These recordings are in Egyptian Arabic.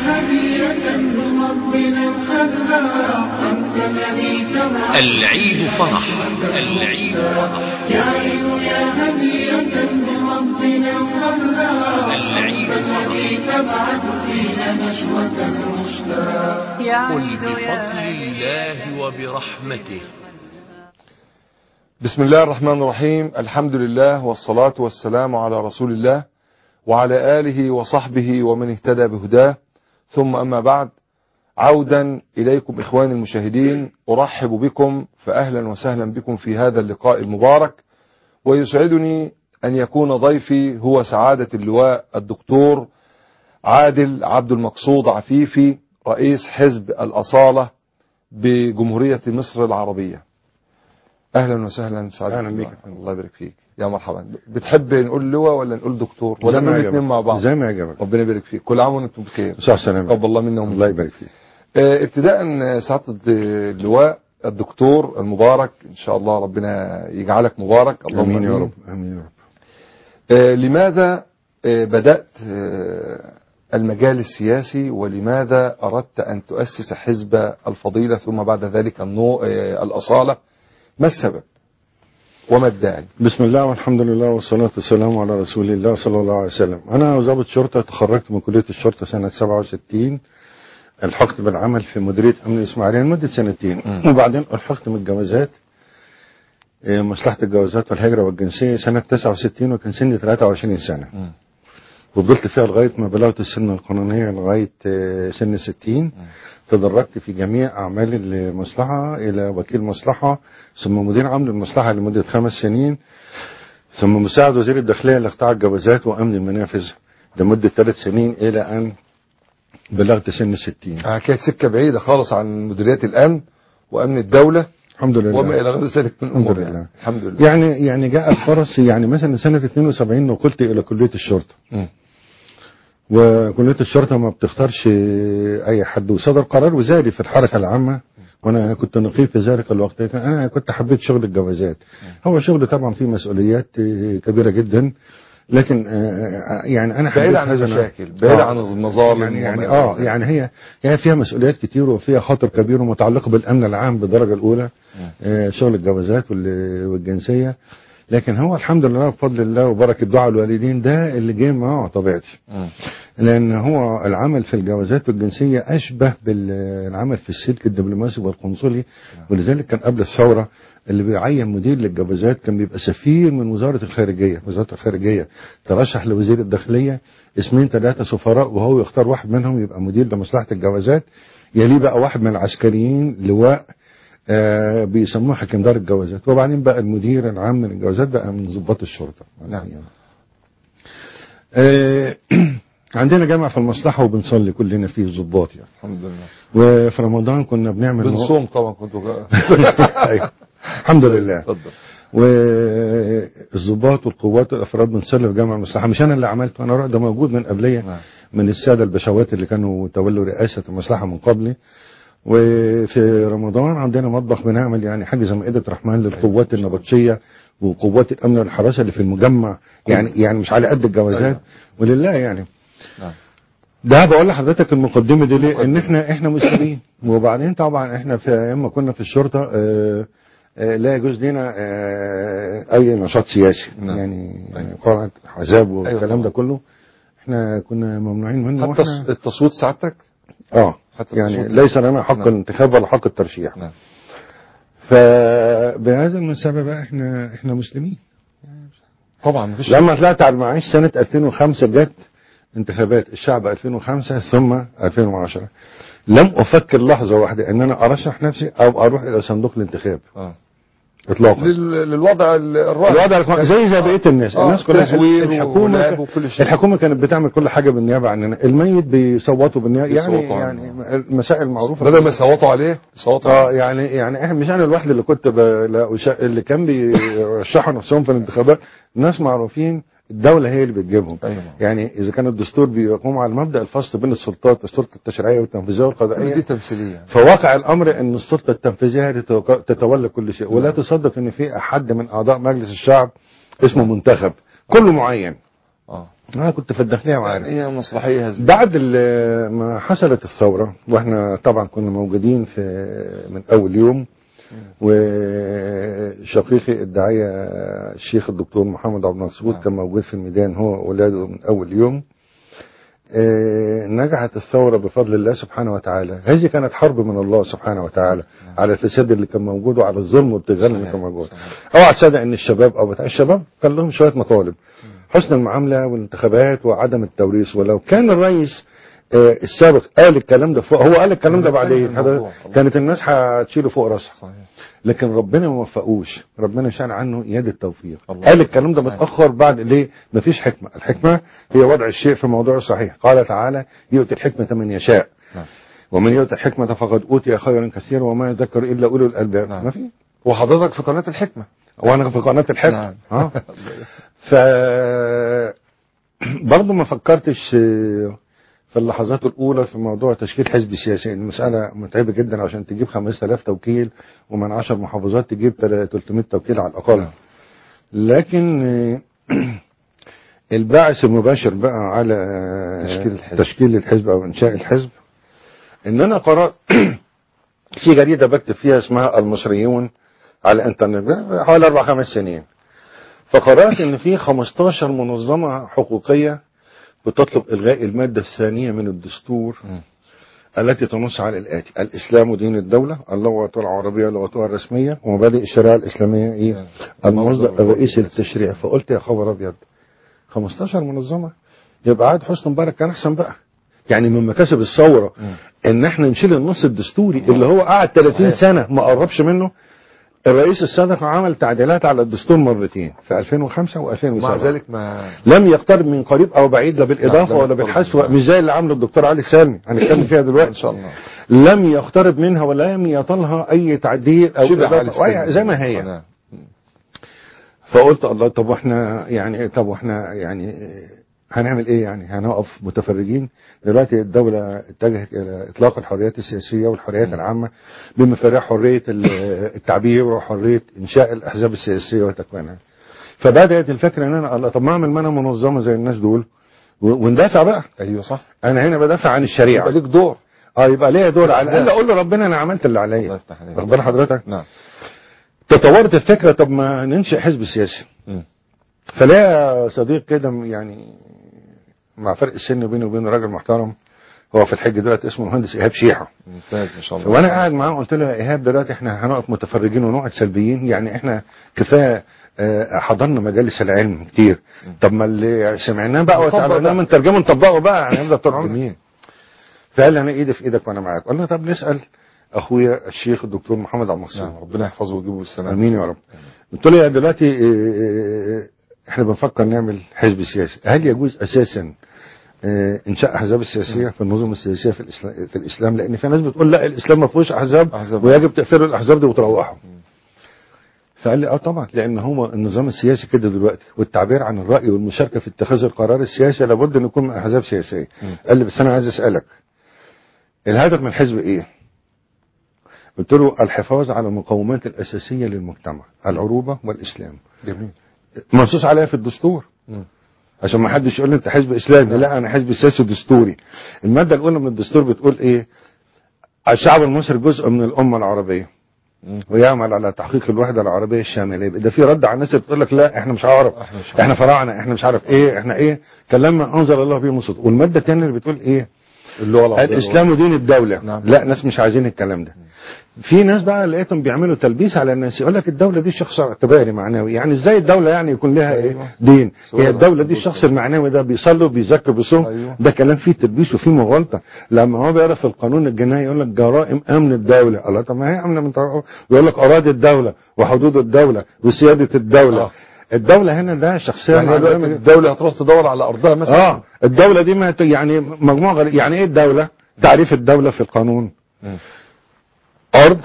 هدية من ربنا الخلاق أنت الذي تبعث العيد فرح العيد فرح يا عيد يا هدية من ربنا الخلاق العيد أنت الذي تبعث فينا نشوة المشتاق قل بفضل الله وبرحمته بسم الله الرحمن الرحيم الحمد لله والصلاة والسلام على رسول الله وعلى آله وصحبه ومن اهتدى بهداه ثم أما بعد عودا إليكم إخواني المشاهدين أرحب بكم فأهلا وسهلا بكم في هذا اللقاء المبارك ويسعدني أن يكون ضيفي هو سعادة اللواء الدكتور عادل عبد المقصود عفيفي رئيس حزب الأصالة بجمهورية مصر العربية أهلا وسهلا سعادة أهلا اللواء. بيك. الله يبارك فيك يا مرحبا بتحب نقول لواء ولا نقول دكتور ولا زي ما نقول يعجبك. الاثنين مع بعض زي ما يعجبك ربنا يبارك فيك كل عام وانتم بخير صح سلامة تقبل الله منا ومنكم الله يبارك فيك آه، ابتداء آه، سعادة اللواء الدكتور المبارك ان شاء الله ربنا يجعلك مبارك اللهم امين يا آمين. رب امين يا رب آه، لماذا آه، بدأت آه، المجال السياسي ولماذا أردت أن تؤسس حزب الفضيلة ثم بعد ذلك النو... آه، الأصالة ما السبب وما الداعي بسم الله والحمد لله والصلاة والسلام على رسول الله صلى الله عليه وسلم أنا ضابط شرطة تخرجت من كلية الشرطة سنة 67 الحقت بالعمل في مديرية أمن الإسماعيلية لمدة سنتين مم. وبعدين ألحقت من الجوازات آه، مصلحة الجوازات والهجرة والجنسية سنة 69 وكان سني 23 سنة مم. وفضلت فيها لغاية ما بلغت السن القانونية لغاية آه، سن 60 تدرجت في جميع أعمال المصلحة إلى وكيل مصلحة ثم مدير عام للمصلحة لمدة خمس سنين ثم مساعد وزير الداخلية لقطاع الجوازات وأمن المنافذ لمدة ثلاث سنين إلى أن بلغت سن 60 آه، كانت سكة بعيدة خالص عن مديريات الأمن وأمن الدولة الحمد لله وما إلى غير ذلك من الحمد أمور لله. يعني. الحمد لله يعني يعني جاء الفرص يعني مثلا سنة 72 نقلت إلى كلية الشرطة مم. وكلية الشرطة ما بتختارش أي حد وصدر قرار وزاري في الحركة العامة وأنا كنت نقيب في ذلك الوقت لكن أنا كنت حبيت شغل الجوازات هو شغل طبعا فيه مسؤوليات آه، كبيرة جدا لكن آه، يعني أنا بعيد حبيت عن هذا المشاكل بعيد آه. عن المظالم يعني يعني وما إلى اه ذلك. يعني هي هي فيها مسؤوليات كتير وفيها خطر كبير ومتعلقه بالامن العام بالدرجه الاولى آه شغل الجوازات وال- والجنسيه لكن هو الحمد لله بفضل الله وبركه دعاء الوالدين ده اللي جه مع طبيعتي مم. لان هو العمل في الجوازات والجنسيه اشبه بالعمل في السلك الدبلوماسي والقنصلي ولذلك كان قبل الثوره اللي بيعين مدير للجوازات كان بيبقى سفير من وزاره الخارجيه وزاره الخارجيه ترشح لوزير الداخليه اسمين ثلاثه سفراء وهو يختار واحد منهم يبقى مدير لمصلحه الجوازات يليه بقى واحد من العسكريين لواء آه بيسموه حكم دار الجوازات وبعدين بقى المدير العام من الجوازات بقى من ضباط الشرطه نعم. آه عندنا جامع في المصلحة وبنصلي كلنا فيه الضباط يعني الحمد لله وفي رمضان كنا بنعمل بنصوم طبعا كنتوا أيوة. الحمد لله اتفضل والضباط والقوات والافراد بنصلي في جامع المصلحة مش انا اللي عملته انا ده موجود من قبليه نعم. من السادة البشوات اللي كانوا تولوا رئاسة المصلحة من قبلي وفي رمضان عندنا مطبخ بنعمل يعني حاجة زي مائدة رحمن للقوات النبطشية وقوات الأمن والحراسة اللي في المجمع يعني يعني مش على قد الجوازات أيوة. ولله يعني نعم. ده بقول لحضرتك المقدمة دي ليه؟ ان احنا احنا مسلمين وبعدين طبعا احنا في ايام ما كنا في الشرطة آه، آه، لا يجوز لنا آه، اي نشاط سياسي نعم. يعني أيوة. قاعدة احزاب أيوة والكلام ده طبعا. كله احنا كنا ممنوعين منه حتى واحنا التصويت سعادتك اه حتى يعني التصويت. ليس لنا حق نعم. الانتخاب ولا حق الترشيح نعم فبهذا المناسبة بقى احنا احنا مسلمين طبعا مفيش لما طلعت على المعاش سنة 2005 جت انتخابات الشعب 2005 ثم 2010 لم افكر لحظة واحدة ان انا ارشح نفسي او اروح الى صندوق الانتخاب اه اطلاقا لل- للوضع ال- الراهن الوضع الكو- زي زي بقية الناس آه، الناس كلها تزوير الحكومة ولعب وكل شيء. الحكومة كانت بتعمل كل حاجة بالنيابة عننا الميت بيصوتوا بالنيابة يعني بيصوتوا عنه. يعني المسائل معروفة بدل ما يصوتوا عليه يصوتوا اه عليه. يعني يعني احنا مش انا الواحد اللي كنت ب... لا أشا... اللي كان بيرشحوا نفسهم في الانتخابات ناس معروفين الدولة هي اللي بتجيبهم أيوة. يعني إذا كان الدستور بيقوم على مبدأ الفصل بين السلطات السلطة التشريعية والتنفيذية دي والقضائية تمثيليه فواقع الأمر أن السلطة التنفيذية هي تتوك- تتولى كل شيء ولا تصدق أن في حد من أعضاء مجلس الشعب اسمه منتخب كله معين اه انا كنت في الداخليه وعارف هي مسرحيه هزليه بعد ال- ما حصلت الثورة واحنا طبعا كنا موجودين في من اول يوم وشقيقي الداعية الشيخ الدكتور محمد عبد المقصود نعم. كان موجود في الميدان هو واولاده من اول يوم آه، نجحت الثورة بفضل الله سبحانه وتعالى هذه كانت حرب من الله سبحانه وتعالى على الفساد اللي كان موجود وعلى الظلم والطغيان اللي صحيح، كان موجود صحيح. اوعى تصدق ان الشباب او بتاع الشباب كان لهم شويه مطالب حسن المعامله والانتخابات وعدم التوريث ولو كان الرئيس آه، السابق قال الكلام ده فوق هو قال الكلام ده هو كان بعدين في هذا الموضوع. كانت الناس هتشيله فوق راسها صحيح لكن ربنا ما وفقوش ربنا شان عنه يد التوفيق الله قال الكلام ده صحيح. متاخر بعد ليه مفيش حكمه الحكمه هي وضع الشيء في موضوعه الصحيح قال تعالى يؤتي الحكمه من يشاء نعم. ومن يؤتي الحكمه فقد اوتي خيرا كثيرا وما يذكر الا اولو الالباب نعم. ما في وحضرتك في قناه الحكمه وانا في قناه الحكمه نعم. اه ف برضه ما فكرتش آه، في اللحظات الاولى في موضوع تشكيل حزب سياسي المساله متعبه جدا عشان تجيب 5000 توكيل ومن 10 محافظات تجيب 300 توكيل على الاقل نعم. لكن آه، الباعث المباشر بقى على آه، تشكيل الحزب. تشكيل الحزب او انشاء الحزب ان انا قرات في جريده بكتب فيها اسمها المصريون على الانترنت حوالي اربع خمس سنين فقرات ان في 15 منظمه حقوقيه بتطلب الغاء الماده الثانيه من الدستور مم. التي تنص على الاتي الاسلام دين الدوله اللغه العربيه لغتها الرسميه ومبادئ الشريعه الاسلاميه ايه نعم. المصدر الرئيسي الرئيسي. للتشريع فقلت يا خبر ابيض 15 منظمه يبقى عاد حسني مبارك كان احسن بقى يعني من مكاسب الثوره مم. ان احنا نشيل النص الدستوري اللي هو قعد 30 صحيح. سنه ما قربش منه الرئيس السابق عمل تعديلات على الدستور مرتين في 2005 و2007 مع ذلك ما لم يقترب من قريب او بعيد لا بالاضافه نعم، لم ولا يقترب. بالحذف مش زي اللي عامله الدكتور علي سامي هنتكلم فيها دلوقتي ان شاء الله لم يقترب منها ولم يطلها اي تعديل او شبه على إضافة وهي السن. زي ما هي نعم. فقلت الله طب واحنا يعني طب واحنا يعني هنعمل ايه يعني هنقف متفرجين دلوقتي الدولة اتجهت الى اطلاق الحريات السياسية والحريات العامة بما فيها حرية ال- التعبير وحرية انشاء الاحزاب السياسية وتكوينها فبدأت الفكرة ان انا الله طب ما اعمل ما انا منظمة زي الناس دول و- وندافع بقى ايوه صح انا هنا بدافع عن الشريعة يبقى ليك دور اه يبقى ليا دور على الاقل الأحداث. اقول لربنا انا عملت اللي الله عليا يفتح عليك واخد بال حضرتك نعم تطورت الفكرة طب ما ننشئ حزب سياسي مم. فلا صديق كده يعني مع فرق السن بيني وبين راجل محترم هو في الحج دلوقتي اسمه المهندس ايهاب شيحه ممتاز ما شاء الله وانا قاعد معاه قلت له يا ايهاب دلوقتي احنا هنقف متفرجين ونقعد سلبيين يعني احنا كفايه آه، حضرنا مجالس العلم كتير طب ما اللي سمعناه بقى نطبق وتعلمناه بقى. من ترجمه نطبقه بقى هنفضل طول عمرنا جميل فقال لي انا ايدي في ايدك وانا معاك قلنا طب نسال اخويا الشيخ الدكتور محمد عبد المقصود نعم ربنا يحفظه ويجيبه بالسلامه امين يا رب قلت له يا دلوقتي آه، آه، احنا بنفكر نعمل حزب سياسي هل يجوز اساسا آه، انشاء احزاب السياسيه في النظم السياسيه في الاسلام في الاسلام لان في ناس بتقول لا الاسلام ما فيهوش احزاب أحزاب. ويجب تقفلوا الاحزاب دي وتروحوا فقال لي اه طبعا لان هو النظام السياسي كده دلوقتي والتعبير عن الراي والمشاركه في اتخاذ القرار السياسي لابد ان يكون من احزاب سياسيه مم. قال لي بس انا عايز اسالك الهدف من الحزب ايه قلت له الحفاظ على المقومات الاساسيه للمجتمع العروبه والاسلام جميل منصوص عليها في الدستور مم. عشان ما حدش يقول لي انت حزب اسلامي لا انا حزب سياسي دستوري الماده الاولى من الدستور بتقول ايه الشعب المصري جزء من الامه العربيه مم. ويعمل على تحقيق الوحده العربيه الشامله يبقى ده في رد على الناس اللي بتقول لك لا احنا مش عرب احنا مش عرب. احنا فراعنه احنا مش عارف ايه احنا ايه كلام ما انزل الله به من سلطان والماده الثانيه اللي بتقول ايه اللغه العربيه الاسلام دين الدوله نعم. لا ناس مش عايزين الكلام ده في ناس بقى لقيتهم بيعملوا تلبيس على الناس يقول لك الدوله دي شخص اعتباري معنوي يعني ازاي الدوله يعني يكون لها أيوة. ايه دين سؤال هي الدوله دي محدود. الشخص المعنوي ده بيصلي وبيذاكر وبيصوم أيوة. ده كلام فيه تلبيس وفيه مغالطه لما هو بيقرا في القانون الجنائي يقول لك جرائم امن الدوله الله طب ما هي امن من يقول لك اراضي الدوله وحدود الدوله وسياده الدوله آه. الدوله هنا ده شخصيه يعني هي دلوقتي معنوية. الدوله هتروح تدور على ارضها مثلا اه الدولة دي ما ت- يعني مجموعة غريب يعني ايه الدولة تعريف الدولة في القانون مم. ارض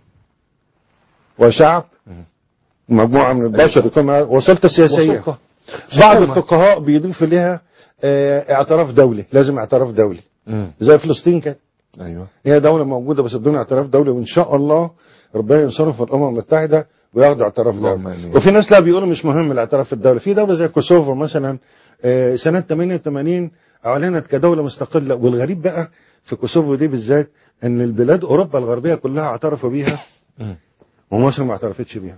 وشعب مم. مجموعة من البشر يكون معاها وسلطة سياسية وسلطة. بعض حكومة. الفقهاء بيضيف ليها آه، اعتراف دولي لازم اعتراف دولي مم. زي فلسطين كده ايوه هي دولة موجودة بس بدون اعتراف دولي وان شاء الله ربنا ينصرهم في الامم المتحدة وياخدوا اعتراف اللهم دولي آمين. وفي ناس لا بيقولوا مش مهم الاعتراف الدولي في دولة زي كوسوفو مثلا آه، سنة 88 أعلنت كدولة مستقلة والغريب بقى في كوسوفو دي بالذات إن البلاد أوروبا الغربية كلها اعترفوا بيها مم. ومصر ما اعترفتش بيها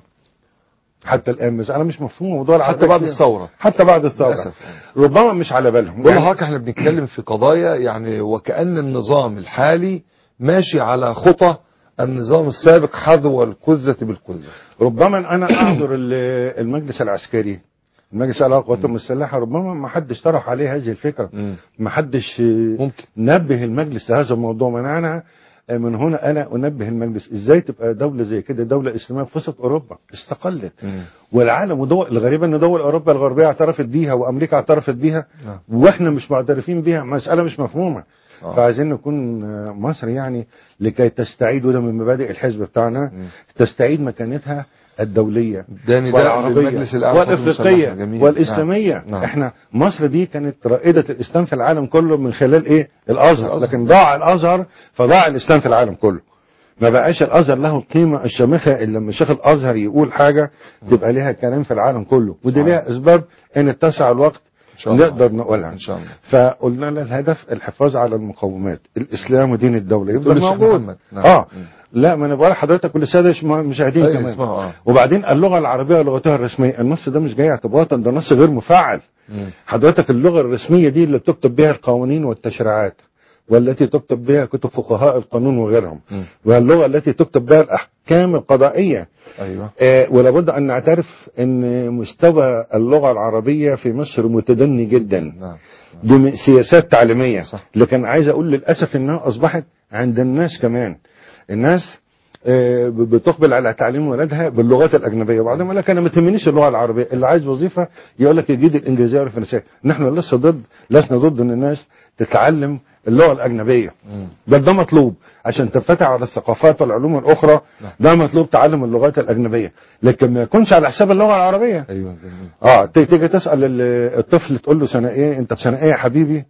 حتى الآن مسألة مش مفهومة موضوع حتى العربية بعد كتير. الثورة حتى بعد الثورة للأسف. ربما مش على بالهم بقول يعني لحضرتك احنا بنتكلم في قضايا يعني وكأن النظام الحالي ماشي على خطى النظام السابق حذو القذة بالقذة ربما انا اعذر ال- المجلس العسكري المجلس الاعلى للقوات المسلحه ربما ما حدش طرح عليه هذه الفكره مم. ما حدش ممكن نبه المجلس لهذا الموضوع من انا من هنا انا انبه المجلس ازاي تبقى دوله زي كده دوله اسلاميه في وسط اوروبا استقلت مم. والعالم ودول الغريبه ان دول اوروبا الغربيه اعترفت بيها وامريكا اعترفت بيها نعم. واحنا مش معترفين بيها مساله مش مفهومه آه. فعايزين نكون آه، مصر يعني لكي تستعيد وده من مبادئ الحزب بتاعنا مم. تستعيد مكانتها الدوليه ده نداء والعربيه للمجلس الأعلى للقوات والافريقيه المسلحة. جميل. والاسلاميه نعم. نعم. احنا مصر دي كانت رائده الاسلام في العالم كله من خلال ايه الازهر الأزهر. لكن ضاع الازهر فضاع الاسلام في العالم كله ما بقاش الازهر له القيمه الشامخه الا لما الشيخ الازهر يقول حاجه تبقى لها كلام في العالم كله ودي صحيح. ليها اسباب ان اتسع الوقت إن شاء الله. نقدر نقولها إن شاء الله فقلنا لها الهدف الحفاظ على المقومات الاسلام ودين الدوله تقول يفضل الشيخ موجود محمد. نعم. اه مم. لا ما انا بقول لحضرتك وللساده مش- مشاهدين أيوة، كمان اسمعوا، آه. وبعدين اللغه العربيه لغتها الرسميه النص ده مش جاي اعتباطا ده نص غير مفعل مم. حضرتك اللغه الرسميه دي اللي بتكتب بها القوانين والتشريعات والتي تكتب بها كتب فقهاء القانون وغيرهم مم. واللغه التي تكتب بها الاحكام القضائيه أيوه آه، ولابد ان نعترف ان مستوى اللغه العربيه في مصر متدني جدا نعم دي م- سياسات تعليميه صح. لكن عايز اقول للاسف انها اصبحت عند الناس كمان الناس آه، ب- بتقبل على تعليم ولادها باللغات الاجنبيه وبعدين يقول لك انا ما تهمنيش اللغه العربيه اللي عايز وظيفه يقول لك يجيد الانجليزيه والفرنسيه نحن لسه ضد لسنا ضد ان الناس تتعلم اللغه الاجنبيه مم. بل ده مطلوب عشان تنفتح على الثقافات والعلوم الاخرى نعم. ده مطلوب تعلم اللغات الاجنبيه لكن ما يكونش على حساب اللغه العربيه أيوه جميل اه ت- تيجي تسال ال- الطفل تقول له سنه ايه انت في سنه ايه يا حبيبي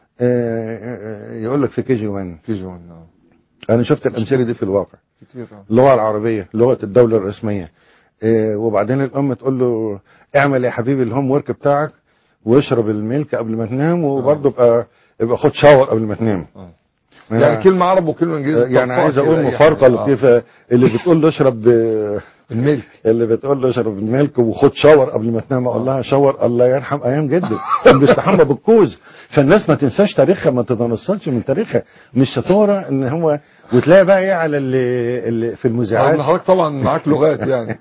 آه، آه، يقول لك في كي جي 1 في جوان نعم انا شفت الامثله دي في الواقع كتير آه. اللغه العربيه لغه الدوله الرسميه آه، وبعدين الام تقول له اعمل يا حبيبي الهوم ورك بتاعك واشرب الميلك قبل ما تنام وبرضه ابقى ابقى خد شاور قبل ما تنام آه. ما يعني أنا- كلمة عرب وكلمة إنجليزي يعني تفصيل عايز كده، اقول أي مفارقه حاجة. آه. لطيفه اللي بتقول له اشرب آه، الملك اللي بتقول له اشرب الميلك وخد شاور قبل ما تنام اقول لها شاور الله يرحم ايام جدي كان بيستحمى بالكوز فالناس ما تنساش تاريخها ما تتنصلش من تاريخها مش شطوره ان هو وتلاقي بقى ايه على اللي, اللي في رغم المذيعات إن حضرتك طبعا معاك لغات يعني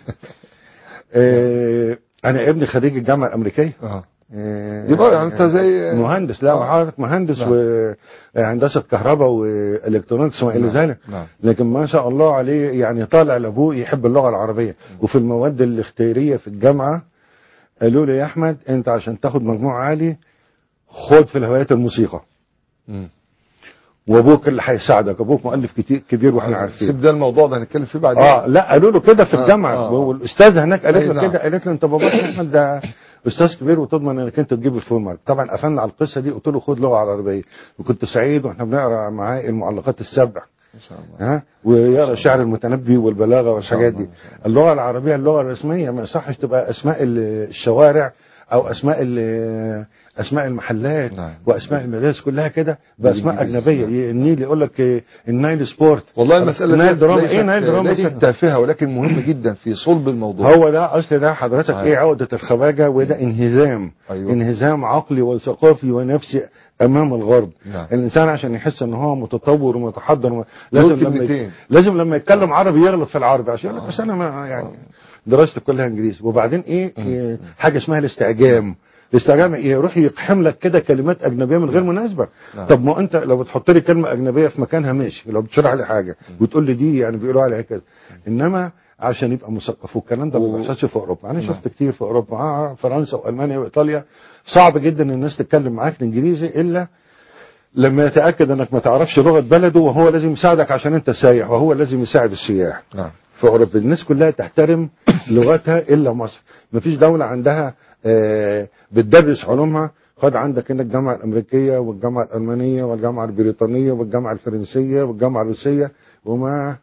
آه انا ابني خريج الجامعه الامريكيه اه آه، يبقى يعني أنت زي- مهندس لا آه. حضرتك مهندس نعم. وهندسه كهرباء والكترونكس وما الى نعم. ذلك نعم. لكن ما شاء الله عليه يعني طالع لابوه يحب اللغه العربيه وفي المواد الاختياريه في الجامعه قالوا لي يا احمد انت عشان تاخد مجموع عالي خد في الهوايات الموسيقى مم. وابوك اللي هيساعدك ابوك مؤلف كتير كبير واحنا عارفين سيب ده الموضوع ده هنتكلم فيه بعدين اه لا قالوا له كده في آه، الجامعه آه. والاستاذه هناك قالت أي له نعم. كده قالت له انت باباك يا احمد ده استاذ كبير وتضمن انك انت تجيب الفول مارك طبعا قفلنا على القصه دي قلت له خد لغه عربيه وكنت سعيد واحنا بنقرا معاه المعلقات السبع ان شاء الله ها ويقرا الشعر المتنبي والبلاغه والحاجات الله، دي إن شاء الله. اللغه العربيه اللغه الرسميه ما يصحش تبقى اسماء ال- الشوارع او اسماء ال- اسماء المحلات نعم. واسماء المدارس كلها كده باسماء بالإنجليزي. اجنبيه النيل يقول لك إيه، النايل سبورت والله المسألة نايل دي دراما ليست, ايه نايل دراما ليست دي؟ تافهة ولكن مهمة جدا في صلب الموضوع هو ده اصل ده حضرتك صحيح. ايه عقدة الخواجة وده انهزام أيوة. انهزام عقلي وثقافي ونفسي امام الغرب نعم. الانسان عشان يحس ان هو متطور ومتحضر و... يقول لازم لما كلمتين. ي... لازم لما يتكلم عربي يغلط في العربي عشان يقول لك بس انا ما يعني دراستي كلها انجليزي وبعدين ايه, إيه حاجه اسمها الاستعجام الاستعجام إيه؟ يروح يقحم لك كده كلمات اجنبيه من غير مناسبه نعم. طب ما انت لو بتحط لي كلمه اجنبيه في مكانها ماشي لو بتشرح لي حاجه وتقول لي دي يعني بيقولوا عليها كده انما عشان يبقى مثقف والكلام ده ما و- بيحصلش في اوروبا انا نعم. شفت كتير في اوروبا آه فرنسا والمانيا وايطاليا صعب جدا ان الناس تتكلم معاك الانجليزي الا لما يتاكد انك ما تعرفش لغه بلده وهو لازم يساعدك عشان انت سايح وهو لازم يساعد السياح نعم في اوروبا الناس كلها تحترم لغتها الا مصر مفيش دوله عندها آه، بتدرس علومها خد عندك هنا الجامعه الامريكيه والجامعه الالمانيه والجامعه البريطانيه والجامعه الفرنسيه والجامعه الروسيه وما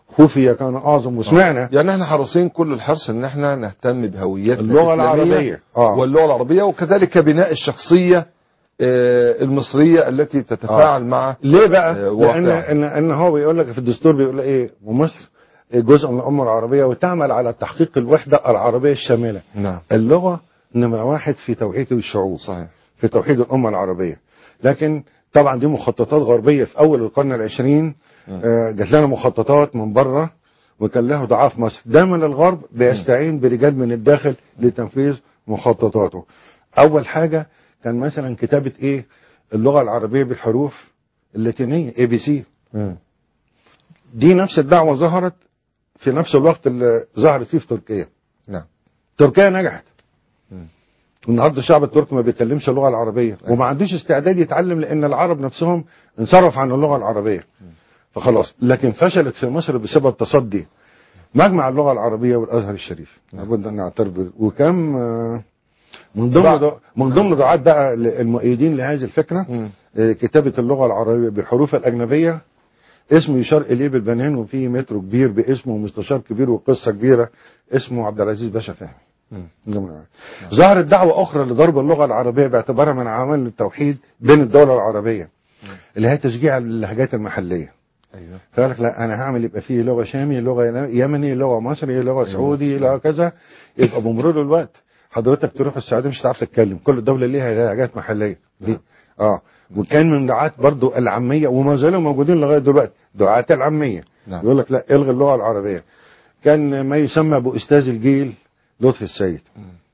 خفي كان اعظم وسمعنا يعني احنا حريصين كل الحرص ان احنا نهتم بهويتنا اللغة الإسلامية العربية. آه. واللغه العربيه وكذلك بناء الشخصيه آه، المصريه التي تتفاعل مع ليه بقى؟ آه، لان واقعها. ان ان هو بيقول لك في الدستور بيقول ايه ومصر جزء من الامه العربيه وتعمل على تحقيق الوحده العربيه الشامله. نعم اللغه نمره واحد في توحيد الشعوب صحيح في توحيد الامه العربيه. لكن طبعا دي مخططات غربيه في اول القرن العشرين آه، جات لنا مخططات من بره وكان له ضعاف مصر دايما الغرب بيستعين برجال من الداخل لتنفيذ مخططاته اول حاجه كان مثلا كتابه ايه اللغه العربيه بالحروف اللاتينيه اي بي سي مم. دي نفس الدعوه ظهرت في نفس الوقت اللي ظهرت فيه في تركيا نعم تركيا نجحت مم. النهارده الشعب التركي ما بيتكلمش اللغه العربيه وما عندوش استعداد يتعلم لان العرب نفسهم انصرف عن اللغه العربيه فخلاص لكن فشلت في مصر بسبب تصدي مجمع اللغه العربيه والازهر الشريف لابد ان نعترف به. وكم آه، من ضمن بعد- دع- من ضمن دعاة بقى المؤيدين لهذه الفكره مم. آه، كتابه اللغه العربيه بالحروف الاجنبيه اسمه يشار اليه بالبنان وفي مترو كبير باسمه ومستشار كبير وقصه كبيره اسمه عبد العزيز باشا فهمي مم. جميل. ظهرت دعوة أخرى لضرب اللغة العربية باعتبارها من عوامل التوحيد بين الدولة العربية اللي هي تشجيع اللهجات المحلية ايوه فقال لك لا أنا هعمل يبقى فيه لغة شامي لغة يمني لغة مصري لغة سعودي لغة كذا يبقى بمرور الوقت حضرتك تروح السعودية مش هتعرف تتكلم كل دولة ليها لهجات محلية دي اه وكان من دعاة برضو العامية وما زالوا موجودين لغاية دلوقتي دعاة العامية نعم. يقول لك لا الغي اللغة العربية كان ما يسمى بأستاذ الجيل لطفي السيد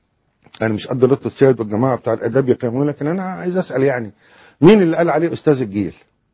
انا مش قد لطفي السيد والجماعه بتاع الاداب يقيمون لكن انا عايز اسال يعني مين اللي قال عليه استاذ الجيل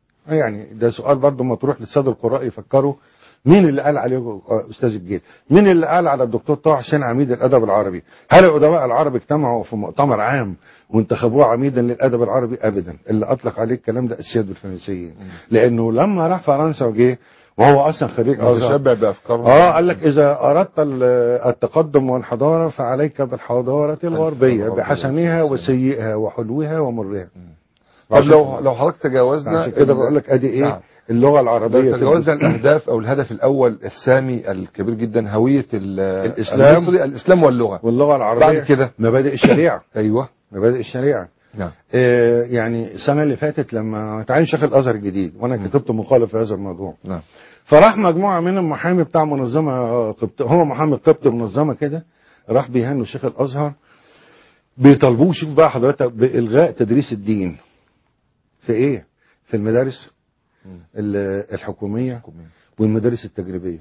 يعني ده سؤال برضه ما تروح للساده القراء يفكروا مين اللي قال عليه استاذ الجيل مين اللي قال على الدكتور طه حسين عميد الادب العربي هل الادباء العرب اجتمعوا في مؤتمر عام وانتخبوه عميدا للادب العربي ابدا اللي اطلق عليه الكلام ده السياد الفرنسيين لانه لما راح فرنسا وجه وهو اصلا خريج ازهر متشبع بافكارهم اه قال لك اذا اردت ال- التقدم والحضاره فعليك بالحضاره الغربيه الغربية. بحسنها وسيئها وحلوها ومرها طب لو لو حضرتك تجاوزنا عشان كده بقول لك ادي ايه نعم. اللغه لو العربيه تجاوزنا الاهداف او الهدف الاول السامي الكبير جدا هويه ال- الإسلام. المصري الاسلام واللغه واللغه العربيه بعد كده. مبادئ الشريعه ايوه مبادئ الشريعه نعم آه يعني السنه اللي فاتت لما تعين شيخ الازهر الجديد وانا كتبت مقاله في هذا الموضوع نعم فراح مجموعه من المحامي بتاع منظمه قبط هو محامي قبط منظمه كده راح بيهنوا شيخ الازهر بيطالبوه شوف بقى حضرتك بالغاء تدريس الدين في ايه؟ في المدارس ال- الحكوميه والمدارس التجريبيه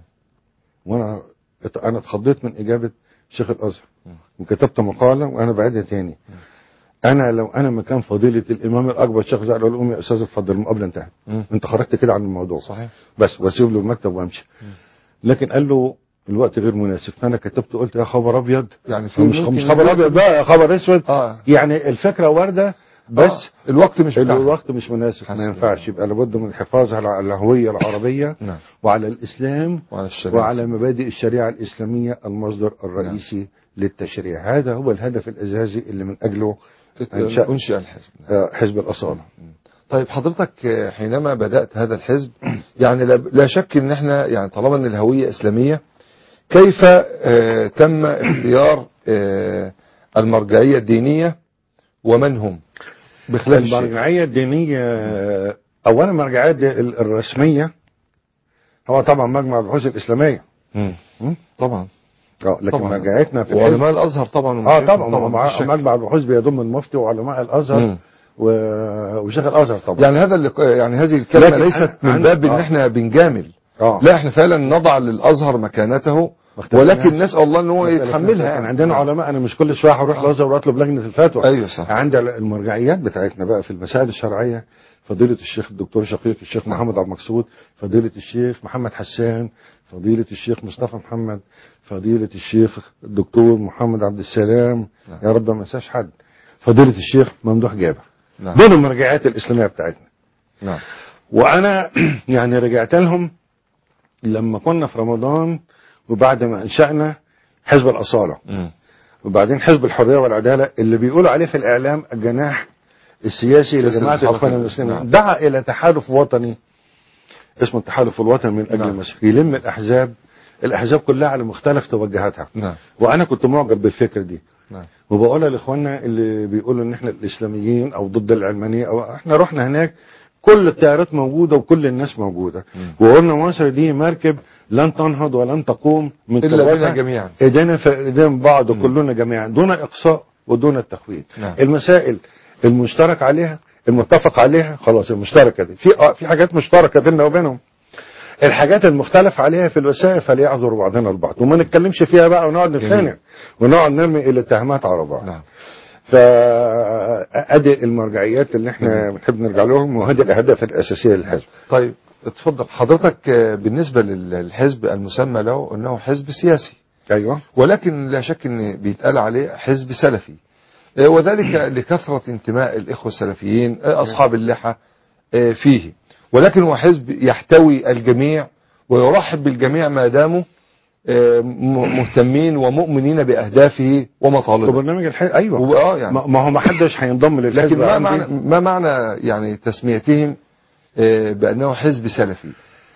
وانا ات- انا اتخضيت من اجابه شيخ الازهر وكتبت مقاله وانا بعيدها تاني انا لو انا مكان فضيله الامام الاكبر الشيخ زهر اقول لهم يا استاذ اتفضل المقابله انتهت مم. انت خرجت كده عن الموضوع صحيح بس واسيب له المكتب وامشي لكن قال له الوقت غير مناسب فانا كتبت قلت يا خبر ابيض يعني في مش ممكن مش خبر ابيض بقى خبر اسود اه يعني الفكره وارده بس آه. الوقت مش بتاعها الوقت مش مناسب حسب ما ينفعش يبقى لابد من الحفاظ على الهويه العربيه نعم وعلى الاسلام وعلى الشريعه وعلى مبادئ الشريعه الاسلاميه المصدر الرئيسي للتشريع هذا هو الهدف الاساسي اللي من اجله أنشأ انشئ الحزب آه، حزب الاصاله طيب حضرتك آه، حينما بدأت هذا الحزب يعني لا- لا شك ان احنا يعني طالما ان الهوية اسلامية كيف آه، تم اختيار آه، المرجعية الدينية ومن هم بخلاف الشيء المرجعيه الدينيه آه، اولا المرجعيه الدي- ال- الرسميه هو طبعا مجمع البحوث الاسلاميه مم. مم. طبعا اه لكن طبعا. مرجعيتنا في الحزب وعلماء الازهر طبعا اه ومشايخهم طبعا طبعا مفيش شك. مجمع البحوث بيضم المفتي وعلماء الازهر مم. و- وشيخ الازهر طبعا يعني هذا اللي يعني هذه الكلمة لكن ليست أنا- من عن- باب ان آه. احنا بنجامل اه لا احنا فعلا نضع للازهر مكانته ولكن نسال الله ان هو يتحملها كان يعني. عندنا علماء انا مش كل شويه هروح الازهر واطلب لجنه الفتوى ايوه صح عند المرجعيات بتاعتنا بقى في المسائل الشرعيه فضيلة الشيخ الدكتور شقيق الشيخ محمد عبد المقصود فضيلة الشيخ محمد حسان فضيلة الشيخ مصطفى محمد فضيلة الشيخ الدكتور محمد عبد السلام نعم. يا رب ما انساش حد فضيلة الشيخ ممدوح جابر نعم دول المرجعيات الإسلامية بتاعتنا نعم وأنا يعني رجعت لهم لما كنا في رمضان وبعد ما أنشأنا حزب الأصالة مم. وبعدين حزب الحرية والعدالة اللي بيقولوا عليه في الإعلام الجناح السياسي سياسي لجماعة الحركة الإخوان نعم. المسلمين دعا إلى تحالف وطني اسمه التحالف الوطني من اجل نعم. مصر يلم الاحزاب الاحزاب كلها على مختلف توجهاتها نعم وانا كنت معجب بالفكره دي نعم وبقولها لاخواننا اللي بيقولوا ان احنا الاسلاميين او ضد العلمانيه او احنا رحنا هناك كل التيارات موجوده وكل الناس موجوده وقلنا مصر دي مركب لن تنهض ولن تقوم من إلا قوتها بنا جميعا. ايدينا في ايدين بعض كلنا جميعا دون اقصاء ودون التخويف نعم. المسائل المشترك عليها المتفق عليها خلاص المشتركه دي في آه في حاجات مشتركه بيننا وبينهم الحاجات المختلف عليها في الوسائل فليعذر بعضنا البعض وما نتكلمش فيها بقى ونقعد نتخانق ونقعد نرمي الاتهامات على بعض نعم فادي المرجعيات اللي احنا بنحب نرجع لهم وهذه الاهداف الاساسيه للحزب طيب اتفضل حضرتك آه، بالنسبة للحزب المسمى له أنه حزب سياسي ايوه ولكن لا شك أن بيتقال عليه حزب سلفي آه، وذلك لكثرة انتماء الإخوة السلفيين آه، أصحاب اللحى آه، فيه ولكن هو حزب يحتوي الجميع ويرحب بالجميع ما داموا آه، م- مهتمين ومؤمنين بأهدافه ومطالبه وبرنامج الحزب ايوه هو اه يعني ما ما هو ما حدش هينضم للحزب لكن ما عندي. معنى ما معنى يعني تسميتهم آه، بأنه حزب سلفي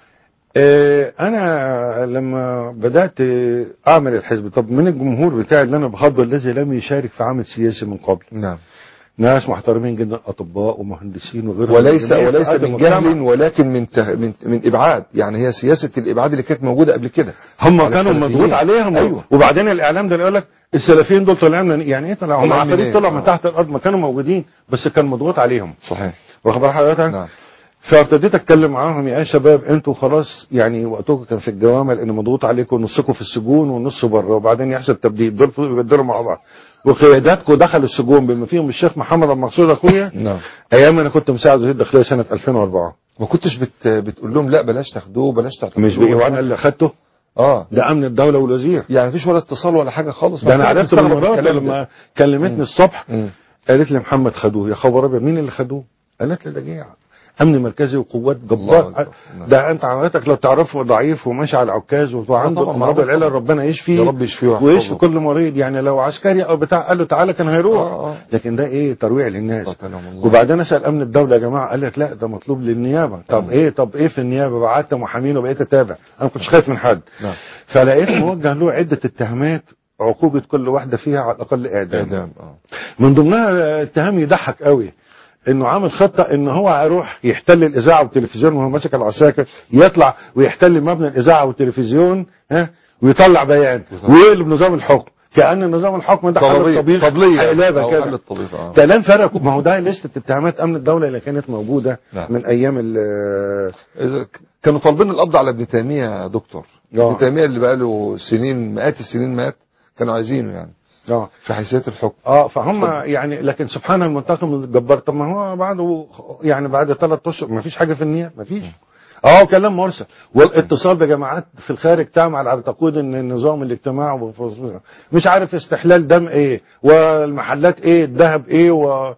آه، انا لما بدات آه، اعمل الحزب طب من الجمهور بتاعي اللي انا بخاطبه الذي لم يشارك في عمل سياسي من قبل نعم ناس محترمين جدا اطباء ومهندسين وغيرهم وليس جميع وليس فئات من المجتمع. جهل ولكن من ته- من من ابعاد يعني هي سياسه الابعاد اللي كانت موجوده قبل كده هم على كانوا السلفيين. مضغوط عليهم أيوة. وبعدين الاعلام ده يقول لك السلفيين دول طلعوا من يعني ايه طلعوا هم طلعوا عفاريت منين؟ طلعوا من آه. تحت الارض ما كانوا موجودين بس كان مضغوط عليهم صحيح واخد بال حضرتك نعم فابتديت اتكلم معاهم يا شباب انتوا خلاص يعني وقتكم كان في الجوامع لان مضغوط عليكم نصكم في السجون ونص بره وبعدين يحصل تبديل دول يبدلوا مع بعض وقياداتكم دخلوا السجون بما فيهم الشيخ محمد المقصود اخويا نعم ايام انا كنت مساعد وزير الداخليه سنه 2004 ما كنتش بت بتقول لهم لا بلاش تاخدوه بلاش تعتقدوه مش بيه وانا اللي اخدته اه ده امن الدوله والوزير يعني مفيش ولا اتصال ولا حاجه خالص ده انا ما كنتش عرفت مستغرب من مراته الكلام ده. لما كلمتني الصبح مم. قالت لي محمد خدوه يا خبر ابيض مين اللي خدوه؟ قالت لي ده جه امن مركزي وقوات الله جبار أكبر. نعم. ده انت حضرتك لو تعرفه ضعيف وماشي على العكاز وعنده طبعاً امراض معروف العلل طبعاً. ربنا يشفيه يا رب يشفيه ويحفظه. ويشفي كل مريض يعني لو عسكري او بتاع قال له تعالى كان هيروح آه، آه. لكن ده ايه ترويع للناس قتلهم الله. وبعدين اسال امن الدوله يا جماعه قال لك لا ده مطلوب للنيابه طب ايه طب ايه في النيابه بعت محامين وبقيت اتابع انا ما كنتش خايف من حد نعم. فلقيت موجه له عده اتهامات عقوبه كل واحده فيها على الاقل اعدام اعدام اه من ضمنها اتهام يضحك قوي انه عامل خطه ان هو هيروح يحتل الاذاعه والتلفزيون وهو ماسك العساكر يطلع ويحتل مبنى الاذاعه والتلفزيون ها ويطلع بيان ويقلب نظام الحكم كان نظام الحكم ده حل طلبية الطبيخ طبلية حقلابة أو كده حل الطبيخ اه كلام فرق ما هو ده لسته اتهامات امن الدوله اللي كانت موجوده نعم. من ايام ال- إذا ك- كانوا طالبين القبض على ابن تيميه يا دكتور آه. ابن تيميه اللي بقى له سنين مئات السنين مات كانوا عايزينه يعني اه في حيثيات الحكم اه فهم يعني لكن سبحان المنتقم الجبار طب ما هو بعده يعني بعد ثلاث اشهر ما فيش حاجه في النيابه ما فيش اه كلام مرسل والاتصال بجماعات في الخارج تعمل على تقويض ان النظام الاجتماعي والفصول. مش عارف استحلال دم ايه والمحلات ايه الذهب ايه و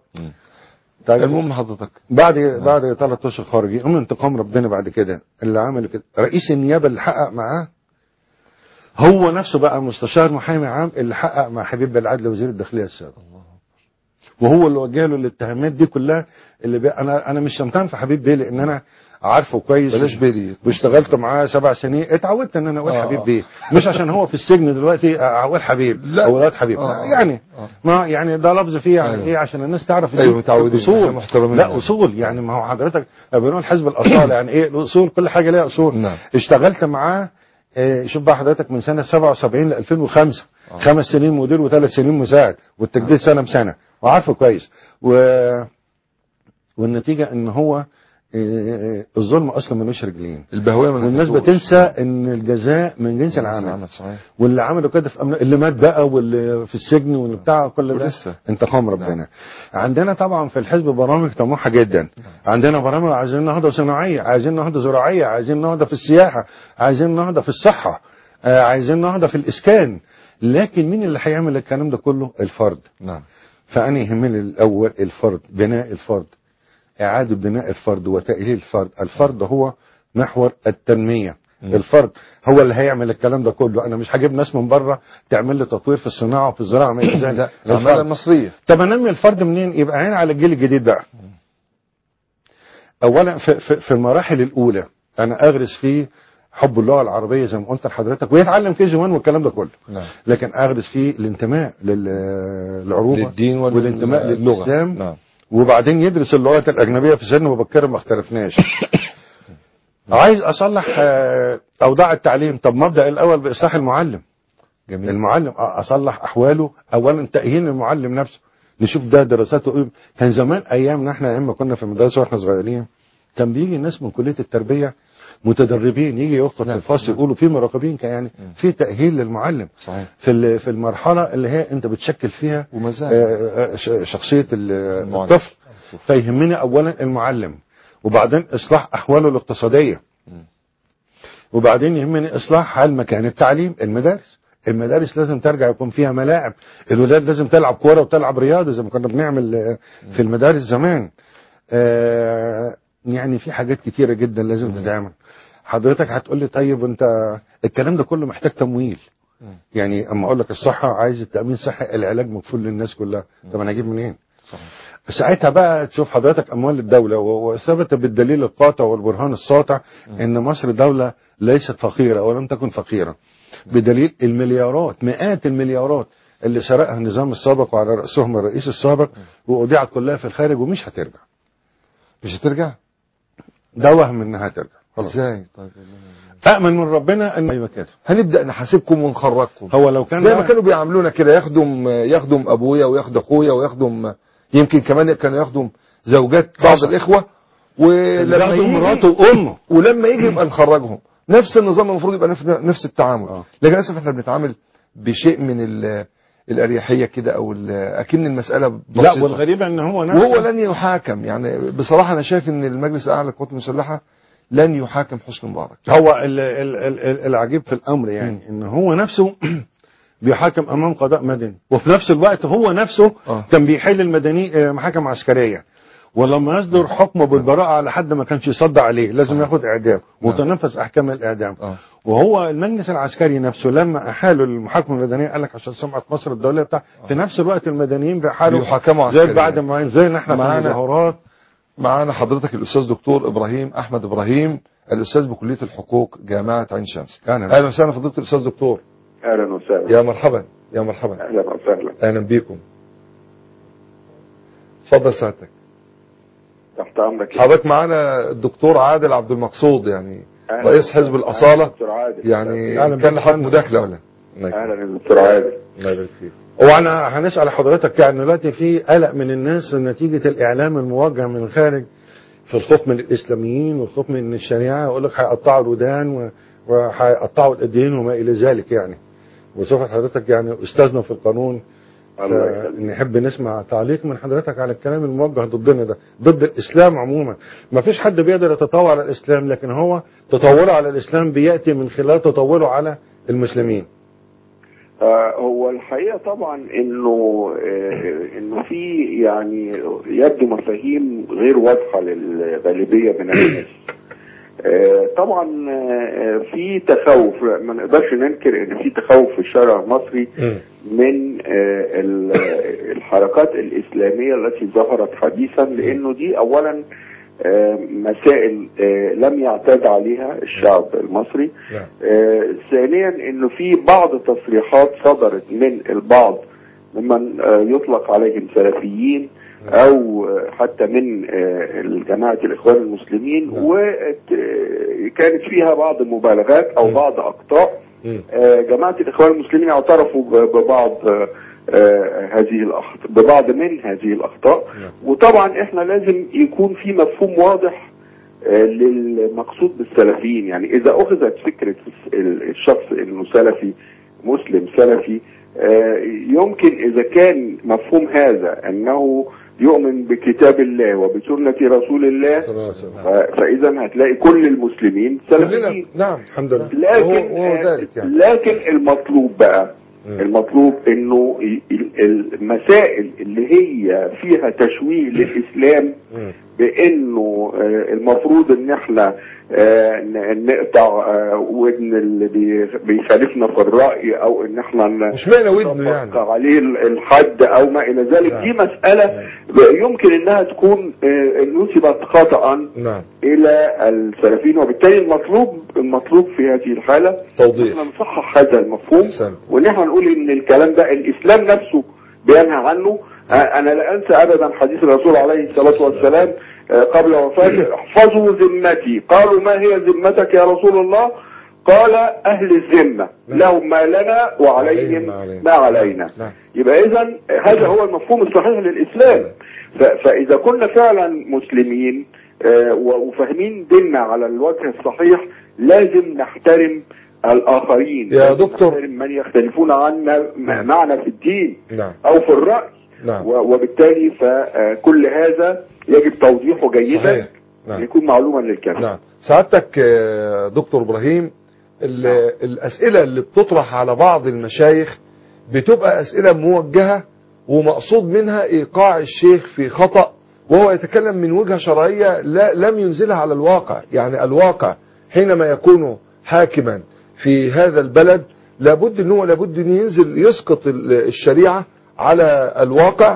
طيب المهم حضرتك بعد بعد ثلاث اشهر خارجي قام انتقام ربنا بعد كده اللي عمل كده رئيس النيابه اللي حقق معاه هو نفسه بقى مستشار محامي عام اللي حقق مع حبيب بالعدل وزير الداخليه السابق وهو اللي وجه له الاتهامات دي كلها اللي بي... انا انا مش شمتان في حبيب بيه لان انا عارفه كويس بلاش بيلي واشتغلت معاه سبع سنين اتعودت ان انا اقول آه. حبيب بيه مش عشان هو في السجن دلوقتي اقول حبيب لا. او ولاد حبيب آه. يعني آه. ما يعني ده لفظ فيه يعني أيوة. ايه عشان الناس تعرف إن أيوة، دي متعودين. اصول إحنا محترمين لا يعني. اصول يعني ما هو حضرتك بنقول حزب الاصاله يعني ايه الاصول كل حاجه ليها اصول نعم. اشتغلت معاه آه، شوف بقى حضرتك من سنه 77 ل 2005 خمس سنين مدير وثلاث سنين مساعد والتجديد سنه بسنه وعارفه كويس و والنتيجه ان هو آه، الظلم اصلا ملوش رجلين البهويه ما والناس نحبوش. بتنسى ان الجزاء من جنس العمل العمل صحيح واللي عملوا كده في أمن... اللي مات بقى واللي في السجن واللي بتاع كل ده ولسه. انتقام ربنا عندنا طبعا في الحزب برامج طموحه جدا عندنا برامج عايزين نهضه صناعيه عايزين نهضه زراعيه عايزين نهضه في السياحه عايزين نهضه في الصحه آه، عايزين نهضه في الاسكان لكن مين اللي هيعمل الكلام ده كله الفرد نعم فأنا يهمني الأول الفرد بناء الفرد إعادة بناء الفرد وتأهيل الفرد الفرد هو محور التنمية الفرد هو اللي هيعمل الكلام ده كله أنا مش هجيب ناس من بره تعمل لي تطوير في الصناعة وفي الزراعة ما إلى ذلك لا العماله الفرد المصريه طب انمي الفرد منين يبقى هنا على الجيل الجديد بقى اولا في, في, في المراحل الاولى انا اغرس فيه حب اللغه العربيه زي ما قلت لحضرتك ويتعلم كي جي 1 والكلام ده كله نعم لكن اغرس فيه الانتماء لل- للعروبه للدين وال- والانتماء للغة. للاسلام نعم وبعدين يدرس اللغات الاجنبيه في سن مبكره ما اختلفناش عايز اصلح آه، اوضاع التعليم طب مبدا الاول باصلاح المعلم جميل المعلم أ- اصلح احواله اولا تاهيل المعلم نفسه نشوف ده دراساته ايه كان زمان ايامنا احنا ايام ما كنا في المدرسه واحنا صغيرين كان بيجي ناس من كليه التربيه متدربين يجي يخطب في نعم. الفصل يقولوا في مراقبين كان يعني في تاهيل للمعلم صحيح في ال- في المرحله اللي هي انت بتشكل فيها وما زال آه، آه، ش- شخصيه ال- المعلم. الطفل فيهمني اولا المعلم وبعدين اصلاح احواله الاقتصاديه مم. وبعدين يهمني اصلاح حال مكان التعليم المدارس المدارس لازم ترجع يكون فيها ملاعب الولاد لازم تلعب كوره وتلعب رياضه زي ما كنا بنعمل آه، في المدارس زمان آه، يعني في حاجات كتيره جدا لازم تتعمل حضرتك هتقول لي طيب انت الكلام ده كله محتاج تمويل مم. يعني اما اقول لك الصحه عايز التامين الصحي العلاج مكفول للناس كلها طب انا اجيب منين صحيح ساعتها بقى تشوف حضرتك اموال الدوله و- وثبت بالدليل القاطع والبرهان الساطع ان مصر دوله ليست فقيره ولم تكن فقيره بدليل المليارات مئات المليارات اللي سرقها النظام السابق وعلى راسهم الرئيس السابق واودعت كلها في الخارج ومش هترجع مش هترجع ده وهم انها هترجع خلاص ازاي طيب امن من ربنا ان ايوه كده هنبدا نحاسبكم ونخرجكم هو لو كان زي ما ده- كانوا بيعاملونا كده يخدم يخدم ابويا ويخدم اخويا ويخدم يمكن كمان كانوا يخدم زوجات بعض حصل. الاخوه ولما ياخدوا يجي مراته وامه ولما يجي يبقى نخرجهم نفس النظام المفروض يبقى نفس- نفس التعامل آه. لكن للاسف احنا بنتعامل بشيء من ال- الاريحيه كده او ال- اكن المساله بسيطه لا والغريبه ان هو نفسه وهو لن يحاكم يعني بصراحه انا شايف ان المجلس الاعلى للقوات المسلحه لن يحاكم حسني مبارك هو ال- ال- ال- ال- العجيب في الامر يعني ان هو نفسه بيحاكم امام قضاء مدني وفي نفس الوقت هو نفسه آه. كان بيحل المدني آه، محاكم عسكريه ولما يصدر حكمه بالبراءه على حد ما كانش يصدى عليه لازم ياخد اعدام وتنفذ احكام الاعدام آه. وهو المجلس العسكري نفسه لما احالوا المحاكمه المدنيه قال لك عشان سمعه مصر الدوليه بتاع في نفس الوقت المدنيين بيحالوا بيحاكموا زي عسكريا. بعد ما زي ان احنا في معانا- المظاهرات معانا حضرتك الاستاذ دكتور ابراهيم احمد ابراهيم الاستاذ بكليه الحقوق جامعه عين شمس أهلا. اهلا وسهلا فضيله الاستاذ دكتور اهلا وسهلا يا مرحبا يا مرحبا اهلا وسهلا اهلا بيكم اتفضل سعادتك تحت امرك حضرتك معانا الدكتور عادل عبد المقصود يعني أهلا رئيس وسهلا. حزب الأصالة. أهلا دكتور عادل. يعني أهلا كان بك. لحضرتك مداخله ولا الله يكرمك. اهلا يا دكتور عادل الله يبارك فيك وانا هنسال حضرتك يعني دلوقتي في قلق من الناس نتيجه الاعلام الموجه من الخارج في الخوف من الاسلاميين والخوف من الشريعه يقول لك هيقطعوا الودان و- وهيقطعوا الايدين وما الى ذلك يعني وسوف حضرتك يعني استاذنا في القانون الله يخليك. نحب نسمع تعليق من حضرتك على الكلام الموجه ضدنا ده ضد الاسلام عموما ما فيش حد بيقدر يتطور على الاسلام لكن هو تطوره على الاسلام بياتي من خلال تطوره على المسلمين آه، هو الحقيقه طبعا انه آه، انه في يعني يبدو مفاهيم غير واضحه للغالبيه من الناس آه، طبعا آه، في تخوف ما نقدرش ننكر ان في تخوف في الشارع المصري من آه، ال- الحركات الإسلامية التي ظهرت حديثا لأنه دي أولا آه، مسائل آه، لم يعتاد عليها الشعب المصري نعم. آه، ثانيا انه في بعض التصريحات صدرت من البعض ممن آه، يطلق عليهم سلفيين او آه، حتى من آه، جماعه الاخوان المسلمين وكانت فيها بعض المبالغات او بعض اخطاء آه، جماعه الاخوان المسلمين اعترفوا ب- ببعض آه، آه، هذه الاخطاء ببعض من هذه الاخطاء وطبعا احنا لازم يكون في مفهوم واضح آه، للمقصود بالسلفيين يعني اذا اخذت فكره ال- الشخص انه سلفي مسلم سلفي آه، يمكن اذا كان مفهوم هذا انه يؤمن بكتاب الله وبسنه رسول الله ف- فاذا هتلاقي كل المسلمين كلنا سلفيين نعم الحمد لله لكن وهو- وهو ذلك يعني. لكن المطلوب بقى المطلوب انه ي- ال- المسائل اللي هي فيها تشويه للاسلام بانه آه، المفروض ان احنا آه، ن- نقطع آه، ودن اللي بي- بيخالفنا في الرأي او ان احنا ن- مش معنى ودنه يعني نطبق عليه ال- الحد او ما الى ذلك نعم. دي مسألة يمكن انها تكون آه، نسبت خطأ نعم الى السلفيين وبالتالي المطلوب المطلوب في هذه الحالة توضيح احنا نصحح هذا المفهوم أحسنت. وان احنا نقول ان الكلام ده الاسلام نفسه بينهى عنه آه، انا لا انسى ابدا حديث الرسول عليه الصلاه والسلام آه، قبل وفاته احفظوا ذمتي قالوا ما هي ذمتك يا رسول الله قال اهل الذمه لهم ما لنا وعليهم عليهم ما علينا. ما علينا نعم. يبقى اذا هذا هو المفهوم الصحيح للاسلام ف- فاذا كنا فعلا مسلمين آه، و- وفاهمين ديننا على الوجه الصحيح لازم نحترم الاخرين يا لازم دكتور. نحترم من يختلفون عنا م- معنا في الدين نعم او في الراي نعم و- وبالتالي فكل هذا يجب توضيحه جيدا صحيح نعم يكون معلوما للكافر نعم سعادتك آه، دكتور ابراهيم ال- الاسئله اللي بتطرح على بعض المشايخ بتبقى اسئله موجهه ومقصود منها ايقاع الشيخ في خطا وهو يتكلم من وجهه شرعيه لا لم ينزلها على الواقع يعني الواقع حينما يكون حاكما في هذا البلد لابد ان هو لابد ان ينزل يسقط ال- الشريعه على الواقع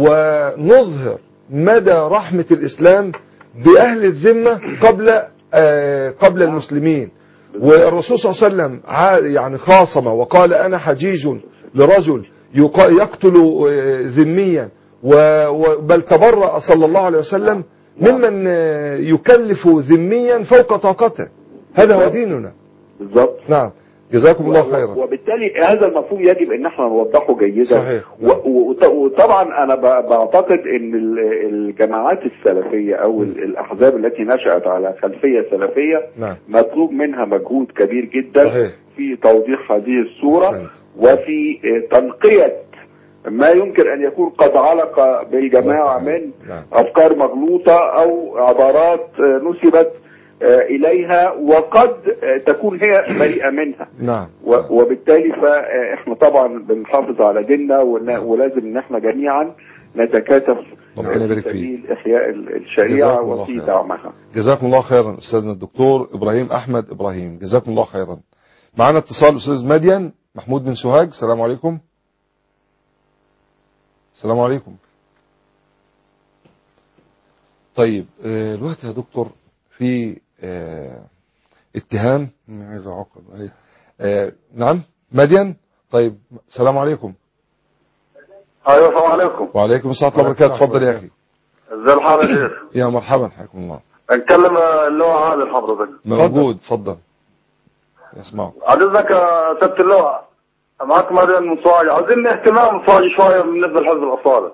ونظهر مدى رحمه الاسلام باهل الذمه قبل آه، قبل المسلمين والرسول صلى الله عليه وسلم عا- يعني خاصم وقال انا حجيج لرجل يقا- يقتل آه، ذميا و- و- بل تبرأ صلى الله عليه وسلم ممن آه، يكلف ذميا فوق طاقته هذا هو ديننا بالظبط نعم جزاكم الله و- خيرا وبالتالي هذا المفهوم يجب ان احنا نوضحه جيدا صحيح. و- و- وط- وطبعا انا ب- بعتقد ان ال- الجماعات السلفيه او ال- الاحزاب التي نشات على خلفيه سلفيه نعم مطلوب منها مجهود كبير جدا صحيح. في توضيح هذه الصوره أحسنت. وفي آه، تنقيه ما يمكن ان يكون قد علق بالجماعه من نعم. افكار مغلوطه او عبارات آه، نسبت آه، اليها وقد آه، تكون هي بريئه منها نعم و- وبالتالي فاحنا طبعا بنحافظ على ديننا ون- ولازم ان احنا جميعا نتكاتف ربنا يبارك في فيك. سبيل احياء ال- الشريعه جزاكم الله وفي خيرا. دعمها جزاكم الله خيرا استاذنا الدكتور ابراهيم احمد ابراهيم جزاكم الله خيرا معنا اتصال استاذ مدين محمود بن سوهاج السلام عليكم السلام عليكم طيب آه، الوقت يا دكتور في آه، اتهام أنا عايز اعقب أيوة. آه، نعم مدين طيب السلام عليكم ايوه السلام عليكم وعليكم السلام ورحمه الله وبركاته اتفضل يا اخي ازي الحال يا شيخ يا مرحبا حياكم الله نتكلم اللغه عادل حضرتك موجود اتفضل يسمعوا عزيزك يا سبت اللغه معك مريم من صواج عايزين اهتمام صواج شويه بالنسبه لحزب الاصاله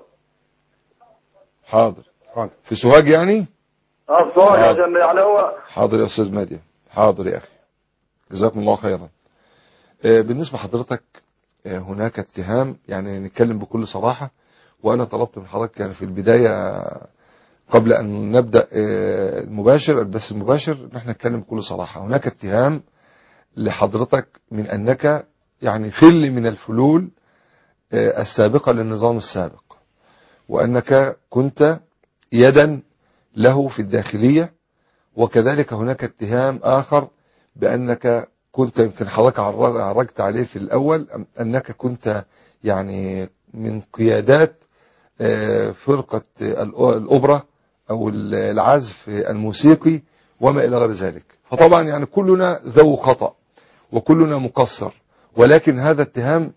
حاضر حاضر. في سوهاج يعني اه صواج آه. عشان يعني هو حاضر يا استاذ مادي حاضر يا اخي جزاكم الله خيرا آه، بالنسبه لحضرتك آه، هناك اتهام يعني نتكلم بكل صراحه وانا طلبت من حضرتك يعني في البدايه آه، قبل ان نبدا آه، المباشر البث المباشر ان احنا نتكلم بكل صراحه هناك اتهام لحضرتك من انك يعني فل من الفلول آه، السابقه للنظام السابق وانك كنت يدا له في الداخليه وكذلك هناك اتهام آخر بأنك كنت يمكن حضرتك عرج- عرجت عليه في الأول أم- أنك كنت يعني من قيادات آه، فرقة الأو- الأوبرا أو ال- العزف الموسيقي وما إلى غير ذلك فطبعا يعني كلنا ذو خطأ وكلنا مقصر ولكن هذا اتهام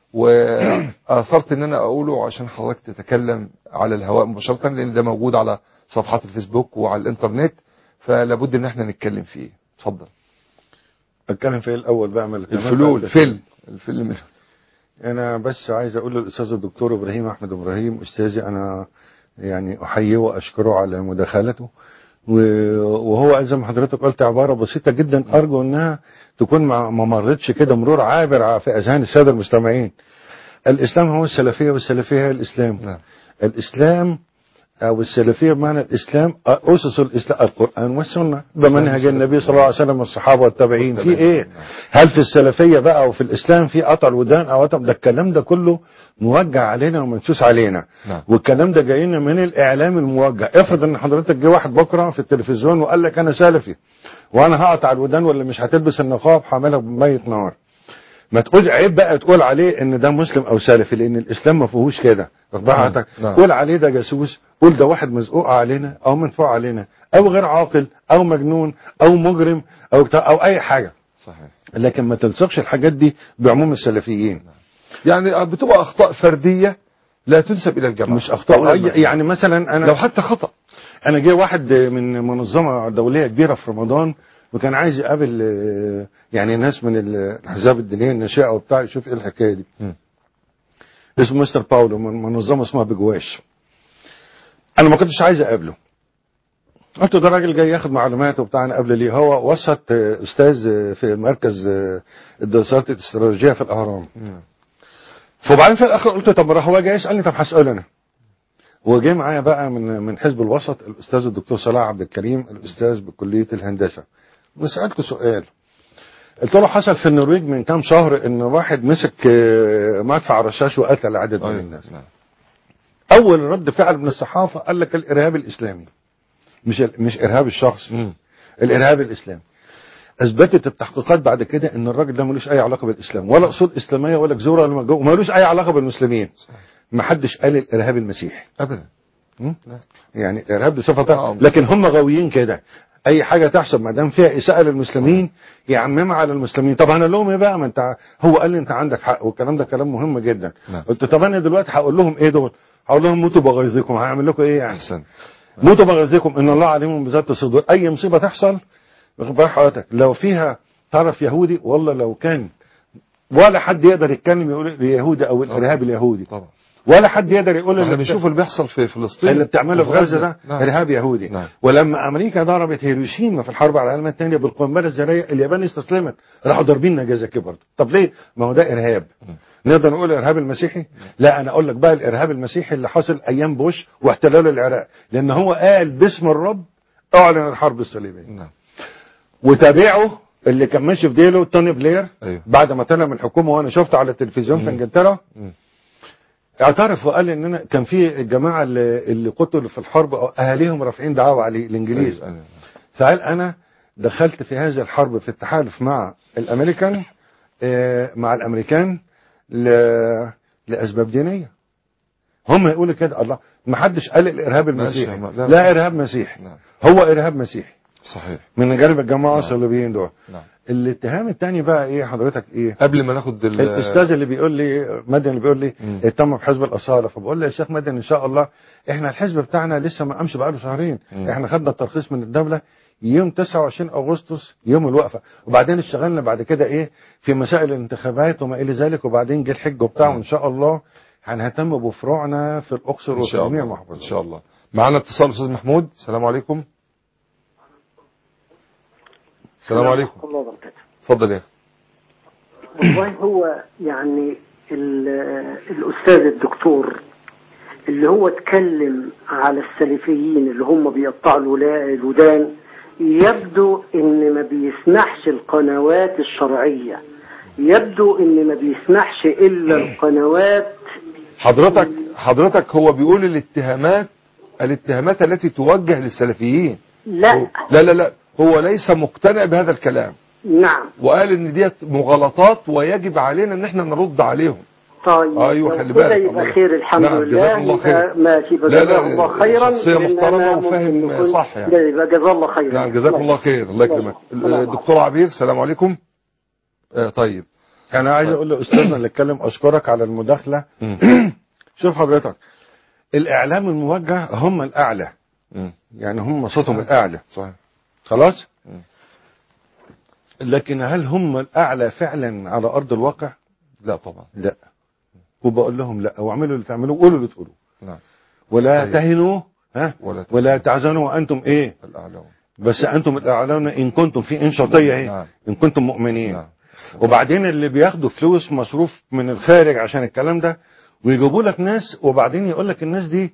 وآثرت أن أنا أقوله عشان حضرتك تتكلم على الهواء مباشرة لأن ده موجود على صفحات الفيسبوك وعلى الإنترنت فلابد ان احنا نتكلم فيه اتفضل اتكلم في إيه الاول بعمل الفلول فيل الفيلم انا بس عايز اقول للاستاذ الدكتور ابراهيم احمد ابراهيم استاذي انا يعني احييه واشكره على مداخلته و- وهو زي ما حضرتك قلت عباره بسيطه جدا ارجو انها تكون ما ما مرتش كده مرور عابر ع- في اذهان الساده المستمعين الاسلام هو السلفيه والسلفيه هي الاسلام نعم. الاسلام او السلفيه بمعنى الاسلام اسس الاسلام القران والسنه بمنهج النبي صلى الله عليه وسلم والصحابه والتابعين في ايه؟ هل في السلفيه بقى او في الاسلام في قطع الودان او قطع ده الكلام ده كله موجه علينا ومنسوس علينا نعم. والكلام ده جاي لنا من الاعلام الموجه افرض ان حضرتك جه واحد بكره في التلفزيون وقال لك انا سلفي وانا هقطع الودان ولا مش هتلبس النقاب هعملها بمية نار ما تقول عيب بقى تقول عليه ان ده مسلم او سلفي لان الاسلام ما فيهوش كده واخد بال حضرتك؟ نعم. قول عليه ده جاسوس قول ده واحد مزقوق علينا او منفوع علينا او غير عاقل او مجنون او مجرم او بتاع- او اي حاجه صحيح لكن ما تلصقش الحاجات دي بعموم السلفيين يعني بتبقى اخطاء فرديه لا تنسب الى الجماعه مش اخطاء أو أي- المجموعة. يعني مثلا انا لو حتى خطا انا جه واحد من منظمه دوليه كبيره في رمضان وكان عايز يقابل آه، يعني ناس من الاحزاب الدينيه الناشئه وبتاع يشوف ايه الحكايه دي مم. اسمه مستر باولو من منظمه اسمها بجواش انا ما كنتش عايز اقابله قلت له ده راجل جاي ياخد معلومات وبتاع انا قبل ليه هو وسط آه، استاذ آه، في مركز آه، الدراسات الاستراتيجيه في الاهرام مم. فبعدين في الاخر قلت طب راح هو جاي يسالني طب هساله انا وجاي معايا بقى من من حزب الوسط الاستاذ الدكتور صلاح عبد الكريم الاستاذ بكليه الهندسه وسالته سؤال قلت له حصل في النرويج من كام شهر ان واحد مسك آه، مدفع رشاش وقتل عدد من أيوة. الناس نعم. اول رد فعل من الصحافه قال لك الارهاب الاسلامي مش ال- مش ارهاب الشخص مم. الارهاب الاسلامي اثبتت التحقيقات بعد كده ان الراجل ده ملوش اي علاقه بالاسلام ولا اصول اسلاميه ولا جذور ولا مجو- وملوش اي علاقه بالمسلمين ما حدش قال الارهاب المسيحي ابدا مم؟ لا. يعني الارهاب بصفه آه. لكن هم غاويين كده اي حاجه تحصل ما دام فيها اساءه للمسلمين يعممها على المسلمين طب انا لهم ايه بقى ما انت هو قال لي انت عندك حق والكلام ده كلام مهم جدا نعم. قلت طب انا دلوقتي هقول لهم ايه دول هقول لهم موتوا بغيظكم هعمل لكم ايه يعني احسن موتوا بغيظكم ان الله عليم بذات الصدور اي مصيبه تحصل واخد بال حضرتك لو فيها طرف يهودي والله لو كان ولا حد يقدر يتكلم يقول اليهودي او الارهاب اليهودي طبعا ولا حد يقدر يقول احنا اللي بنشوف اللي بيحصل في فلسطين اللي بتعمله في وفي غزه ده نعم. ارهاب يهودي نعم. ولما امريكا ضربت هيروشيما في الحرب العالميه الثانيه بالقنبله الذريه اليابان استسلمت راحوا ضاربين نجازاكي برضه طب ليه ما هو ده ارهاب نقدر نقول الارهاب المسيحي لا انا اقول لك بقى الارهاب المسيحي اللي حصل ايام بوش واحتلال العراق لان هو قال باسم الرب اعلن الحرب الصليبيه نعم وتابعه اللي كان ماشي في ديله توني بلير أيوه. بعد ما طلع من الحكومه وانا شفته على التلفزيون في انجلترا مم. اعترف وقال ان انا كان في الجماعه اللي, اللي قتلوا في الحرب اهاليهم رافعين دعوه عليه الانجليز أيوه. أيوه. فقال انا دخلت في هذه الحرب في التحالف مع الامريكان آه، مع الامريكان ل- لاسباب دينيه هم يقولوا كده الله ما حدش قال الارهاب المسيحي ماشي، لا- لا ارهاب مسيحي نعم هو ارهاب مسيحي صحيح من جانب الجماعه الصليبيين دول نعم الاتهام الثاني بقى ايه حضرتك ايه قبل ما ناخد ال- الاستاذ اللي بيقول لي مدني اللي بيقول لي مم. اهتم بحزب الاصاله فبقول له يا شيخ مدني ان شاء الله احنا الحزب بتاعنا لسه ما قامش بقاله شهرين مم. احنا خدنا الترخيص من الدوله يوم 29 اغسطس يوم الوقفه وبعدين اشتغلنا بعد كده ايه في مسائل الانتخابات وما الى ذلك وبعدين جه الحج وبتاع مم. وان شاء الله هنهتم بفروعنا في الاقصر ان وفي شاء جميع الله المحافظات ان شاء الله معنا اتصال استاذ محمود السلام عليكم السلام عليكم ورحمة الله وبركاته اتفضل يا اخي والله هو يعني ال- الأستاذ الدكتور اللي هو اتكلم على السلفيين اللي هم بيقطعوا الولا- الودان يبدو ان ما بيسمحش القنوات الشرعية يبدو ان ما بيسمحش الا القنوات حضرتك حضرتك هو بيقول الاتهامات الاتهامات التي توجه للسلفيين لا لا لا لا هو ليس مقتنع بهذا الكلام نعم وقال ان ديت مغالطات ويجب علينا ان احنا نرد عليهم طيب ايوه خلي لو بالك كده الله يبقى يبارك. خير الحمد نعم، لله جزاك الله خير. يبقى ماشي لا، جزاه لا، الله خيرا شخصية لأن محترمة أنا وفاهم ممكن يكون- صح يعني. لا، يبقى جزاه الله خيرا نعم جزاكم الله خير الله يكرمك الله. دكتور عبير السلام عليكم آه طيب انا عايز اقول لاستاذنا اللي اتكلم اشكرك على المداخله مم. شوف حضرتك الاعلام الموجه هم الاعلى مم. يعني هم صوتهم الاعلى صحيح خلاص مم. لكن هل هم الاعلى فعلا على ارض الواقع لا طبعا لا وبقول لهم لا واعملوا اللي تعملوه قولوا اللي تقولوه نعم ولا أيوة. تهنوا ها ولا ولا تحزنوا وانتم ايه الاعلام بس انتم الاعلون ان كنتم في انشاطيه ايه نعم. ان كنتم مؤمنين نعم وبعدين اللي بياخدوا فلوس مصروف من الخارج عشان الكلام ده ويجيبوا لك ناس وبعدين يقول لك الناس دي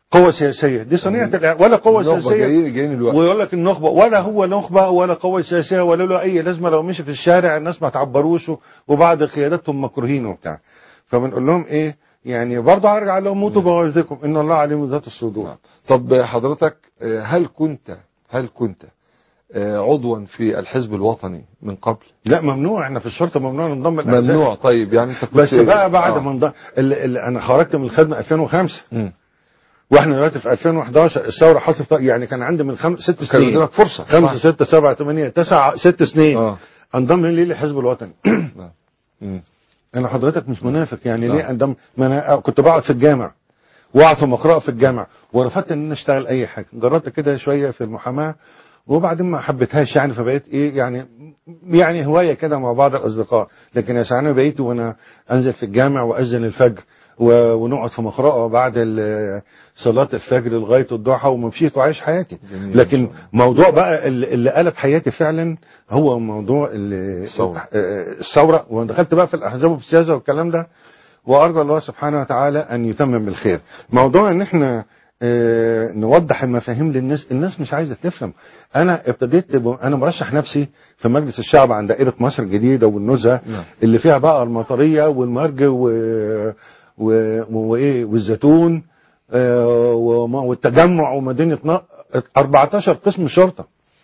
قوة سياسية دي صينية الإعلام ولا قوة النخبة سياسية جايين جايين الوقت ويقول لك النخبة ولا هو نخبة ولا قوة سياسية ولا له أي لازمة لو مشي في الشارع الناس ما تعبروش وبعض قياداتهم مكروهين وبتاع فبنقول لهم إيه يعني برضه هرجع لهم موتوا بغيظكم إن الله عليم ذات الصدور طب حضرتك آه، هل كنت هل كنت آه، عضوا في الحزب الوطني من قبل لا ممنوع احنا في الشرطة ممنوع ننضم الأحزاب. ممنوع طيب يعني انت كنت بس بقى بعد آه. ما انضم اللي اللي انا خرجت من الخدمة 2005 مم. واحنا دلوقتي في 2011 الثورة حصلت يعني كان عندي من خمس ست كان سنين قدامك فرصة خمسة صح. ستة سبعة ثمانية تسعة ست سنين اه انضم ليه للحزب الوطني مم. انا حضرتك مش منافق يعني نعم. ليه انضم ما انا كنت بقعد في الجامع واقعد في مقرأة في الجامع ورفضت ان انا اشتغل اي حاجه جربت كده شويه في المحاماه وبعدين ما حبيتهاش يعني فبقيت ايه يعني يعني هوايه كده مع بعض الاصدقاء لكن يا سعادة بقيت وانا انزل في الجامع واذن الفجر و- ونقعد في مقرأة بعد ال- صلاة الفجر لغاية الضحى ومشيت وعايش حياتي جميل. لكن موضوع بقى اللي اللي قلب حياتي فعلا هو موضوع ال- الثورة. آه، الثورة ودخلت بقى في الأحزاب وفي السياسة والكلام ده وأرجو الله سبحانه وتعالى أن يتمم بالخير موضوع أن احنا آه، نوضح المفاهيم للناس الناس مش عايزة تفهم أنا ابتديت ب- أنا مرشح نفسي في مجلس الشعب عن دائرة مصر الجديدة والنزهة نعم. اللي فيها بقى المطرية والمرج و... و... وإيه والزيتون آه، وما- والتجمع ومدينة ن... 14 قسم شرطة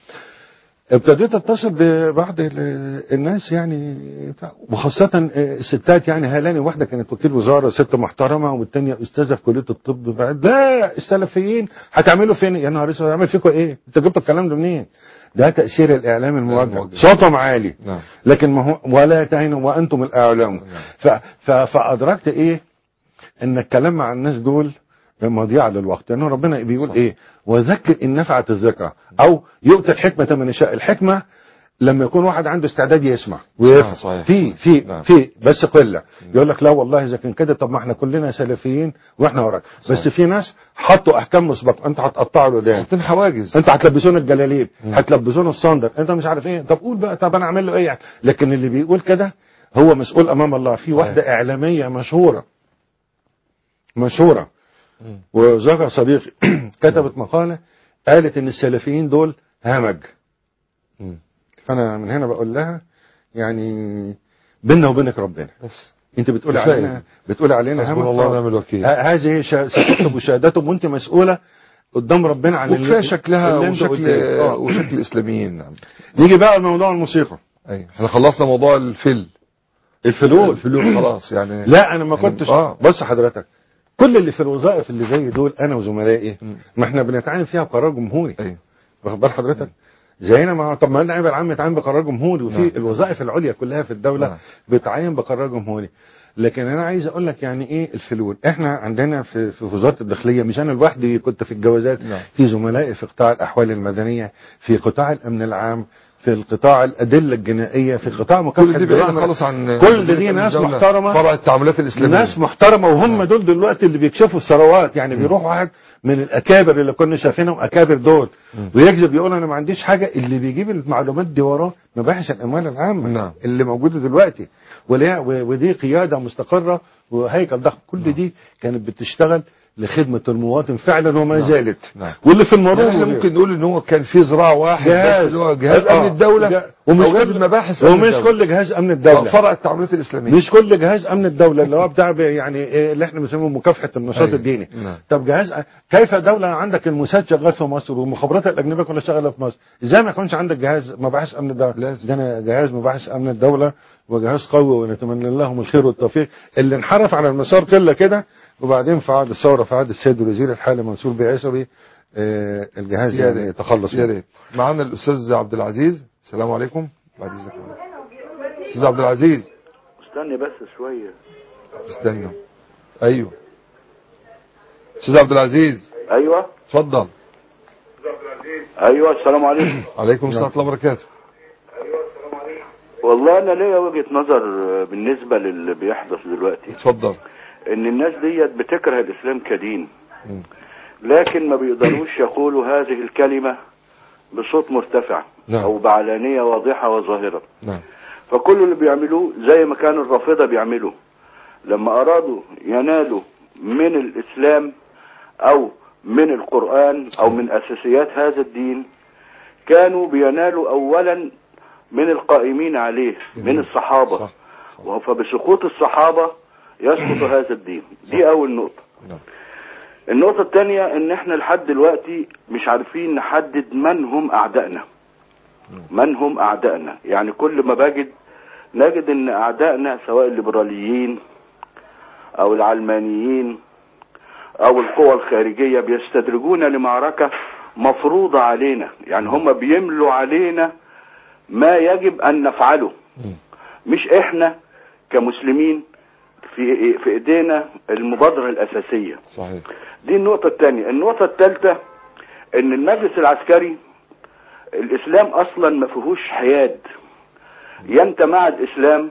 ابتديت اتصل ببعض ال- الناس يعني بتاع- وخاصة آه، الستات يعني هلاني واحدة كانت وكيل وزارة ست محترمة والتانية أستاذة في كلية الطب بعد لا السلفيين هتعملوا فين يا نهار اسود هعمل فيكم ايه؟ انت جبتوا الكلام ده منين؟ ده تأثير الإعلام الموجه الموجه. صوتهم عالي نعم لكن ما هو ولا تهنوا وأنتم الأعلام ف... ف... فأدركت إيه؟ ان الكلام مع الناس دول مضيعة للوقت لانه ربنا بيقول صح. ايه وذكر ان نفعت الذكرى او يؤتى الحكمة من يشاء الحكمة لما يكون واحد عنده استعداد يسمع ويفهم صحيح. في في نعم. في بس قله يقول لك لا والله اذا كان كده طب ما احنا كلنا سلفيين واحنا وراك بس في ناس حطوا احكام مسبقه انت هتقطعوا له ده حاطين حواجز انت هتلبسونا الجلاليب هتلبسونا الصندر انت مش عارف ايه طب قول بقى طب انا اعمل له ايه يعني؟ لكن اللي بيقول كده هو مسؤول امام الله في واحده اعلاميه مشهوره مشهوره مم. وذكر صديقي كتبت مقاله قالت ان السلفيين دول همج مم. فانا من هنا بقول لها يعني بيننا وبينك ربنا بس انت بتقولي كفاية. علينا بتقولي علينا حسبنا همج الله خلاص. ونعم الوكيل. ه- هذه شا- ستكتب شهادتهم وانت مسؤوله قدام ربنا عن وكفايه شكلها اللي انت وشكل قلتيه. آه. وشكل الاسلاميين نعم نيجي بقى لموضوع الموسيقى ايوه احنا خلصنا موضوع الفل الفلول الفلول خلاص يعني لا انا ما يعني- كنتش آه. بص حضرتك كل اللي في الوظائف اللي زي دول انا وزملائي مم. ما احنا بنتعامل فيها بقرار جمهوري ايوه واخد بال حضرتك زينا ما طب ما النائب العام يتعين بقرار جمهوري وفي نعم. الوظائف العليا كلها في الدوله نعم. بتعين بقرار جمهوري لكن انا عايز اقول لك يعني ايه الفلول احنا عندنا في, في وزاره الداخليه مش انا لوحدي كنت في الجوازات نعم. في زملائي في قطاع الاحوال المدنيه في قطاع الامن العام في القطاع الادله الجنائيه في قطاع مكافحه كل دي بعيدة الجرائم. خالص عن كل دي ناس الدولة. محترمه فرع التعاملات الاسلاميه ناس محترمه وهم دول دلوقتي اللي بيكشفوا الثروات يعني بيروح واحد من الاكابر اللي كنا شايفينهم اكابر دول ويكذب يقول انا ما عنديش حاجه اللي بيجيب المعلومات دي وراه مباحث الاموال العامه نعم. اللي موجوده دلوقتي وليها- و- ودي قياده مستقره وهيكل ضخم كل دي كانت بتشتغل لخدمه المواطن فعلا وما زالت نعم. واللي في يعني المرور احنا ممكن نقول ان هو كان في ذراع واحد جهاز بس اللي هو جهاز آه. امن الدوله جا- ومش ومش جهاز كل المباحث أمن ومش الدولة. كل جهاز امن الدوله فرع التعاملات الاسلاميه مش كل جهاز امن الدوله اللي هو بتاع يعني إيه اللي احنا بنسميه مكافحه النشاط أيوة. الديني نعم. طب جهاز كيف دوله عندك الموساد شغال في مصر والمخابرات الاجنبيه كلها شغاله في مصر ازاي ما يكونش عندك جهاز مباحث امن الدوله لازم. ده أنا جهاز مباحث امن الدوله وجهاز قوي ونتمنى لهم الخير والتوفيق اللي انحرف على المسار كله كده وبعدين في عهد الثوره في عهد السيد الوزير الحالي منصور بيعسري آه الجهاز يا يعني ريت. تخلص يا منه. ريت معانا الاستاذ عبد العزيز السلام عليكم بعد اذنك استاذ عبد العزيز استني بس شوية استنى ايوه استاذ عبد العزيز ايوه اتفضل ايوه السلام عليكم عليكم السلام ورحمه الله وبركاته والله انا ليا وجهة نظر بالنسبة للي بيحدث دلوقتي اتفضل ان الناس ديت بتكره الاسلام كدين مم. لكن ما بيقدروش يقولوا هذه الكلمة بصوت مرتفع نعم. او بعلانية واضحة وظاهرة نعم فكل اللي بيعملوه زي ما كان الرافضة بيعملوا لما أرادوا ينالوا من الإسلام أو من القرآن أو من أساسيات هذا الدين كانوا بينالوا أولا من القائمين عليه من الصحابة صح صح. فبسقوط الصحابة يسقط هذا الدين دي أول نقطة نعم. النقطة الثانية إن إحنا لحد دلوقتي مش عارفين نحدد من هم أعدائنا من هم أعدائنا يعني كل ما بجد نجد إن أعدائنا سواء الليبراليين أو العلمانيين أو القوى الخارجية بيستدرجونا لمعركة مفروضة علينا يعني هم بيملوا علينا ما يجب أن نفعله مم. مش إحنا كمسلمين في في ايدينا المبادرة الأساسية صحيح دي النقطة الثانية النقطة الثالثة ان المجلس العسكري الاسلام اصلا ما فيهوش حياد ينتمى مع الاسلام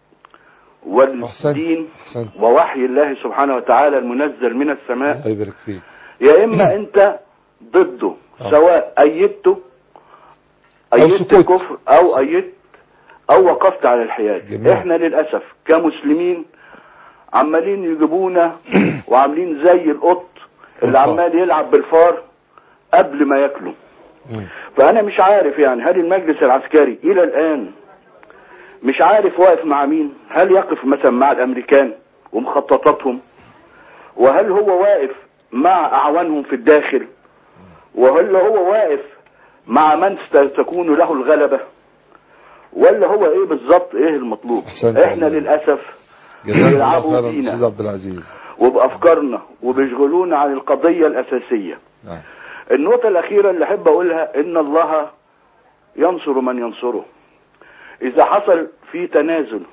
والدين أحسنت ووحي الله سبحانه وتعالى المنزل من السماء الله يبارك فيك يا اما انت ضده آه. سواء ايدته ايدت سكوت. الكفر او ايدت او وقفت على الحياد جميل. احنا للاسف كمسلمين عمالين يجيبونا وعاملين زي القط اللي الفار. عمال يلعب بالفار قبل ما ياكله مم. فانا مش عارف يعني هل المجلس العسكري الى الان مش عارف واقف مع مين هل يقف مثلا مع الامريكان ومخططاتهم وهل هو واقف مع اعوانهم في الداخل وهل هو واقف مع من ستكون له الغلبة ولا هو ايه بالظبط ايه المطلوب أحسنت احنا والله. للأسف جزاك الله بيلعبوا خيرا بينا. استاذ عبد العزيز وبأفكارنا وبيشغلونا عن القضية الأساسية نعم النقطة الأخيرة اللي أحب أقولها إن الله ينصر من ينصره إذا حصل في تنازل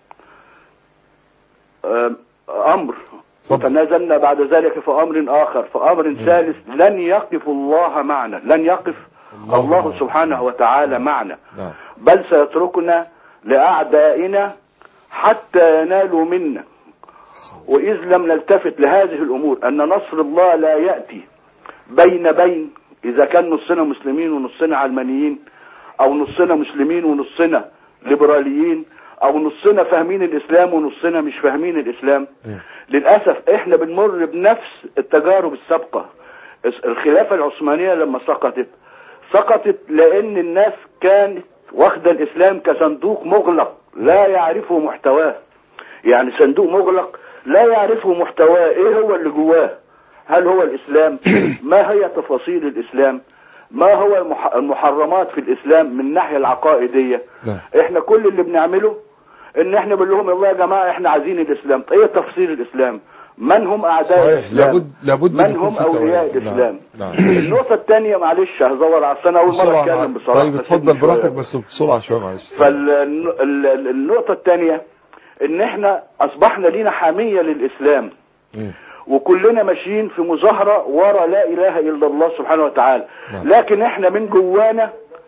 آم، أمر اتفضل. وتنازلنا بعد ذلك في أمر آخر في أمر ثالث لن يقف الله معنا لن يقف الله الله معنا. سبحانه وتعالى معنا نعم بل سيتركنا لأعدائنا حتى ينالوا منا وإذ لم نلتفت لهذه الأمور أن نصر الله لا يأتي بين بين إذا كان نصنا مسلمين ونصنا علمانيين أو نصنا مسلمين ونصنا ليبراليين أو نصنا فاهمين الإسلام ونصنا مش فاهمين الإسلام مم. للأسف إحنا بنمر بنفس التجارب السابقة الخلافة العثمانية لما سقطت سقطت لأن الناس كانت واخدة الإسلام كصندوق مغلق لا يعرفه محتواه يعني صندوق مغلق لا يعرفه محتواه ايه هو اللي جواه هل هو الاسلام ما هي تفاصيل الاسلام ما هو المح- المحرمات في الاسلام من الناحيه العقائديه نعم. احنا كل اللي بنعمله ان احنا بنقول لهم والله يا جماعه احنا عايزين الاسلام ايه تفاصيل الاسلام من هم اعداء صحيح الاسلام لابد لابد من يكون هم في اولياء توعية. الاسلام نعم. النقطه الثانيه معلش هزور على السنه اول مره بسرعة اتكلم معاك. بصراحه طيب فسيبني اتفضل شوية. براحتك بس بسرعة شوية معلش فالنقطة الثانية ان احنا اصبحنا لينا حامية للاسلام مم. وكلنا ماشيين في مظاهرة ورا لا اله الا الله سبحانه وتعالى نعم. لكن احنا من جوانا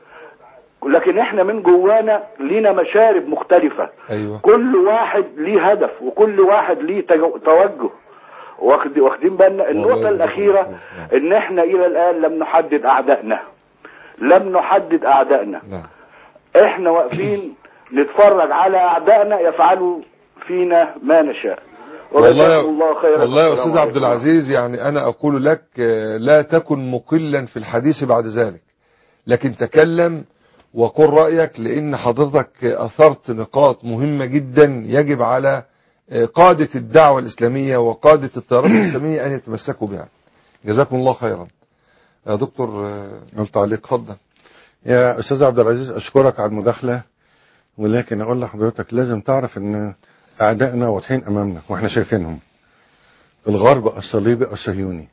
لكن احنا من جوانا لينا مشارب مختلفة ايوه كل واحد ليه هدف وكل واحد ليه تجو- توجه واخد- واخدين بالنا النقطة والله الأخيرة نعم. إن إحنا إلى الآن لم نحدد أعدائنا لم نحدد أعدائنا نعم احنا واقفين نتفرج على اعدائنا يفعلوا فينا ما نشاء والله وجزاكم الله خيرا والله يا والسلام استاذ عبد عليكم. العزيز يعني انا اقول لك آه، لا تكن مقلا في الحديث بعد ذلك لكن تكلم وقل رايك لان حضرتك اثرت نقاط مهمه جدا يجب على آه، قاده الدعوه الاسلاميه وقاده التيارات الاسلاميه ان يتمسكوا بها جزاكم الله خيرا يا دكتور آه، التعليق اتفضل يا استاذ عبد العزيز اشكرك على المداخله ولكن اقول لحضرتك لازم تعرف ان اعدائنا واضحين امامنا واحنا شايفينهم الغرب الصليبي الصهيوني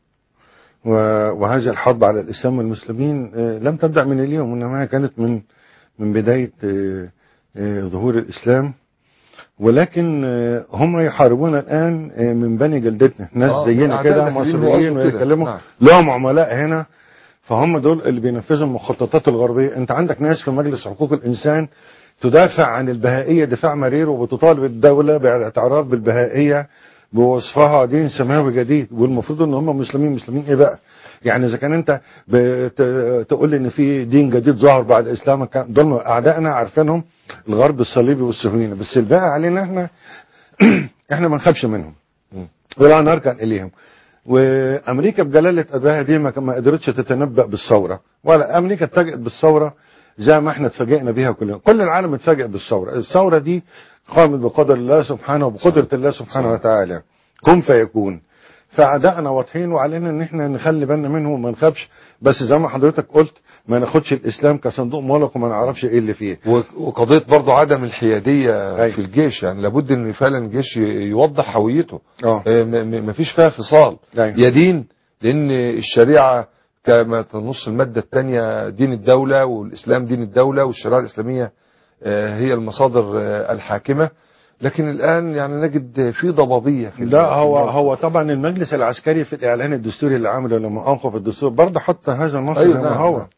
و- وهذه الحرب على الاسلام والمسلمين آه، لم تبدا من اليوم انما هي كانت من من بدايه آه، آه، ظهور الاسلام ولكن آه، هم يحاربون الان آه، من بني جلدتنا ناس آه، زينا أعداء كده داخلين مصريين وأصل كده. ويتكلموا نعم. لهم عملاء هنا فهم دول اللي بينفذوا المخططات الغربية انت عندك ناس في مجلس حقوق الانسان تدافع عن البهائية دفاع مرير وبتطالب الدولة بالاعتراف بالبهائية بوصفها دين سماوي جديد والمفروض ان هم مسلمين مسلمين ايه بقى يعني اذا كان انت بت- تقول لي ان في دين جديد ظهر بعد الاسلام كان- دول اعدائنا عارفينهم الغرب الصليبي والصهيوني بس الباقي علينا احنا احنا ما نخافش منهم مم. ولا نركن اليهم وامريكا بجلاله قدرها دي ما ما قدرتش تتنبأ بالثوره ولا امريكا اتفاجئت بالثوره زي ما احنا اتفاجئنا بيها كلنا كل العالم اتفاجئ بالثوره الثوره دي قامت بقدر الله سبحانه وبقدره الله سبحانه وتعالى كن فيكون فاعدائنا واضحين وعلينا ان احنا نخلي بالنا منهم وما نخافش بس زي ما حضرتك قلت ما ناخدش الاسلام كصندوق مغلق وما نعرفش ايه اللي فيه و- وقضيه برضو عدم الحياديه أيوة. في الجيش يعني لابد ان فعلا الجيش ي- يوضح هويته اه آه، م- م- مفيش فيها فصال أيوة. يا دين لان الشريعه كما تنص الماده الثانيه دين الدوله والاسلام دين الدوله والشريعه الاسلاميه آه، هي المصادر آه، الحاكمه لكن الان يعني نجد في ضبابيه في لا ال- هو في الموضوع. هو طبعا المجلس العسكري في الاعلان الدستوري اللي عمله لما انقف الدستور برضه حط هذا النص أيوة زي ما نعم، هو نعم.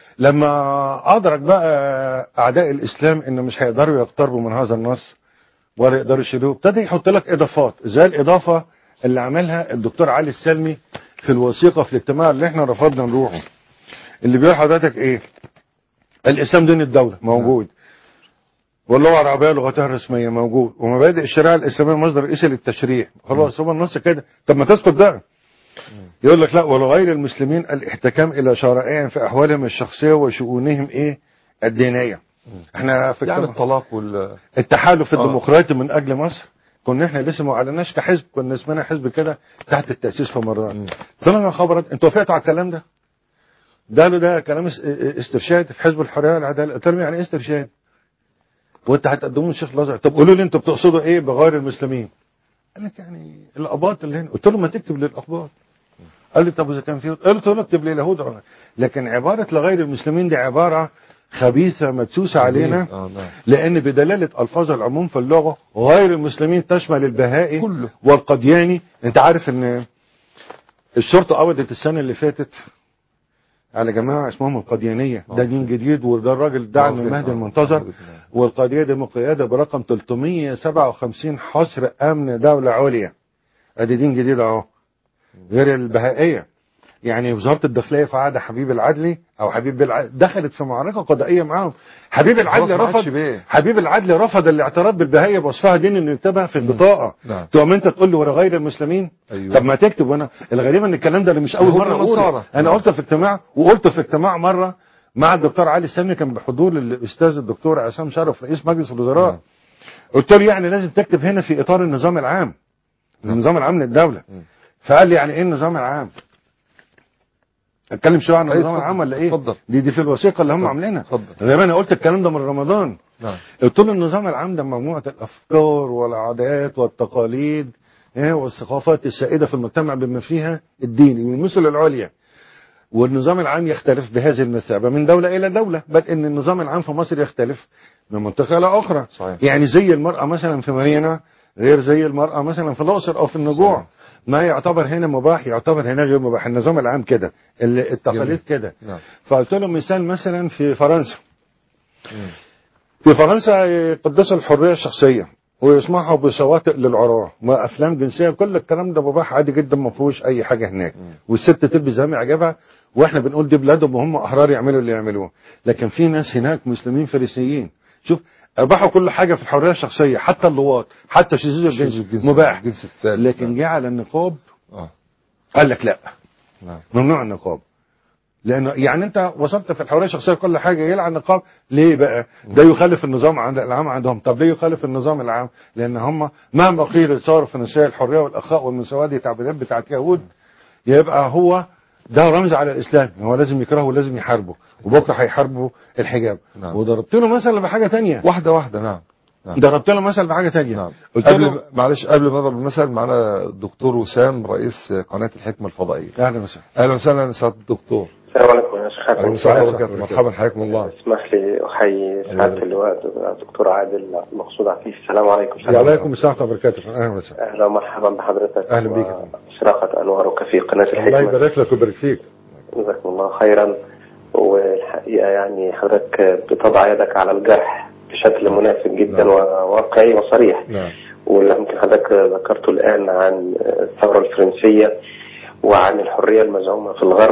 لما ادرك بقى اعداء الاسلام انه مش هيقدروا يقتربوا من هذا النص ولا يقدروا يشيلوه ابتدى يحط لك اضافات زي الاضافه اللي عملها الدكتور علي السلمي في الوثيقه في الاجتماع اللي احنا رفضنا نروحه اللي بيقول حضرتك ايه الاسلام دين الدوله موجود واللغه العربيه لغتها الرسميه موجود ومبادئ الشريعه الاسلاميه مصدر رئيسي للتشريع خلاص هو النص كده طب ما تسكت بقى يقول لك لا ولغير المسلمين الاحتكام الى شرائعهم في احوالهم الشخصيه وشؤونهم ايه الدينيه احنا في يعني اجتماع- الطلاق وال التحالف آه. الديمقراطي من اجل مصر كنا احنا لسه ما اعلناش كحزب كنا اسمنا حزب كده تحت التاسيس في مرات طلعنا خبرت انتوا وافقتوا على الكلام ده ده له ده كلام اس- استرشاد في حزب الحريه والعداله قلت لهم يعني ايه استرشاد وانت هتقدموا الشيخ الازهر طب قولوا لي انتوا بتقصدوا ايه بغير المسلمين قال لك يعني الاباط اللي هنا قلت له ما تكتب للاقباط قال لي طب اذا كان في قلت له اكتب لليهود لكن عباره لغير المسلمين دي عباره خبيثه مدسوسه علينا آه نعم. لان بدلاله الفاظ العموم في اللغه غير المسلمين تشمل البهائي كله. والقدياني انت عارف ان الشرطه قبضت السنه اللي فاتت على جماعه اسمهم القديانيه ده دين جديد وده الراجل دعا من آه، المهدي آه، المنتظر آه. والقضيه دي مقيده برقم 357 حصر امن دوله عليا ادي دين جديد اهو غير البهائيه يعني وزاره الداخليه في عهد حبيب العدلي او حبيب العدلي دخلت في معركه قضائيه معاهم حبيب العدلي خلاص ما عادش رفض بيه. حبيب العدلي رفض الاعتراف بالبهائيه بوصفها دين انه يكتبها في البطاقه نعم. تقوم انت تقول لي ورا غير المسلمين أيوة. طب ما تكتب وانا الغريب ان الكلام ده انا مش اول يهود مره ونصارى. اقوله انا نعم. قلت في اجتماع وقلت في اجتماع مره مع الدكتور علي السامي كان بحضور الاستاذ الدكتور عصام شرف رئيس مجلس الوزراء نعم. قلت له يعني لازم تكتب هنا في اطار النظام العام النظام العام للدوله مم. فقال لي يعني ايه النظام العام اتكلم شويه عن أي النظام اتفضل، العام ولا ايه اتفضل. دي دي في الوثيقه اللي هم عاملينها اتفضل. زي ما انا قلت الكلام ده من رمضان نعم قلت له النظام العام ده مجموعه الافكار والعادات والتقاليد إيه، والثقافات السائده في المجتمع بما فيها الديني والمثل العليا والنظام العام يختلف بهذه المثابه من دوله الى دوله بل ان النظام العام في مصر يختلف من منطقه الى اخرى صحيح. يعني زي المراه مثلا في مارينا غير زي المراه مثلا في الاقصر او في النجوع صحيح. ما يعتبر هنا مباح يعتبر هنا غير مباح النظام العام كده ال- التقاليد جميل. كده نعم فقلت له مثال مثلا في فرنسا مم. في فرنسا يقدسوا الحريه الشخصيه ويسمحوا بشواطئ للعراة ما افلام جنسيه كل الكلام ده مباح عادي جدا ما فيهوش اي حاجه هناك والست تلبس زي ما يعجبها واحنا بنقول دي بلادهم وهم احرار يعملوا اللي يعملوه لكن في ناس هناك مسلمين فريسيين شوف اباحوا كل حاجه في الحريه الشخصيه حتى اللواط حتى شذوذ الجنس الجنس- مباح الجنس الثالث. لكن نعم. جه على النقاب اه قال لك لا نعم ممنوع النقاب لانه يعني انت وصلت في الحريه الشخصيه كل حاجه يلعن النقاب ليه بقى؟ ده يخالف النظام عند العام عندهم، طب ليه يخالف النظام العام؟ لان هم مهما قيل الثوره الفرنسيه الحريه والاخاء والمساواه دي تعبيرات بتاعت يهود يبقى هو ده رمز على الاسلام هو لازم يكرهه ولازم يحاربه وبكره هيحاربوا الحجاب نعم. وضربت له مثل بحاجه تانية واحده واحده نعم نعم. ضربت له مثل بحاجه تانية نعم قلت قبل له معلش قبل ما اضرب المثل معنا الدكتور وسام رئيس قناه الحكمه الفضائيه اهلا وسهلا اهلا وسهلا سعاده الدكتور السلام عليكم يا شيخ عليكم حسن. السلام ورحمه الله مرحبا حياكم الله اسمح لي احيي سعاده اللواء الدكتور عادل المقصود عفيف السلام عليكم وعليكم السلام ورحمه الله وبركاته اهلا وسهلا اهلا ومرحبا بحضرتك أهلا بيك. واشراقه انوارك في قناه الله الحكمه يبارك لك ويبارك فيك جزاكم الله خيرا والحقيقه يعني حضرتك بتضع يدك على الجرح بشكل مناسب جدا نعم. وواقعي وصريح نعم واللي يمكن حضرتك ذكرته الآن عن الثورة الفرنسية وعن الحرية المزعومة في الغرب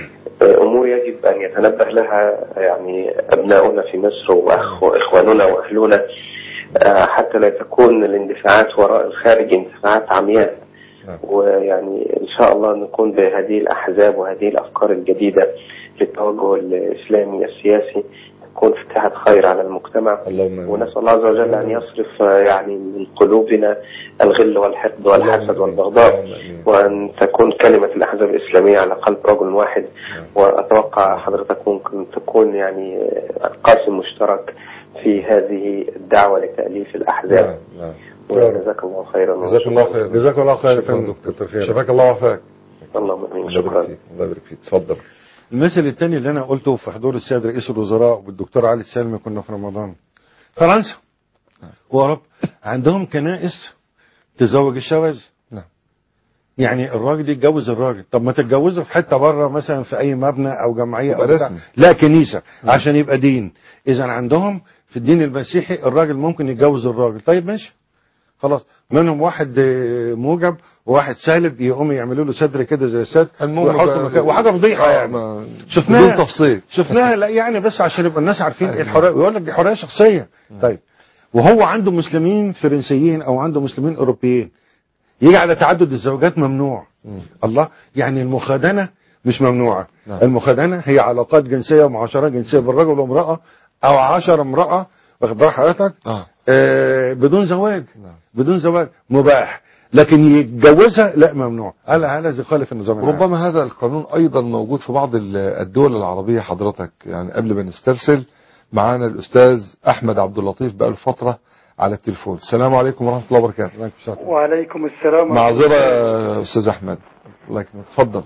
أمور يجب أن يتنبه لها يعني أبناؤنا في مصر وأخ وإخواننا وأهلنا آه، حتى لا تكون الاندفاعات وراء الخارج اندفاعات عمياء ويعني إن شاء الله نكون بهذه الأحزاب وهذه الأفكار الجديدة للتوجه الإسلامي السياسي تكون فتحة خير على المجتمع ونسأل الله عز وجل أن يصرف آه، يعني من قلوبنا الغل والحقد والحسد والبغضاء وأن تكون كلمة الأحزاب الإسلامية على قلب رجل واحد وأتوقع حضرتك ممكن تكون يعني آه، قاسم مشترك في هذه الدعوة لتأليف الأحزاب وجزاك الله خيرا جزاك الله خير جزاك الله خير يا شكراً فندم دكتور. كتر خيرك. شفاك الله وعافاك اللهم امين الله يبارك شكرا فيك الله يبارك فيك اتفضل المثل الثاني اللي انا قلته في حضور السيد رئيس الوزراء والدكتور علي السلمي كنا في رمضان فرنسا واوروبا عندهم كنائس تزوج الشواذ نعم. يعني الراجل يتجوز الراجل طب ما تتجوزه في حته بره مثلا في اي مبنى او جمعيه او يبقى بتاع. رسمي. لا كنيسه عشان يبقى دين اذا عندهم في الدين المسيحي الراجل ممكن يتجوز الراجل طيب ماشي خلاص منهم واحد آه، موجب وواحد سالب يقوموا يعملوا له صدر كده زي السد المهم ويحطوا بقى- مكان وحاجه فضيحه آه، يعني ما- شفناها بدون تفصيل شفناها لا يعني بس عشان يبقى الناس عارفين أيوة. ايه الحريه ويقول لك دي حريه شخصيه طيب وهو عنده مسلمين فرنسيين او عنده مسلمين اوروبيين يجي على تعدد الزوجات ممنوع الله يعني المخادنه مش ممنوعه نعم. المخادنه هي علاقات جنسيه ومعاشرات جنسيه بالرجل وامراه او عشر امراه واخد بال حضرتك اه آه بدون زواج نعم. بدون زواج مباح لكن يتجوزها لا ممنوع هل هذا يخالف النظام العام ربما هذا القانون ايضا موجود في بعض ال- الدول العربيه حضرتك يعني قبل ما نسترسل معانا الاستاذ احمد عبد اللطيف بقى فتره على التليفون السلام عليكم ورحمه الله وبركاته وعليكم السلام ورحمة معذره الله. يا استاذ احمد الله يكرمك اتفضل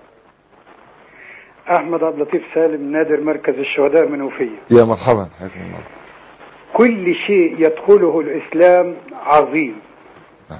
أحمد عبد اللطيف سالم نادر مركز الشهداء منوفية يا مرحبا حياكم الله كل شيء يدخله الإسلام عظيم نعم.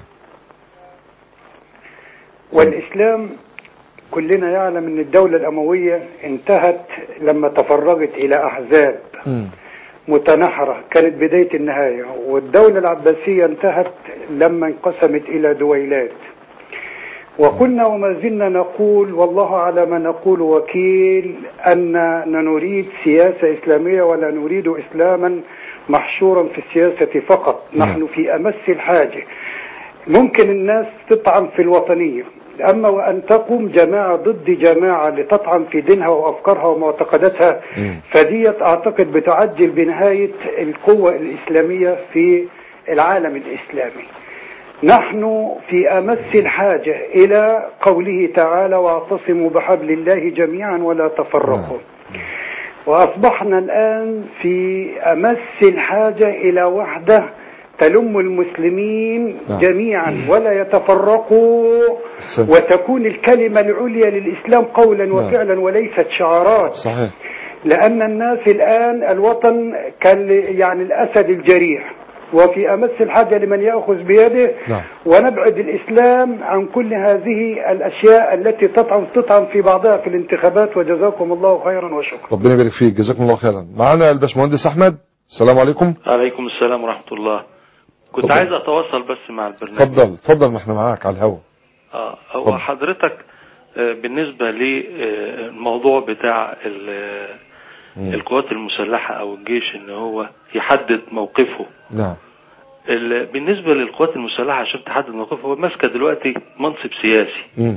والإسلام كلنا يعلم أن الدولة الأموية انتهت لما تفرغت إلى أحزاب مم. متنحرة كانت بداية النهاية والدولة العباسية انتهت لما انقسمت إلى دويلات وكنا وما زلنا نقول والله على ما نقول وكيل أننا نريد سياسة إسلامية ولا نريد إسلاما محشورا في السياسة فقط نحن في أمس الحاجة ممكن الناس تطعن في الوطنية أما وأن تقوم جماعة ضد جماعة لتطعن في دينها وأفكارها ومعتقداتها مم. فديت أعتقد بتعجل بنهاية القوة الإسلامية في العالم الإسلامي نحن في أمس الحاجة إلى قوله تعالى واعتصموا بحبل الله جميعا ولا تفرقوا وأصبحنا الآن في أمس الحاجة إلى وحدة تلم المسلمين نعم. جميعا ولا يتفرقوا أحسنت. وتكون الكلمة العليا للإسلام قولا وفعلا وليست شعارات صحيح لأن الناس الآن الوطن كان يعني الأسد الجريح وفي أمس الحاجة لمن يأخذ بيده نعم. ونبعد الإسلام عن كل هذه الأشياء التي تطعن تطعن في بعضها في الانتخابات وجزاكم الله خيرا وشكرا ربنا يبارك فيك جزاكم الله خيرا معانا الباشمهندس احمد السلام عليكم عليكم السلام ورحمة الله كنت اتفضل. عايز أتواصل بس مع البرنامج اتفضل اتفضل ما احنا معاك على الهوا آه اتفضل. هو حضرتك آه، بالنسبة للموضوع بتاع ال- مم. القوات المسلحة أو الجيش إن هو يحدد موقفه نعم ال- بالنسبة للقوات المسلحة عشان تحدد موقفه هو ماسكة دلوقتي منصب سياسي مم.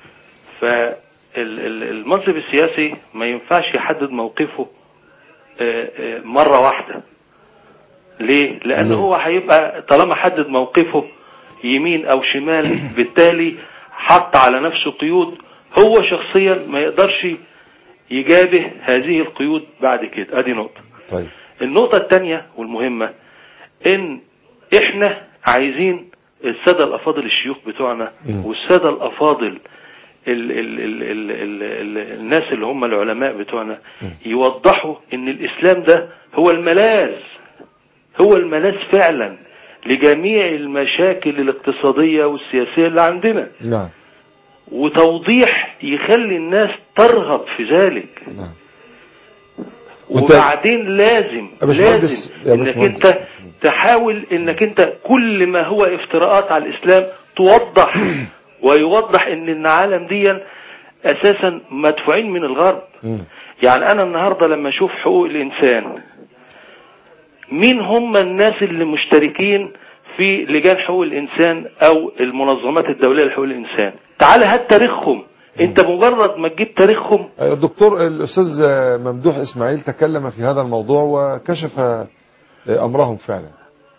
فالمنصب السياسي ما ينفعش يحدد موقفه آه، آه، مرة واحدة ليه؟ لأن ليه؟ هو هيبقى طالما حدد موقفه يمين أو شمال بالتالي حط على نفسه قيود هو شخصيا ما يقدرش يجابه هذه القيود بعد كده ادي نقطة طيب النقطة الثانية والمهمة ان احنا عايزين السادة الافاضل الشيوخ بتوعنا مم. والسادة الافاضل ال ال ال ال ال ال الناس اللي هم العلماء بتوعنا يوضحوا ان الاسلام ده هو الملاذ هو الملاذ فعلا لجميع المشاكل الاقتصادية والسياسية اللي عندنا نعم وتوضيح يخلي الناس ترغب في ذلك نعم وانت- وبعدين لازم يا باشمهندس- لازم يا انك باشمهندس. انت تحاول انك انت كل ما هو افتراءات على الاسلام توضح ويوضح ان العالم دي اساسا مدفوعين من الغرب مم. يعني انا النهاردة لما اشوف حقوق الانسان مين هم الناس اللي مشتركين في لجان حقوق الانسان او المنظمات الدوليه لحقوق الانسان تعال هات تاريخهم انت مجرد ما تجيب تاريخهم الدكتور الأستاذ ممدوح إسماعيل تكلم في هذا الموضوع وكشف أمرهم فعلا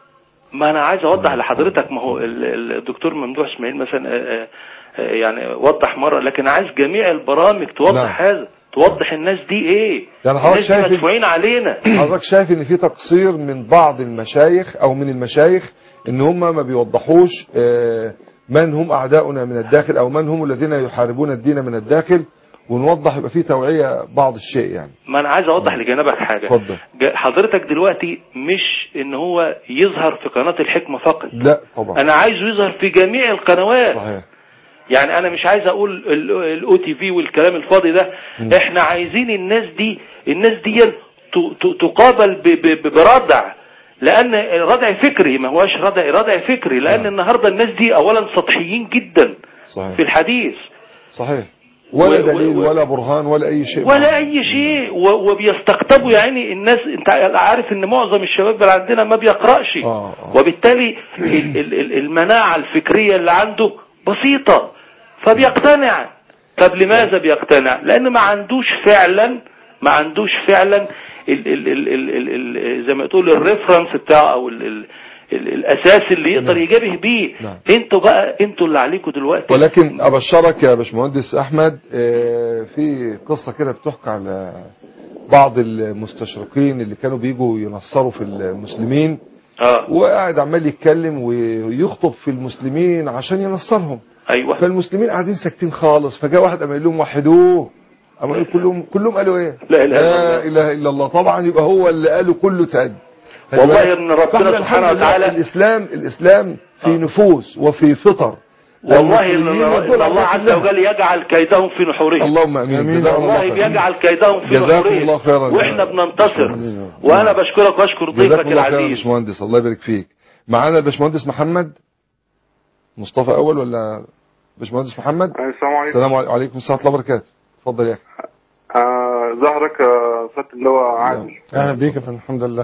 ما انا عايز اوضح لحضرتك ما هو ال- ال- الدكتور ممدوح اسماعيل مثلا آه، آه، يعني وضح مره لكن عايز جميع البرامج توضح نعم. هذا توضح الناس دي ايه يعني حضرتك الناس دي شايف مدفوعين علينا حضرتك شايف ان في تقصير من بعض المشايخ او من المشايخ ان هم ما بيوضحوش آه، من هم اعداؤنا من الداخل او من هم الذين يحاربون الدين من الداخل ونوضح يبقى في توعية بعض الشيء يعني ما انا عايز اوضح لجنابك حاجه اتفضل ج- حضرتك دلوقتي مش ان هو يظهر في قناه الحكمه فقط لا طبعا انا عايزه يظهر في جميع القنوات صحيح يعني انا مش عايز اقول الاو تي في والكلام الفاضي ده احنا عايزين الناس دي الناس دي ت- ت- تقابل ب- ب- ب- بردع لان ردع فكري ما هوش ردع ردع فكري لان النهارده الناس دي اولا سطحيين جدا صحيح في الحديث صحيح ولا و- و- دليل و- ولا برهان ولا اي شيء ولا اي شيء و- وبيستقطبوا يعني الناس انت عارف ان معظم الشباب اللي عندنا ما بيقراش آه، آه. وبالتالي ال- ال- ال- المناعه الفكريه اللي عنده بسيطه فبيقتنع طب لماذا بيقتنع لان ما عندوش فعلا ما عندوش فعلا ال ال ال ال ال ال زي ما تقول الريفرنس بتاعه او ال ال ال الاساس اللي يقدر يجابه بيه نعم. انتوا بقى انتوا اللي عليكم دلوقتي ولكن ابشرك يا باشمهندس احمد آه، في قصه كده بتحكى على بعض المستشرقين اللي كانوا بيجوا ينصروا في المسلمين اه وقاعد عمال يتكلم ويخطب في المسلمين عشان ينصرهم ايوه فالمسلمين قاعدين ساكتين خالص فجاء واحد قام قال لهم وحدوه قام قال كلهم كلهم قالوا ايه لا إله إلا لا اله الا الله طبعا يبقى هو اللي قاله كله تأدي والله إن ربنا فإحنا الحمد سبحانه لله وتعالى- الاسلام الاسلام في نفوس وفي فطر والله إن المسلمين إن والدول الله عز كلها. وجل يجعل كيدهم في نحورهم اللهم امين جزاكم الله والله خيرا. بيجعل كيدهم في جزاكم نحورهم الله خيرا. واحنا بننتصر وانا بشكرك واشكر ضيفك جزاكم الله خيرا يا العزيز باشمهندس الله يبارك فيك معانا الباشمهندس محمد مصطفى اول ولا باشمهندس محمد السلام عليكم السلام عليكم وعليكم السلام ورحمه الله وبركاته اتفضل يا اخي آه ظهرك آه سيادة اللواء عادل اهلا بيك يا فندم الحمد لله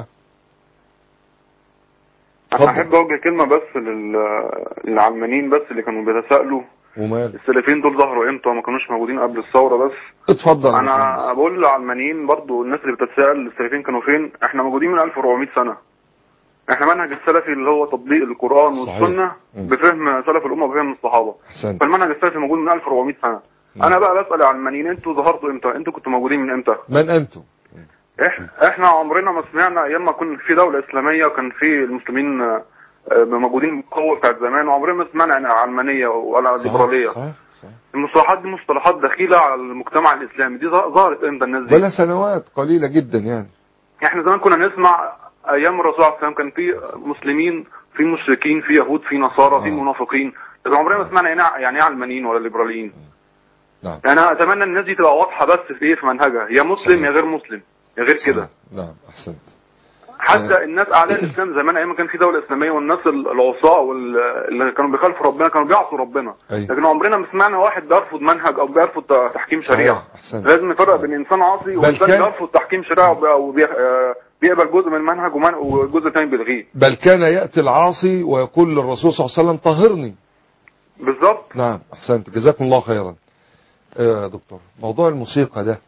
انا احب اوجه كلمه بس لل... للعلمانيين بس اللي كانوا بيتساءلوا ومال السلفيين دول ظهروا امتى وما كانوش موجودين قبل الثوره بس اتفضل يا انا باشمهندس. بقول للعلمانيين برضو الناس اللي بتتساءل السلفيين كانوا فين احنا موجودين من 1400 سنه احنا منهج السلفي اللي هو تطبيق القران صحيح. والسنه مم. بفهم سلف الامه وبفهم الصحابه احسنت فالمنهج السلفي موجود من 1400 سنه انا بقى بسال العلمانيين انتوا ظهرتوا امتى انتوا كنتوا موجودين من امتى من انتم احنا احنا عمرنا ما سمعنا ايام ما كنا في دوله اسلاميه وكان في المسلمين آه، آه، موجودين بالقوه بتاعت زمان وعمرنا ما سمعنا عن علمانيه ولا ليبراليه صحيح صحيح المصطلحات دي مصطلحات دخيله على المجتمع الاسلامي دي ظ- ظهرت امتى الناس دي ولا سنوات قليله جدا يعني احنا زمان كنا نسمع ايام الرسول عليه السلام كان في مسلمين في مشركين في يهود في نصارى في آه. منافقين لكن عمرنا ما سمعنا يعني يعني ايه علمانيين ولا ليبراليين نعم يعني انا اتمنى الناس دي تبقى واضحه بس في ايه في منهجها يا مسلم يا غير مسلم يا غير كده نعم احسنت حتى الناس اعلى الاسلام زمان ايام ما كان في دوله اسلاميه والناس العصاة وال- اللي كانوا بيخالفوا ربنا كانوا بيعصوا ربنا أيوة. لكن عمرنا ما سمعنا واحد بيرفض منهج او بيرفض ت- تحكيم شريعه صحيح، أحسنت. لازم نفرق بين انسان عاصي بل وانسان كان- بيرفض تحكيم شريعه وبي- وبي- آه، بيقبل جزء من المنهج ومن- وجزء تاني بيلغيه بل كان ياتي العاصي ويقول للرسول صلى الله عليه وسلم طهرني بالظبط نعم احسنت جزاكم الله خيرا آه يا دكتور موضوع الموسيقى ده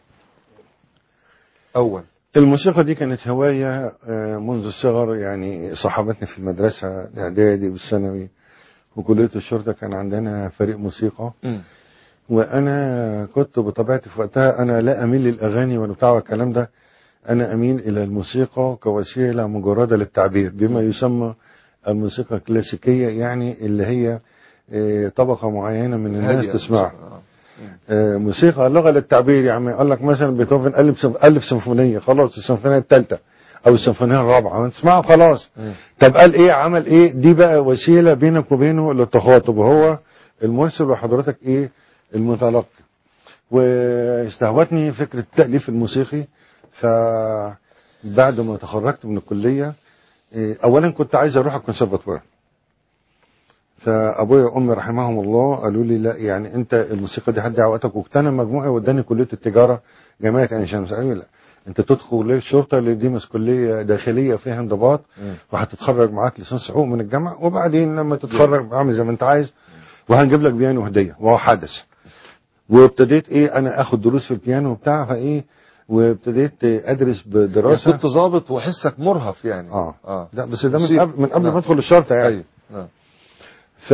اول الموسيقى دي كانت هواية آه، منذ الصغر يعني صاحبتني في المدرسة الإعدادي والثانوي وكلية الشرطة كان عندنا فريق موسيقى مم. وأنا كنت بطبيعتي في وقتها أنا لا أميل للأغاني ولا بتاع الكلام ده أنا أميل إلى الموسيقى كوسيلة مجردة للتعبير بما يسمى الموسيقى الكلاسيكية يعني اللي هي آه، طبقة معينة من الناس هادية. تسمعها آه. آه، موسيقى لغة للتعبير يعني قال لك مثلا بيتهوفن ألف سنف- ألف سيمفونية خلاص السيمفونية الثالثة أو السيمفونية الرابعة تسمعها خلاص مم. طب قال إيه عمل إيه دي بقى وسيلة بينك وبينه للتخاطب وهو المرسل وحضرتك إيه المتلقي واستهوتني فكرة التأليف الموسيقي فبعد ما تخرجت من الكلية إيه، أولا كنت عايز أروح الكونسرفاتوار فابويا وامي رحمهم الله قالوا لي لا يعني انت الموسيقى دي هتضيع وقتك وكنت انا مجموعي وداني كليه التجاره جامعه عين شمس قالوا لي لا انت تدخل كليه الشرطه اللي دي مسؤوليه داخليه فيها انضباط مم. وهتتخرج معاك ليسانس حقوق من الجامعه وبعدين لما تتخرج اعمل زي ما انت عايز وهنجيب لك بيانو هديه وهو حدث وابتديت ايه انا اخد دروس في البيانو بتاع فايه وابتديت ادرس بدراسه كنت ظابط وحسك مرهف يعني اه اه لا بس ده من مصيبة. قبل من قبل نعم. ما ادخل الشرطه يعني ايوه نعم. ف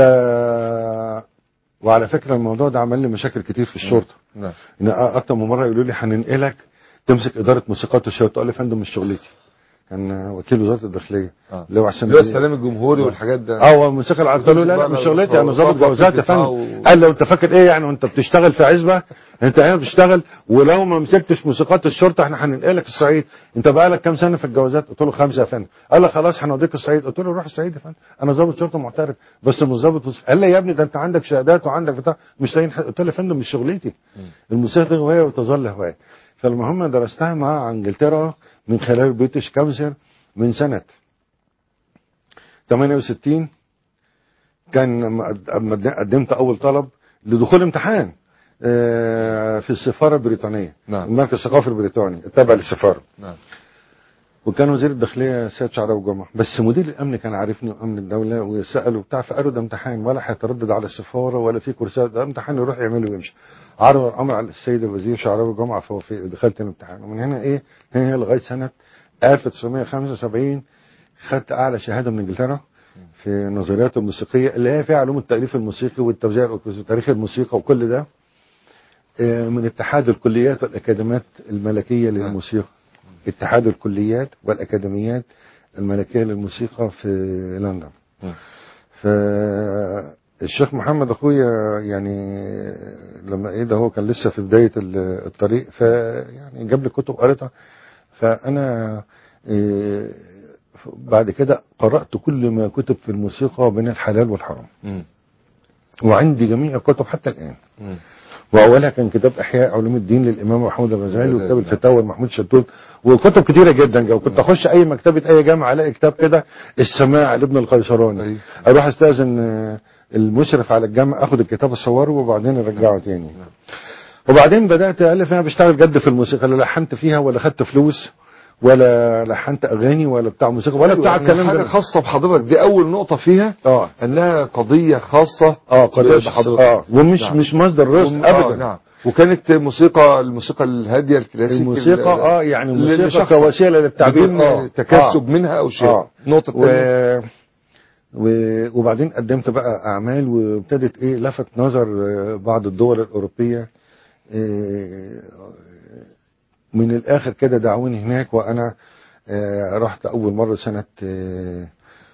وعلى فكره الموضوع ده عمل لي مشاكل كتير في الشرطه نعم ان اكتر من مره يقولوا لي هننقلك تمسك اداره موسيقات الشرطه قال لي يا فندم مش شغلتي كان وكيل وزاره الداخليه اه اللي هو عشان اللي هو السلام الجمهوري والحاجات ده اه والموسيقى العربيه قلت له لا لا مش شغلتي انا ظابط جوازات يا فندم قال لو انت فاكر ايه يعني وانت بتشتغل في عزبه انت هنا بتشتغل ولو ما مسكتش موسيقات الشرطه احنا هننقلك الصعيد انت بقالك كام سنه في الجوازات قلت له خمسه يا فندم قال لي خلاص هنوديك الصعيد قلت له روح الصعيد يا فندم انا ظابط شرطه معترف بس مش ظابط موسيقى قال لي يا ابني ده انت عندك شهادات وعندك بتاع مش لاقيين حد. قلت له يا فندم مش شغلتي الموسيقى دي هوايه وتظل هوايه فالمهم درستها مع انجلترا من خلال بريتش كونسل من سنه 68 كان لما لما قدمت اول طلب لدخول امتحان آه، في السفاره البريطانيه نعم. المركز الثقافي البريطاني التابع للسفاره نعم وكان وزير الداخليه سيد شعراوي جمعه بس مدير الامن كان عارفني وامن الدوله وسالوا بتاع فقالوا ده امتحان ولا هيتردد على السفاره ولا في كورسات ده امتحان يروح يعمله ويمشي عرض الامر على السيد الوزير شعراوي جمعه فوافق دخلت الامتحان ومن هنا ايه هنا لغايه سنه 1975 خدت اعلى شهاده من انجلترا في النظريات الموسيقيه اللي هي فيها علوم التاليف الموسيقي والتوزيع الأوركستري وتاريخ الموسيقى وكل ده آه، من اتحاد الكليات والاكاديميات الملكيه للموسيقى اتحاد الكليات والاكاديميات الملكيه للموسيقى في لندن مم. فالشيخ محمد اخويا يعني لما ايه ده هو كان لسه في بدايه ال- الطريق فيعني جاب لي كتب قريتها فانا إيه، بعد كده قرات كل ما كتب في الموسيقى بين الحلال والحرام مم. وعندي جميع الكتب حتى الان مم. واولها كان كتاب احياء علوم الدين للامام محمود الغزالي الغزالي، وكتاب نعم. الفتاوى لمحمود شتوت وكتب كتيره جدا جو كنت اخش اي مكتبه اي جامعه الاقي كتاب كده السماع لابن القيصراني أيوة. اروح استاذن آه، المشرف على الجامعه اخد الكتاب اصوره وبعدين ارجعه تاني وبعدين بدات الف انا بشتغل جد في الموسيقى لا لحنت فيها ولا خدت فلوس ولا لحنت اغاني ولا بتاع موسيقى ولا بتاع يعني الكلام حاجه ده خاصه بحضرتك دي اول نقطه فيها اه انها قضيه خاصه اه قضيه بحضرتك اه ومش نعم. مش مصدر رزق وم- آه، ابدا نعم وكانت موسيقى الموسيقى الهاديه الكلاسيك الموسيقى ال- اه يعني الموسيقى لشخص كوسيله للتعبير بدون آه. تكسب منها او شيء آه. نقطه و... تانية. و... وبعدين قدمت بقى اعمال وابتدت ايه لفت نظر آه، بعض الدول الاوروبيه آه، من الاخر كده دعوني هناك وانا آه، رحت اول مره سنه آه،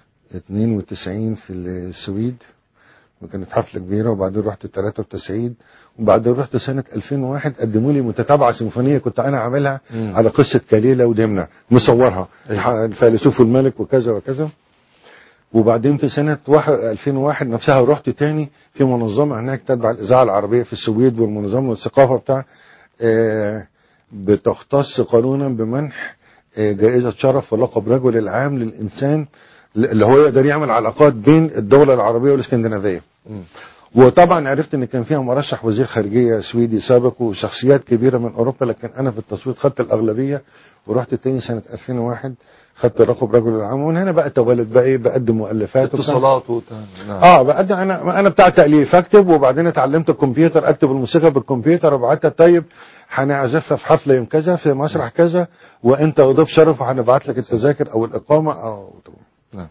92 في السويد وكانت حفله كبيره وبعدين رحت 93 وبعدين رحت سنه 2001 قدموا لي متتابعه سيمفونيه كنت انا عاملها مم. على قصه كليله ودمنه مصورها أيوة. الفيلسوف والملك وكذا وكذا وبعدين في سنة واحد 2001 نفسها رحت تاني في منظمة هناك تتبع الإذاعة العربية في السويد والمنظمة والثقافة بتاع آه، بتختص قانونا بمنح آه، جائزة شرف ولقب رجل العام للإنسان اللي هو يقدر يعمل علاقات بين الدولة العربية والإسكندنافية مم. وطبعا عرفت ان كان فيها مرشح وزير خارجيه سويدي سابق وشخصيات كبيره من اوروبا لكن انا في التصويت خدت الاغلبيه ورحت تاني سنه 2001 خدت لقب رجل العام ومن هنا بقى توالد بقى ايه بقدم مؤلفات وبتاع. اتصالات وت... نعم. اه بقدم انا انا بتاع تاليف اكتب وبعدين اتعلمت الكمبيوتر اكتب الموسيقى بالكمبيوتر وبعتها طيب هنعزفها في حفله يوم كذا في مسرح كذا وانت وضيف شرف وهنبعت لك التذاكر او الاقامه او نعم.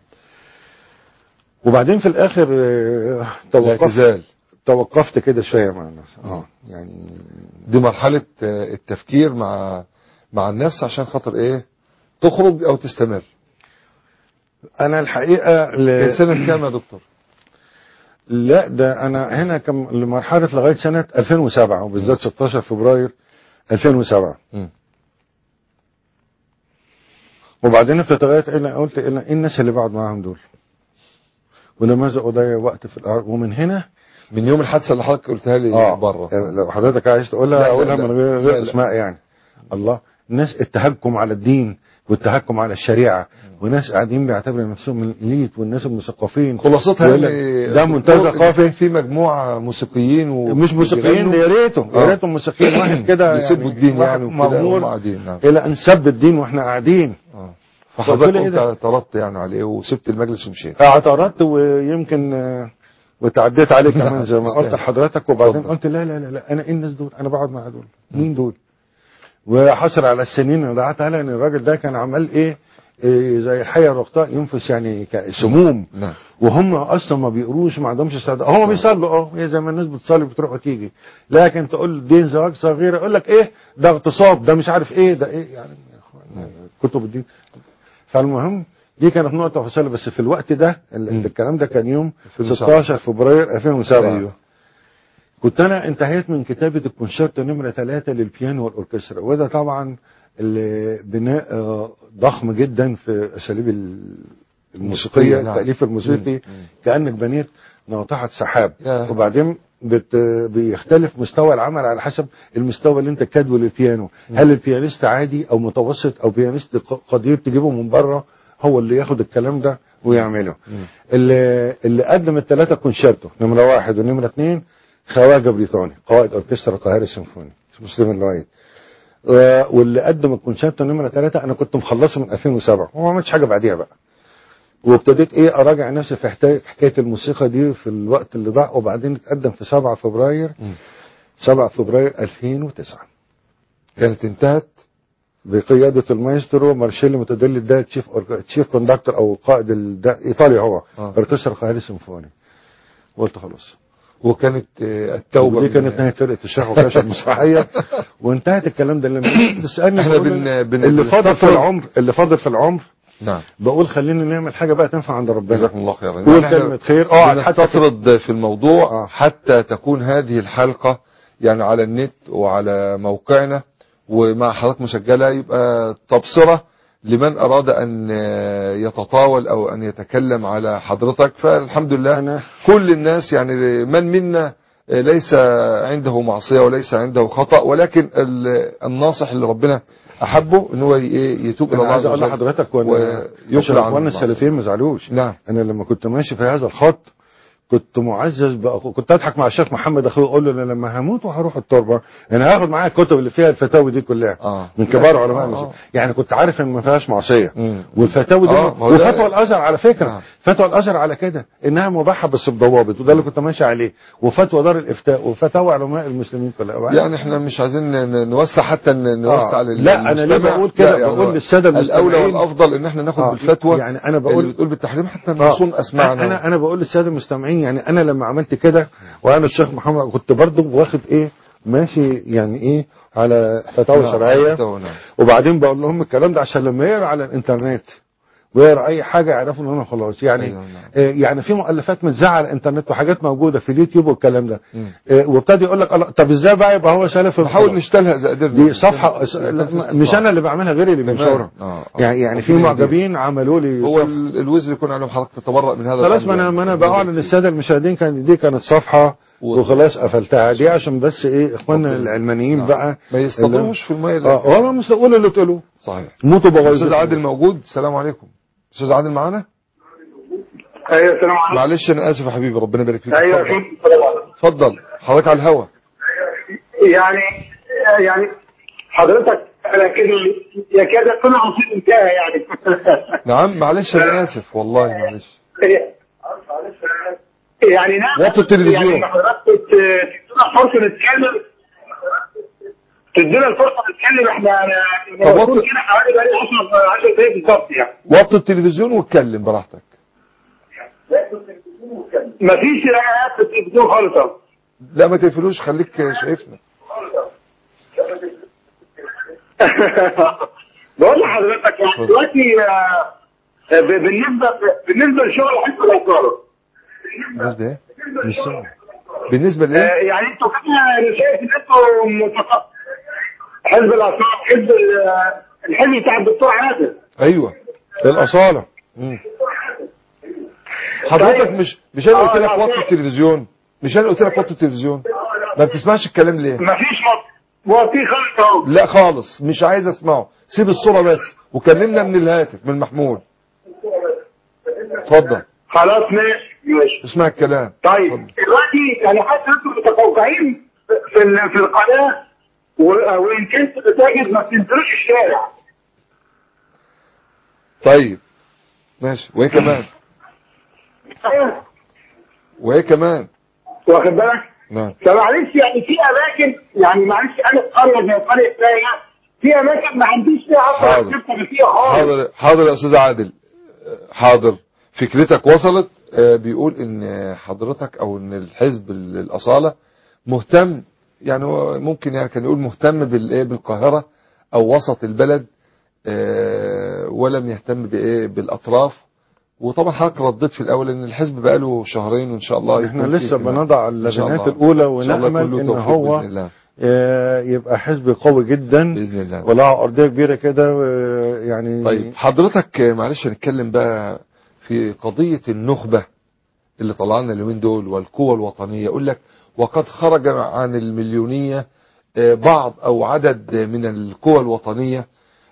وبعدين في الاخر آه، توقفت الاعتزال توقفت كده شويه مع النفس اه يعني دي مرحله آه، التفكير مع مع النفس عشان خاطر ايه تخرج او تستمر انا الحقيقه ل... كان سنه كام يا دكتور لا ده انا هنا كم لمرحله لغايه سنه 2007 وبالذات 16 فبراير 2007 مم. وبعدين ابتديت الى قلت الى ايه الناس اللي بقعد معاهم دول ولماذا اضيع وقت في الارض ومن هنا من يوم الحادثه اللي حضرتك قلتها لي اه بره لو حضرتك عايز لا، تقولها لا، اقولها لا. من غير لا، غير لا. اسماء يعني الله الناس اتهاجكم على الدين والتحكم على الشريعه وناس قاعدين بيعتبروا نفسهم الاليت والناس المثقفين خلاصتها يقول لك يعني ده منتهى ثقافي في مجموعه موسيقيين و... مش موسيقيين يا ريته يا آه. ريته موسيقيين واحد كده بيسبوا الدين واحد يعني وكده مغمور وهم قاعدين نعم الى ان سب الدين واحنا قاعدين فحضرتك قلت له إيه انت ده؟ اعترضت يعني عليه وسبت المجلس ومشيت اعترضت ويمكن آه، وتعديت عليه كمان زي ما قلت تسلم. لحضرتك وبعدين اتفضل. قلت لا لا لا لا انا ايه الناس دول انا بقعد مع دول مين دول وحصل على السنين اللي ضاعت على ان الراجل ده كان عمال ايه, إيه زي حية رقطاء ينفس يعني ك- سموم نعم وهم اصلا ما بيقروش ما عندهمش استعداد هم بيصلوا اه هي زي ما الناس بتصلي بتروح وتيجي لكن تقول دين زواج صغيره يقول لك ايه ده اغتصاب ده مش عارف ايه ده ايه يعني يا اخوان كتب الدين فالمهم دي كانت نقطة فاصلة بس في الوقت ده ال- الكلام ده كان يوم 2007. 16 فبراير 2007 أيوه. كنت انا انتهيت من كتابة الكونشيرتو نمرة ثلاثة للبيانو والاوركسترا وده طبعا ال- بناء آه، ضخم جدا في اساليب ال- الموسيقية نعم. التأليف الموسيقي مم. كأنك بنيت ناطحة سحاب يا. وبعدين بت بيختلف مستوى العمل على حسب المستوى اللي انت كاتبه للبيانو هل البيانيست عادي او متوسط او بيانيست ق- قدير تجيبه من بره هو اللي ياخد الكلام ده ويعمله اللي, اللي قدم الثلاثة كونشيرتو نمرة واحد ونمرة اثنين خواجة بريطاني قائد اوركسترا القاهرة السيمفوني مسلم اللوعيد و- واللي قدم الكونشيرتو نمرة ثلاثة انا كنت مخلصه من 2007 وما عملتش حاجة بعديها بقى وابتديت ايه اراجع نفسي في حكايه حكايه الموسيقى دي في الوقت اللي ضاع وبعدين اتقدم في 7 فبراير 7 فبراير 2009 كانت انتهت بقياده المايسترو مارشيلو متدلي ده تشيف أورك... تشيف كوندكتور او قائد ال... ده ايطالي هو آه. اوركسترا القاهره السيمفوني قلت خلاص وكانت آه، التوبه ودي من- كانت نهايه فرقه الشيخ وكاش المسرحيه وانتهت الكلام ده لما تسالني احنا بقول بن- بن- اللي فاضل في بنستطرد. العمر اللي فاضل في العمر نعم بقول خلينا نعمل حاجه بقى تنفع عند ربنا جزاكم الله خيرا قول يعني كلمه احنا خير اقعد حتى في- بنستطرد في الموضوع آه. حتى تكون هذه الحلقة يعني على النت وعلى موقعنا ومع حضرتك مسجلة يبقى تبصرة لمن أراد أن يتطاول أو أن يتكلم على حضرتك فالحمد لله أنا- كل الناس يعني من منا ليس عنده معصية وليس عنده خطأ ولكن ال- الناصح اللي ربنا أحبه أن هو ي- يتوب إلى انا الله عايز عز اقول وجل لحضرتك وانا ويقلع عشان عن اخواننا المعصية. السلفيين ما زعلوش نعم انا لما كنت ماشي في هذا الخط كنت معزز بأخو كنت اضحك مع الشيخ محمد اخوي اقول له انا لما هموت وهروح التربه انا هاخد معايا الكتب اللي فيها الفتاوي دي كلها آه. من كبار علماء آه، المسلمين آه. يعني كنت عارف ان ما فيهاش معصيه مم. والفتاوي دي آه، ما هو ده- وفتوى الازهر على فكره نعم. فتوى الازهر على كده انها مباحه بس بضوابط وده اللي كنت ماشي عليه وفتوى دار الافتاء وفتاوى علماء المسلمين كلها يعني احنا مش عايزين ن- نوسع حتى ن- نوسع آه. لل- لا، أنا ليه للمستمع. بقول كده؟ لا، يعني بقول للسادة الاولى المستمعين. والافضل ان احنا ناخد آه. بالفتوى يعني أنا بقول- اللي بتقول بالتحريم حتى آه. نصون اسمعنا انا انا بقول للساده المستمعين يعني انا لما عملت كده وانا الشيخ محمد كنت برضو واخد ايه ماشي يعني ايه على فتاوى نعم، شرعيه فتاوى، نعم. وبعدين بقول لهم الكلام ده عشان لما يقرا على الانترنت ويقرا اي حاجه يعرفوا ان انا خلاص يعني أيوة، نعم. آه يعني في مؤلفات متذاعه على الانترنت وحاجات موجوده في اليوتيوب والكلام ده مم. آه وابتدي يقول لك الله، طب ازاي بقى يبقى هو سلف نحاول الخلاص؟ نشتلها اذا قدرنا دي صفحه لا، مش انا اللي بعملها غيري اللي تمام. بينشرها آه، آه. يعني يعني في ربنا معجبين عملوا لي هو صفحة. ال- الوزر يكون عليهم حضرتك تتبرأ من هذا خلاص الأمر ما انا يعني. ما انا بقول للساده المشاهدين كان دي كانت صفحه و- وخلاص قفلتها دي عشان بس ايه اخواننا العلمانيين نعم. بقى ما يستطيعوش في الميه اه والله مش تقول اللي تقولوه صحيح موتوا استاذ بغيظ عادل موجود السلام عليكم استاذ عادل معانا ايوه السلام عليكم معلش انا اسف يا حبيبي ربنا يبارك فيك ايوه اتفضل. في السلام عليكم اتفضل حضرتك على الهوا يعني يعني حضرتك انا كده يكاد يكون عصير انتهى يعني نعم معلش انا اسف والله معلش يعني نعم وطي التلفزيون. يعني حضرتك ت- تدينا فرصه نتكلم تدينا الفرصه نتكلم احنا انا طب أنا وطي- بكون كده حوالي بقالي 10 10 دقايق بالظبط يعني وطي التلفزيون واتكلم براحتك مفيش رعايات في التلفزيون خالص أهو. لا ما تقفلوش خليك شايفنا بقول لحضرتك يعني دلوقتي آه، ب- بالنسبه بالنسبه لشغل حزب الاثار بالنسبه ايه مش سامع بالنسبه آه، لايه يعني انتوا كده انا شايف ان انتوا متق... حزب الاثار حزب ال- الحزب بتاع الدكتور عادل ايوه الاصاله مم. حضرتك طيب. مش مش انا قلت آه، لك لا، وطي طيب. التلفزيون مش انا قلت لك وطي التلفزيون ما بتسمعش الكلام ليه مفيش مط... وفي خلط اهو لا خالص مش عايز اسمعه سيب الصورة بس وكلمنا من الهاتف من محمود اتفضل خلاص ماشي ماشي اسمع الكلام طيب دلوقتي انا حاسس انتم متفوقين في ال- في القناه و- وان كنت بتجد ما بتنزلوش الشارع طيب ماشي وايه كمان وايه كمان واخد بالك؟ نعم فمعلش يعني في اماكن يعني معلش انا في قريه زي قريه ثانيه في اماكن ما عنديش فيها عصر حاضر. تبقى فيها خالص حاضر حاضر يا استاذ عادل حاضر فكرتك وصلت آه، بيقول ان حضرتك او ان الحزب ال- الاصاله مهتم يعني هو ممكن يعني كان يقول مهتم بالايه بالقاهره او وسط البلد آه، ولم يهتم بايه بالاطراف وطبعا حضرتك رديت في الاول ان الحزب بقاله شهرين وان شاء الله احنا يكون فيه لسه اجتماع. بنضع إن شاء اللبنات الله. الاولى إن شاء الله ونامل كله ان توفيق هو باذن الله آه، يبقى حزب قوي جدا باذن الله وله ارضيه كبيره كده آه، يعني طيب حضرتك آه، معلش هنتكلم بقى في قضية النخبة اللي طلعنا اليومين دول والقوى الوطنية يقول لك وقد خرج عن المليونية آه، بعض أو عدد من القوى الوطنية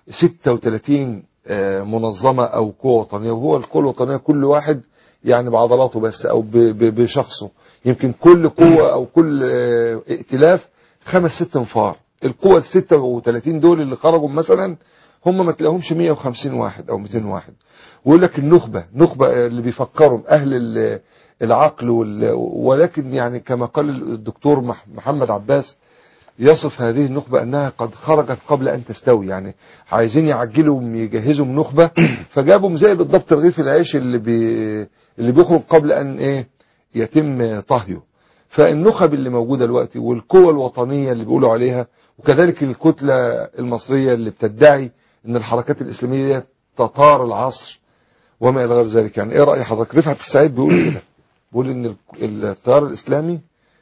36 آه، منظمة أو قوة وطنية وهو القوى الوطنية كل واحد يعني بعضلاته بس أو ب- ب- بشخصه يمكن كل قوة أو كل آه، ائتلاف خمس ست انفار القوى ال 36 دول اللي خرجوا مثلا هم ما تلاقيهمش 150 واحد او 200 واحد ويقول لك النخبة نخبة اللي بيفكروا اهل ال- العقل وال- ولكن يعني كما قال الدكتور مح- محمد عباس يصف هذه النخبة انها قد خرجت قبل ان تستوي يعني عايزين يعجلوا يجهزوا من نخبة فجابوا زي بالضبط رغيف العيش اللي بي اللي بيخرج قبل ان ايه يتم طهيه فالنخب اللي موجودة دلوقتي والقوى الوطنية اللي بيقولوا عليها وكذلك الكتلة المصرية اللي بتدعي ان الحركات الاسلامية دي تطار العصر وما الى غير ذلك يعني ايه رأي حضرتك رفعت السعيد بيقول كده بيقول ان ال- التيار الاسلامي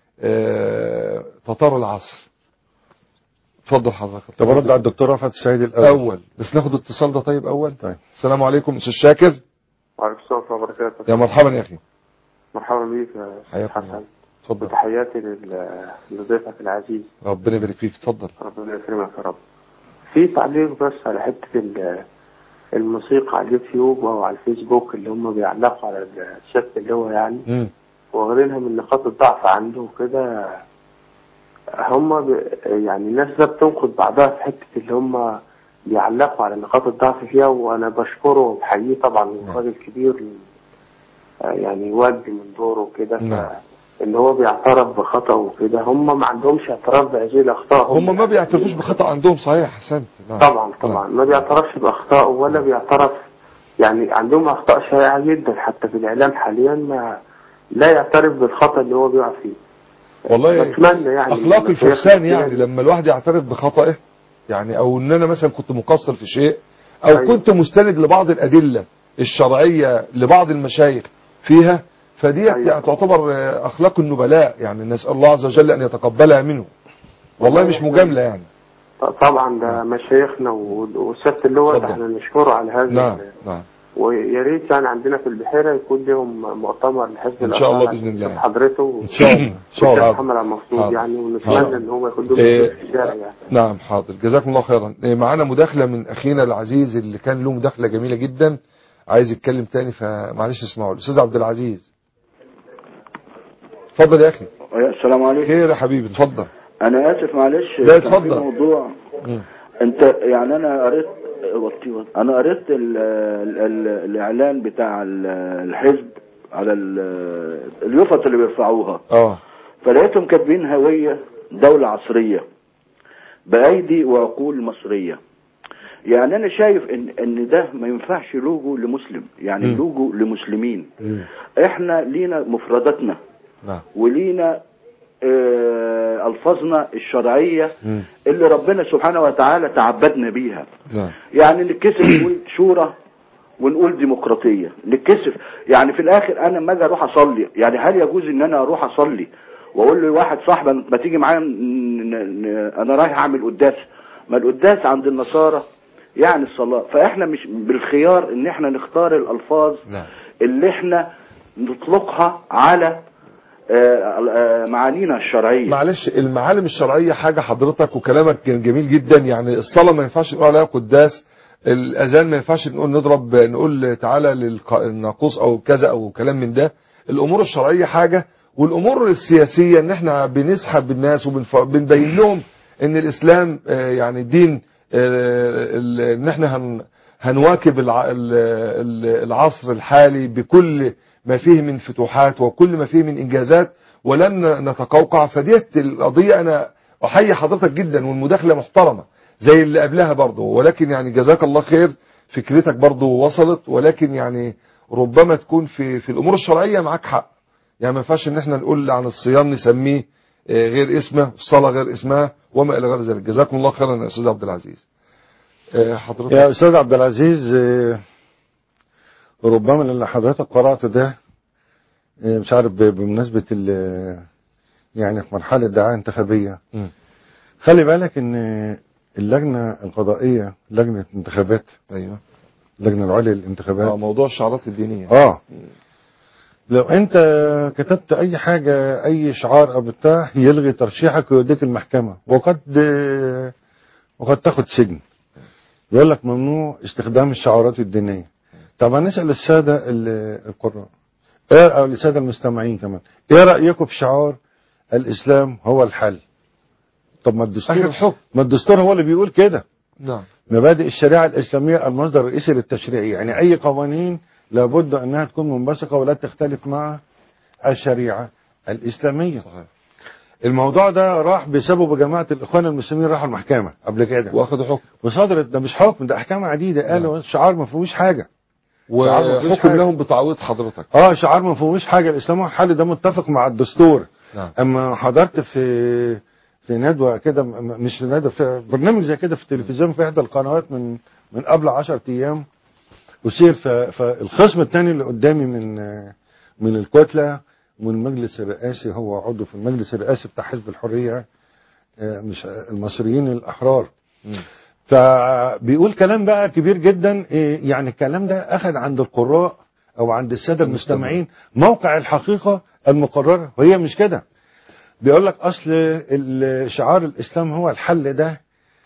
آه، تطار العصر اتفضل حضرتك طب ارد على الدكتور رفعت السعيد الاول اول بس ناخد اتصال ده طيب اول طيب السلام عليكم استاذ شاكر وعليكم السلام ورحمة الله وبركاته يا مرحبا يا اخي مرحبا بيك يا حياكم الله حسن اتفضل وتحياتي لل- لضيفك العزيز ربنا يبارك فيك اتفضل ربنا يكرمك يا رب في تعليق بس على حتة ال- الموسيقى على اليوتيوب أو على الفيسبوك اللي هم بيعلقوا على الشكل اللي هو يعني مم. واخدينها من نقاط الضعف عنده وكده هم ب... يعني الناس ده بتنقد بعضها في حتة اللي هم بيعلقوا على نقاط الضعف فيها وأنا بشكره وبحييه طبعا راجل كبير آه، يعني يودي من دوره وكده نعم. اللي هو بيعترف بخطأ وكده هم ما عندهمش اعتراف بهذه الأخطاء هم ما بيعترفوش بخطأ عندهم صحيح احسنت نعم. طبعا طبعا ما بيعترفش بأخطائه ولا بيعترف يعني عندهم أخطاء شائعة جدا حتى في الإعلام حاليا ما لا يعترف بالخطأ اللي هو بيقع فيه والله بتمنى يعني اخلاق من الفرسان المشايخ يعني لما الواحد يعترف بخطئه يعني او ان انا مثلا كنت مقصر في شيء او أيوة. كنت مستند لبعض الادله الشرعيه لبعض المشايخ فيها فديت أيوة. يعني تعتبر آه، اخلاق النبلاء يعني نسال الله عز وجل ان يتقبلها منه والله مش مجامله يعني طبعا ده مشايخنا و- وسيادة اللواء اتفضل. احنا نشكره على هذا نعم نعم ويا ريت يعني عندنا في البحيرة يكون لهم مؤتمر لحزب إن شاء الله الأطفال بإذن الله. حضرته ان شاء الله ان شاء والشيخ الله محمد عبد المقصود حاضر. يعني حاضر. ونتمنى ان هم يكون لهم إيه. في الشارع يعني نعم حاضر جزاكم الله خيرا إيه، معانا مداخلة من أخينا العزيز اللي كان له مداخلة جميلة جدا عايز يتكلم تاني فمعلش اسمعوا الأستاذ عبد العزيز اتفضل يا أخي السلام عليكم خير يا حبيبي اتفضل انا اسف معلش لا، كان في اتفضل. موضوع مم. انت يعني انا قريت وطي وطي. انا قريت ال ال ال الاعلان بتاع ال- الحزب على ال- اليوفط اللي بيرفعوها اه فلقيتهم كاتبين هوية دولة عصرية بأيدي وعقول مصرية يعني أنا شايف إن إن ده ما ينفعش لوجو لمسلم يعني مم. لوجو لمسلمين مم. إحنا لينا مفرداتنا نعم ولينا آه، ألفاظنا الشرعية مم. اللي ربنا سبحانه وتعالى تعبدنا بيها نعم يعني نتكسف نقول شورى ونقول ديمقراطية نتكسف يعني في الآخر أنا لما أجي أروح أصلي يعني هل يجوز إن أنا أروح أصلي وأقول لواحد صاحبي ما تيجي معايا ن- ن- أنا رايح أعمل قداس ما القداس عند النصارى يعني الصلاة فإحنا مش بالخيار إن إحنا نختار الألفاظ نعم اللي إحنا نطلقها على آه، آه، معانينا الشرعيه معلش المعالم الشرعيه حاجه حضرتك وكلامك كان جميل جدا يعني الصلاه ما ينفعش نقول عليها قداس الاذان ما ينفعش نقول نضرب نقول تعالى للناقوس او كذا او كلام من ده الامور الشرعيه حاجه والامور السياسيه ان احنا بنسحب الناس وبنبين لهم ان الاسلام آه، يعني دين آه، ال- ان احنا هن هنواكب الع- ال- ال- العصر الحالي بكل ما فيه من فتوحات وكل ما فيه من انجازات ولن نتقوقع فديت القضيه انا احيي حضرتك جدا والمداخله محترمه زي اللي قبلها برضه ولكن يعني جزاك الله خير فكرتك برضه وصلت ولكن يعني ربما تكون في في الامور الشرعيه معاك حق يعني ما ينفعش ان احنا نقول عن الصيام نسميه آه، غير اسمه الصلاه غير اسمها وما الى غير ذلك جزاكم الله خيرا يا استاذ عبد العزيز آه، حضرتك يا استاذ عبد العزيز آه، ربما اللي حضرتك قراته ده آه، مش عارف ب- بمناسبه ال- يعني في مرحله دعايه انتخابيه مم. خلي بالك ان اللجنه القضائيه لجنه انتخابات ايوه اللجنه العليا للانتخابات اه موضوع الشعارات الدينيه اه لو انت كتبت اي حاجة اي شعار او بتاع يلغي ترشيحك ويوديك المحكمة وقد وقد تاخد سجن يقول لك ممنوع استخدام الشعارات الدينية طب هنسأل السادة ال- القراء ايه او السادة المستمعين كمان ايه رأيكم في شعار الاسلام هو الحل طب ما الدستور اخر حكم ما الدستور هو اللي بيقول كده نعم مبادئ الشريعة الإسلامية المصدر الرئيسي للتشريع يعني أي قوانين لابد أنها تكون منبثقة ولا تختلف مع الشريعة الإسلامية صحيح الموضوع ده راح بسبب جماعة الإخوان المسلمين راحوا المحكمة قبل كده واخدوا حكم وصدرت ده مش حكم ده أحكام عديدة قالوا شعار ما فيهوش حاجة شعار ما فيهوش وحكم حاجة. لهم بتعويض حضرتك اه شعار ما فيهوش حاجة الإسلام هو الحل ده متفق مع الدستور نعم اما حضرت في في ندوه كده م- م- مش ندوه في برنامج زي كده في التلفزيون في احدى القنوات من من قبل 10 ايام وسير ف- فالخصم الثاني اللي قدامي من من الكتله من المجلس الرئاسي هو عضو في المجلس الرئاسي بتاع حزب الحريه آه، مش المصريين الاحرار مم. فبيقول كلام بقى كبير جدا إيه، يعني الكلام ده اخذ عند القراء او عند الساده المستمعين موقع الحقيقه المقرره وهي مش كده بيقول لك اصل ال- شعار الاسلام هو الحل ده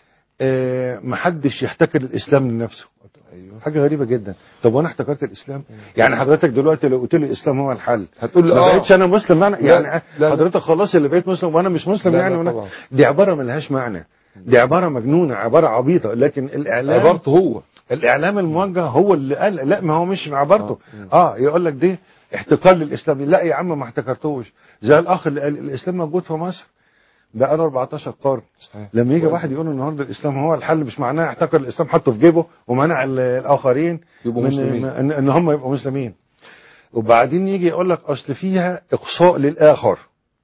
آه، محدش يحتكر الاسلام لنفسه ايوه حاجه غريبه جدا طب وانا احتكرت الاسلام يعني حضرتك دلوقتي لو قلت لي الاسلام هو الحل هتقول لي ما اه بقتش انا مسلم انا لا، يعني لا، لا. حضرتك خلاص اللي بقيت مسلم وانا مش مسلم لا، لا يعني وانا طبعا. دي عباره ملهاش معنى دي عباره مجنونه عباره عبيطه لكن الاعلام عبارته هو الاعلام الموجه هو اللي قال لا ما هو مش عبارته آه. اه يقول لك دي احتكار للاسلام لا يا عم ما احتكرتوش زي الاخ اللي قال الاسلام موجود في مصر بقى له 14 قرن صحيح لما يجي كويس. واحد يقول النهارده الاسلام هو الحل مش معناه احتكر الاسلام حطه في جيبه ومنع ال- الاخرين يبقوا من مسلمين. ان, إن هم يبقوا مسلمين وبعدين يجي يقول لك اصل فيها اقصاء للاخر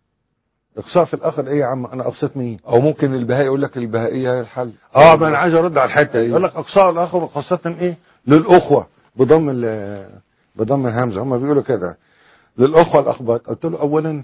اقصاء في الاخر ايه يا عم انا اقصيت مين او ممكن البهائي يقول لك البهائيه هي الحل اه ما انا عايز ارد على الحته دي يقول لك اقصاء الاخر وخاصه ايه للاخوه بضم ال- بضم الهمزه هم بيقولوا كده للاخوه الاخبار قلت له اولا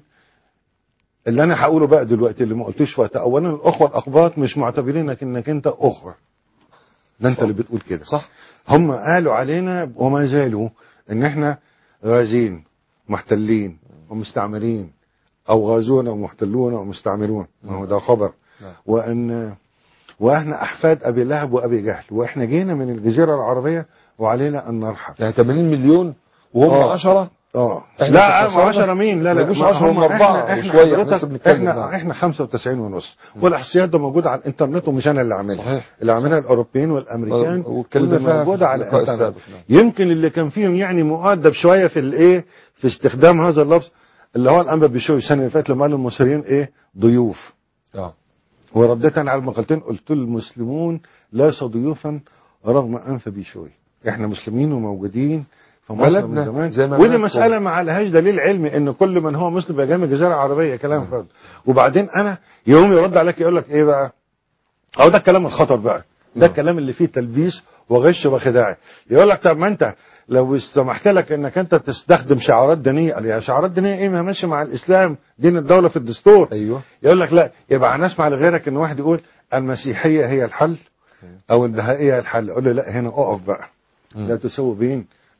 اللي انا هقوله بقى دلوقتي اللي ما قلتوش وقتها اولا الاخوه الاخبار مش معتبرينك انك انت اخوه ده انت صح. اللي بتقول كده صح هم قالوا علينا وما زالوا ان احنا غازين محتلين ومستعمرين او غازون ومحتلون ومستعمرون ما هو ده خبر نعم. وان واحنا احفاد ابي لهب وابي جهل واحنا جينا من الجزيره العربيه وعلينا ان نرحب يعني 80 مليون وهم آه. 10 اه إحنا لا في التصرف 10 مين لا ما لا يجوش ما 10 هم أربعة احنا, احنا وشوية، إحنا حضرتك لسه بنتكلم احنا نعم. احنا 95 ونص والاحصائيات ده موجوده على الانترنت ومش انا اللي عاملها صحيح. اللي عاملها الاوروبيين والامريكان واتكلمنا كل فيها موجوده في على اللقاء الانترنت السابق نعم. يمكن اللي كان فيهم يعني مؤدب شويه في الايه في استخدام هذا اللفظ اللي هو الانبا بيشوي السنه اللي فاتت لما قال المصريين ايه ضيوف اه ورديت انا على المقالتين قلت المسلمون ليس ضيوفا رغم انف بيشوي احنا مسلمين وموجودين في مصر بلدنا من زمان زي ما ودي بلدكم. مساله ما عليهاش دليل علمي ان كل من هو مسلم بقى جاي من الجزيره العربيه كلام فاضي وبعدين انا يوم يرد عليك يقول لك ايه بقى او ده الكلام الخطر بقى ده الكلام اللي فيه تلبيس وغش وخداع يقول لك طب ما انت لو سمحت لك انك انت تستخدم شعارات دينيه قال يا شعارات دينيه ايه ما ماشي مع الاسلام دين الدوله في الدستور ايوه يقول لك لا يبقى هنسمع لغيرك ان واحد يقول المسيحيه هي الحل او البهائيه هي الحل اقول له لا هنا اقف بقى لا تسوي بين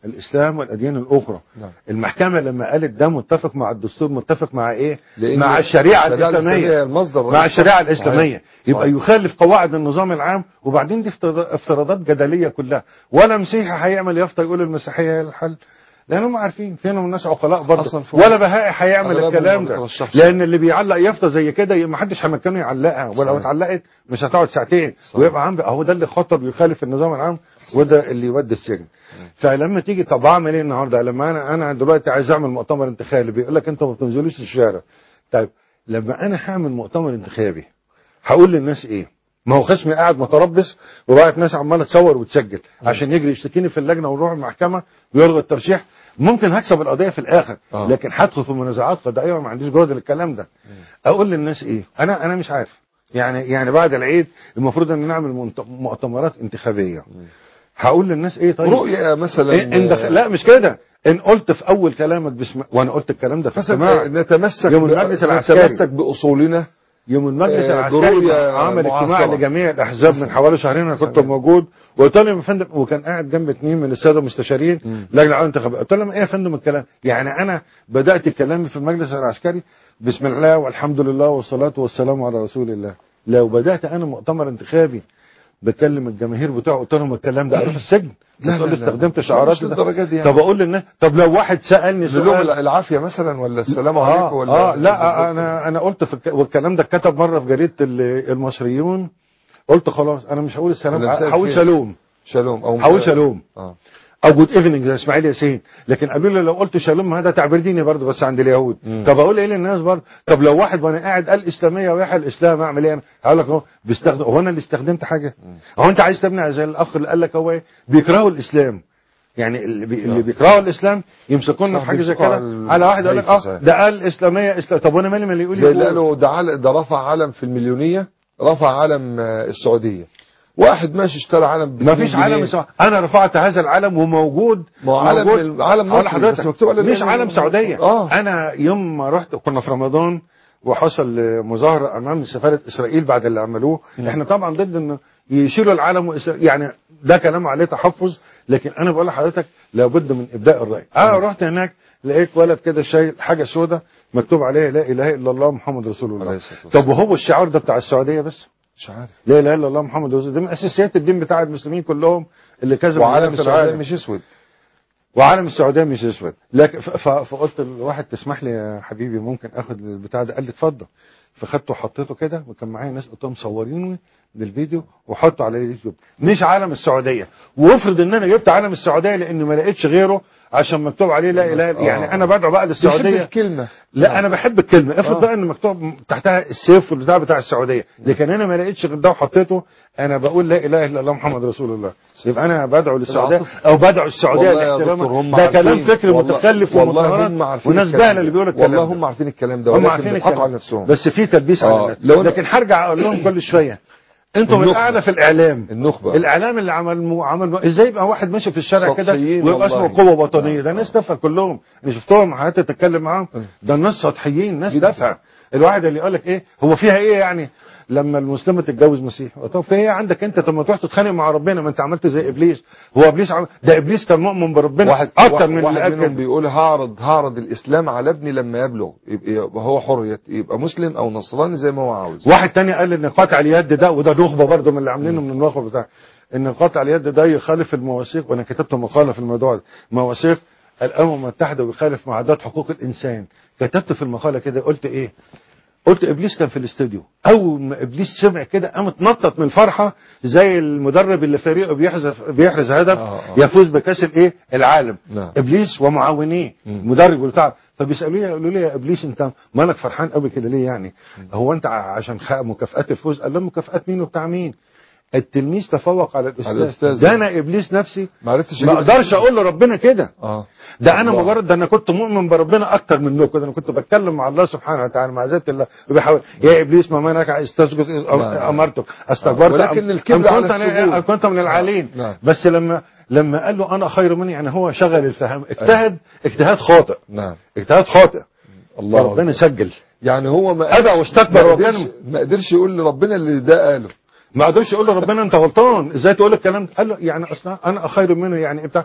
الاسلام والاديان الاخرى نعم. المحكمه لما قالت ده متفق مع الدستور متفق مع ايه لأن مع الشريعه الشريعة الإسلامية الاسلاميه هي المصدر مع الرئيسي. الشريعه صحيح. الاسلاميه يبقى صحيح. يخالف قواعد النظام العام وبعدين دي افتراض- افتراضات جدليه كلها ولا مسيحي هيعمل يافطه يقول المسيحيه هي الحل لانهم عارفين فينهم الناس عقلاء برضه أصلاً في ولا مصر بهائي هيعمل أغلبهم الكلام ما ده بيترشحش. لان اللي بيعلق يافطه زي كده ما حدش هيمكنه يعلقها ولو صحيح. اتعلقت مش هتقعد ساعتين صحيح. ويبقى عم اهو ده اللي خطر يخالف النظام العام وده اللي يودي السجن فلما تيجي طب اعمل ايه النهارده لما انا انا دلوقتي عايز اعمل مؤتمر انتخابي بيقول لك انتوا ما بتنزلوش الشارع طيب لما انا هعمل مؤتمر انتخابي هقول للناس ايه ما هو خصمي قاعد متربص وبقت ناس عماله تصور وتسجل عشان يجري يشتكيني في اللجنه ونروح المحكمه ويلغي الترشيح ممكن هكسب القضيه في الاخر آه. لكن هدخل في منازعات قضائيه وما عنديش جهد للكلام ده اقول للناس ايه انا انا مش عارف يعني يعني بعد العيد المفروض ان نعمل منت- مؤتمرات انتخابيه هقول للناس ايه طيب رؤية مثلا إن إن دخل... لا مش كده ان قلت في اول كلامك بسم وانا قلت الكلام ده في مثلا اجتماع نتمسك يوم ب- المجلس العسكري نتمسك باصولنا يوم المجلس آه، العسكري برؤية عمل اجتماع معاصرة. لجميع الاحزاب من حوالي شهرين انا كنت صحيح. موجود وقلت لهم يا فندم وكان قاعد جنب اثنين من الساده المستشارين مم. لجنه العليا الانتخابيه قلت لهم ايه يا فندم الكلام يعني انا بدات كلامي في المجلس العسكري بسم الله والحمد لله والصلاه والسلام على رسول الله لو بدات انا مؤتمر انتخابي بكلم الجماهير بتوعه قلت لهم الكلام ده اروح السجن لا، تقول لا، لي لا. استخدمت لا، شعارات مش للدرجة دي يعني. طب اقول للناس طب لو واحد سالني نقول لهم سؤال العافية مثلا ولا السلام عليكم اه, ولا آه لا انا انا قلت في الك... والكلام ده اتكتب مره في جريده ال- المصريون قلت خلاص انا مش هقول السلام ولا مساء هقول الخير. شالوم شالوم او هقول شالوم اه او جود ايفنينج زي اسماعيل ياسين لكن قالوا لي لو قلت شالوم هذا تعبير ديني برضه بس عند اليهود مم. طب اقول ايه للناس برضه طب لو واحد وانا قاعد قال اسلاميه ويحيى الاسلام اعمل ايه انا هقول لك اهو بيستخدم هو انا اللي استخدمت حاجه هو انت عايز تمنع زي الاخ اللي قال لك هو ايه بيكرهوا الاسلام يعني اللي, بي... اللي بيكرهوا الاسلام يمسكونا في صح، حاجه زي بيمسكوا كده على ال- على واحد يقول لك هيفا اه صحيح. ده قال اسلاميه اسلام طب وانا مالي من اللي يقول زي اللي يقول. قالوا ده عل- ده رفع علم في المليونية رفع علم آه، السعودية واحد ماشي اشترى علم ما فيش علم سعودي انا رفعت هذا العلم وموجود ما هو علم موجود. ال- علم هقول مصري، لحضرتك، بس مكتوب عليه مش العلم- علم سعوديه آه. انا يوم ما رحت كنا في رمضان وحصل مظاهره امام سفاره اسرائيل بعد اللي عملوه احنا طبعا ضد ان يشيلوا العلم وإسرائيل. يعني ده كلام عليه تحفظ لكن انا بقول لحضرتك لابد من ابداء الراي انا رحت هناك لقيت ولد كده شايل حاجه سودة مكتوب عليها لا اله الا الله محمد رسول عليه الله الصلاة والسلام. طب وهو الشعار ده بتاع السعوديه بس مش عارف لا اله الا الله محمد رسول الله ده من اساسيات الدين بتاع المسلمين كلهم اللي كذبوا وعالم في السعودية العالم. مش اسود وعالم السعوديه مش اسود لكن ف- ف- فقلت لواحد تسمح لي يا حبيبي ممكن اخد البتاع ده قال لي اتفضل فخدته وحطيته كده وكان معايا ناس قلت لهم مصورينه بالفيديو وحطه على اليوتيوب مش عالم السعوديه وافرض ان انا جبت عالم السعوديه لان ما لقيتش غيره عشان مكتوب عليه لا اله إلا- يعني انا بدعو بقى بيحب للسعوديه الكلمة لا انا بحب الكلمه افرض آه. بقى ان مكتوب تحتها السيف والبتاع بتاع السعوديه لكن انا ما لقيتش غير ده وحطيته انا بقول لا اله الا الله محمد رسول الله يبقى انا بدعو للسعوديه العاطفة. او بدعو السعوديه والله يا دكتور لاحترامها هم ده كلام عارفين. فكري والله- متخلف والله ومتهرب هم عارفين والناس الكلام بقى ده. اللي بيقولوا الكلام والله ده. هم عارفين الكلام ده هم ولكن عارفين بيضحكوا الكلام على نفسهم بس في تلبيس آه. على لو الناس أنا- لكن هرجع اقول لهم كل شويه انتم النخبة. الاعلى في الاعلام النخبة الاعلام اللي عمل عمل ازاي يبقى واحد ماشي في الشارع كده سطحيين ويبقى والله. اسمه قوه وطنيه ده ناس تافهه كلهم انا شفتهم حياتي اتكلم معاهم ده الناس سطحيين ناس تافهه الواحد اللي يقول لك ايه هو فيها ايه يعني لما المسلمه تتجوز مسيحي طب في ايه عندك انت طب ما تروح تتخانق مع ربنا ما انت عملت زي ابليس هو ابليس عم... ده ابليس كان مؤمن بربنا واحد اكتر واحد من اللي واحد قال منهم كده. بيقول هعرض هعرض الاسلام على ابني لما يبلغ يبقى, يبقى هو حر يت- يبقى مسلم او نصراني زي ما هو عاوز واحد تاني قال ان قطع اليد ده وده نخبه برضه من اللي عاملينه من النخبه بتاع ان قطع اليد ده يخالف المواثيق وانا كتبت مقاله في الموضوع ده مواثيق الامم المتحده ويخالف معاهدات حقوق الانسان كتبت في المقاله كده قلت ايه قلت ابليس كان في الاستوديو اول ما ابليس سمع كده قام اتنطط من الفرحه زي المدرب اللي فريقه بيحذف بيحرز هدف آه، آه. يفوز بكاس الايه العالم نعم. ابليس ومعاونيه مم. مدرب بتاع فبيسالوه يقولوا لي يا ابليس انت مالك فرحان قوي كده ليه يعني هو انت ع- عشان خ- مكافئات الفوز قال لهم مكافئات مين وبتاع مين التلميذ تفوق على الاستاذ, على الأستاذ. ده انا ابليس نفسي ما عرفتش ما أجيب- اقدرش اقول لربنا كده اه ده انا الله. مجرد ده انا كنت مؤمن بربنا اكتر منكم ده انا كنت بتكلم مع الله سبحانه وتعالى مع ذات الله وبحاول يا ابليس ما منعك استسجد نعم. امرتك استكبرت ولكن أم- الكبر أم على كنت السجود. أنا كنت من العالين نعم. بس لما لما قال له انا خير مني يعني هو شغل الفهم اجتهد اجتهاد خاطئ نعم اجتهاد خاطئ الله ربنا أكبر. سجل يعني هو ما أبى واستكبر ما ربنا. قدرش- ما قدرش يقول لربنا اللي ده قاله ما قدرش يقول له ربنا انت غلطان ازاي تقول الكلام ده؟ قال له يعني اصلا انا خير منه يعني انت اه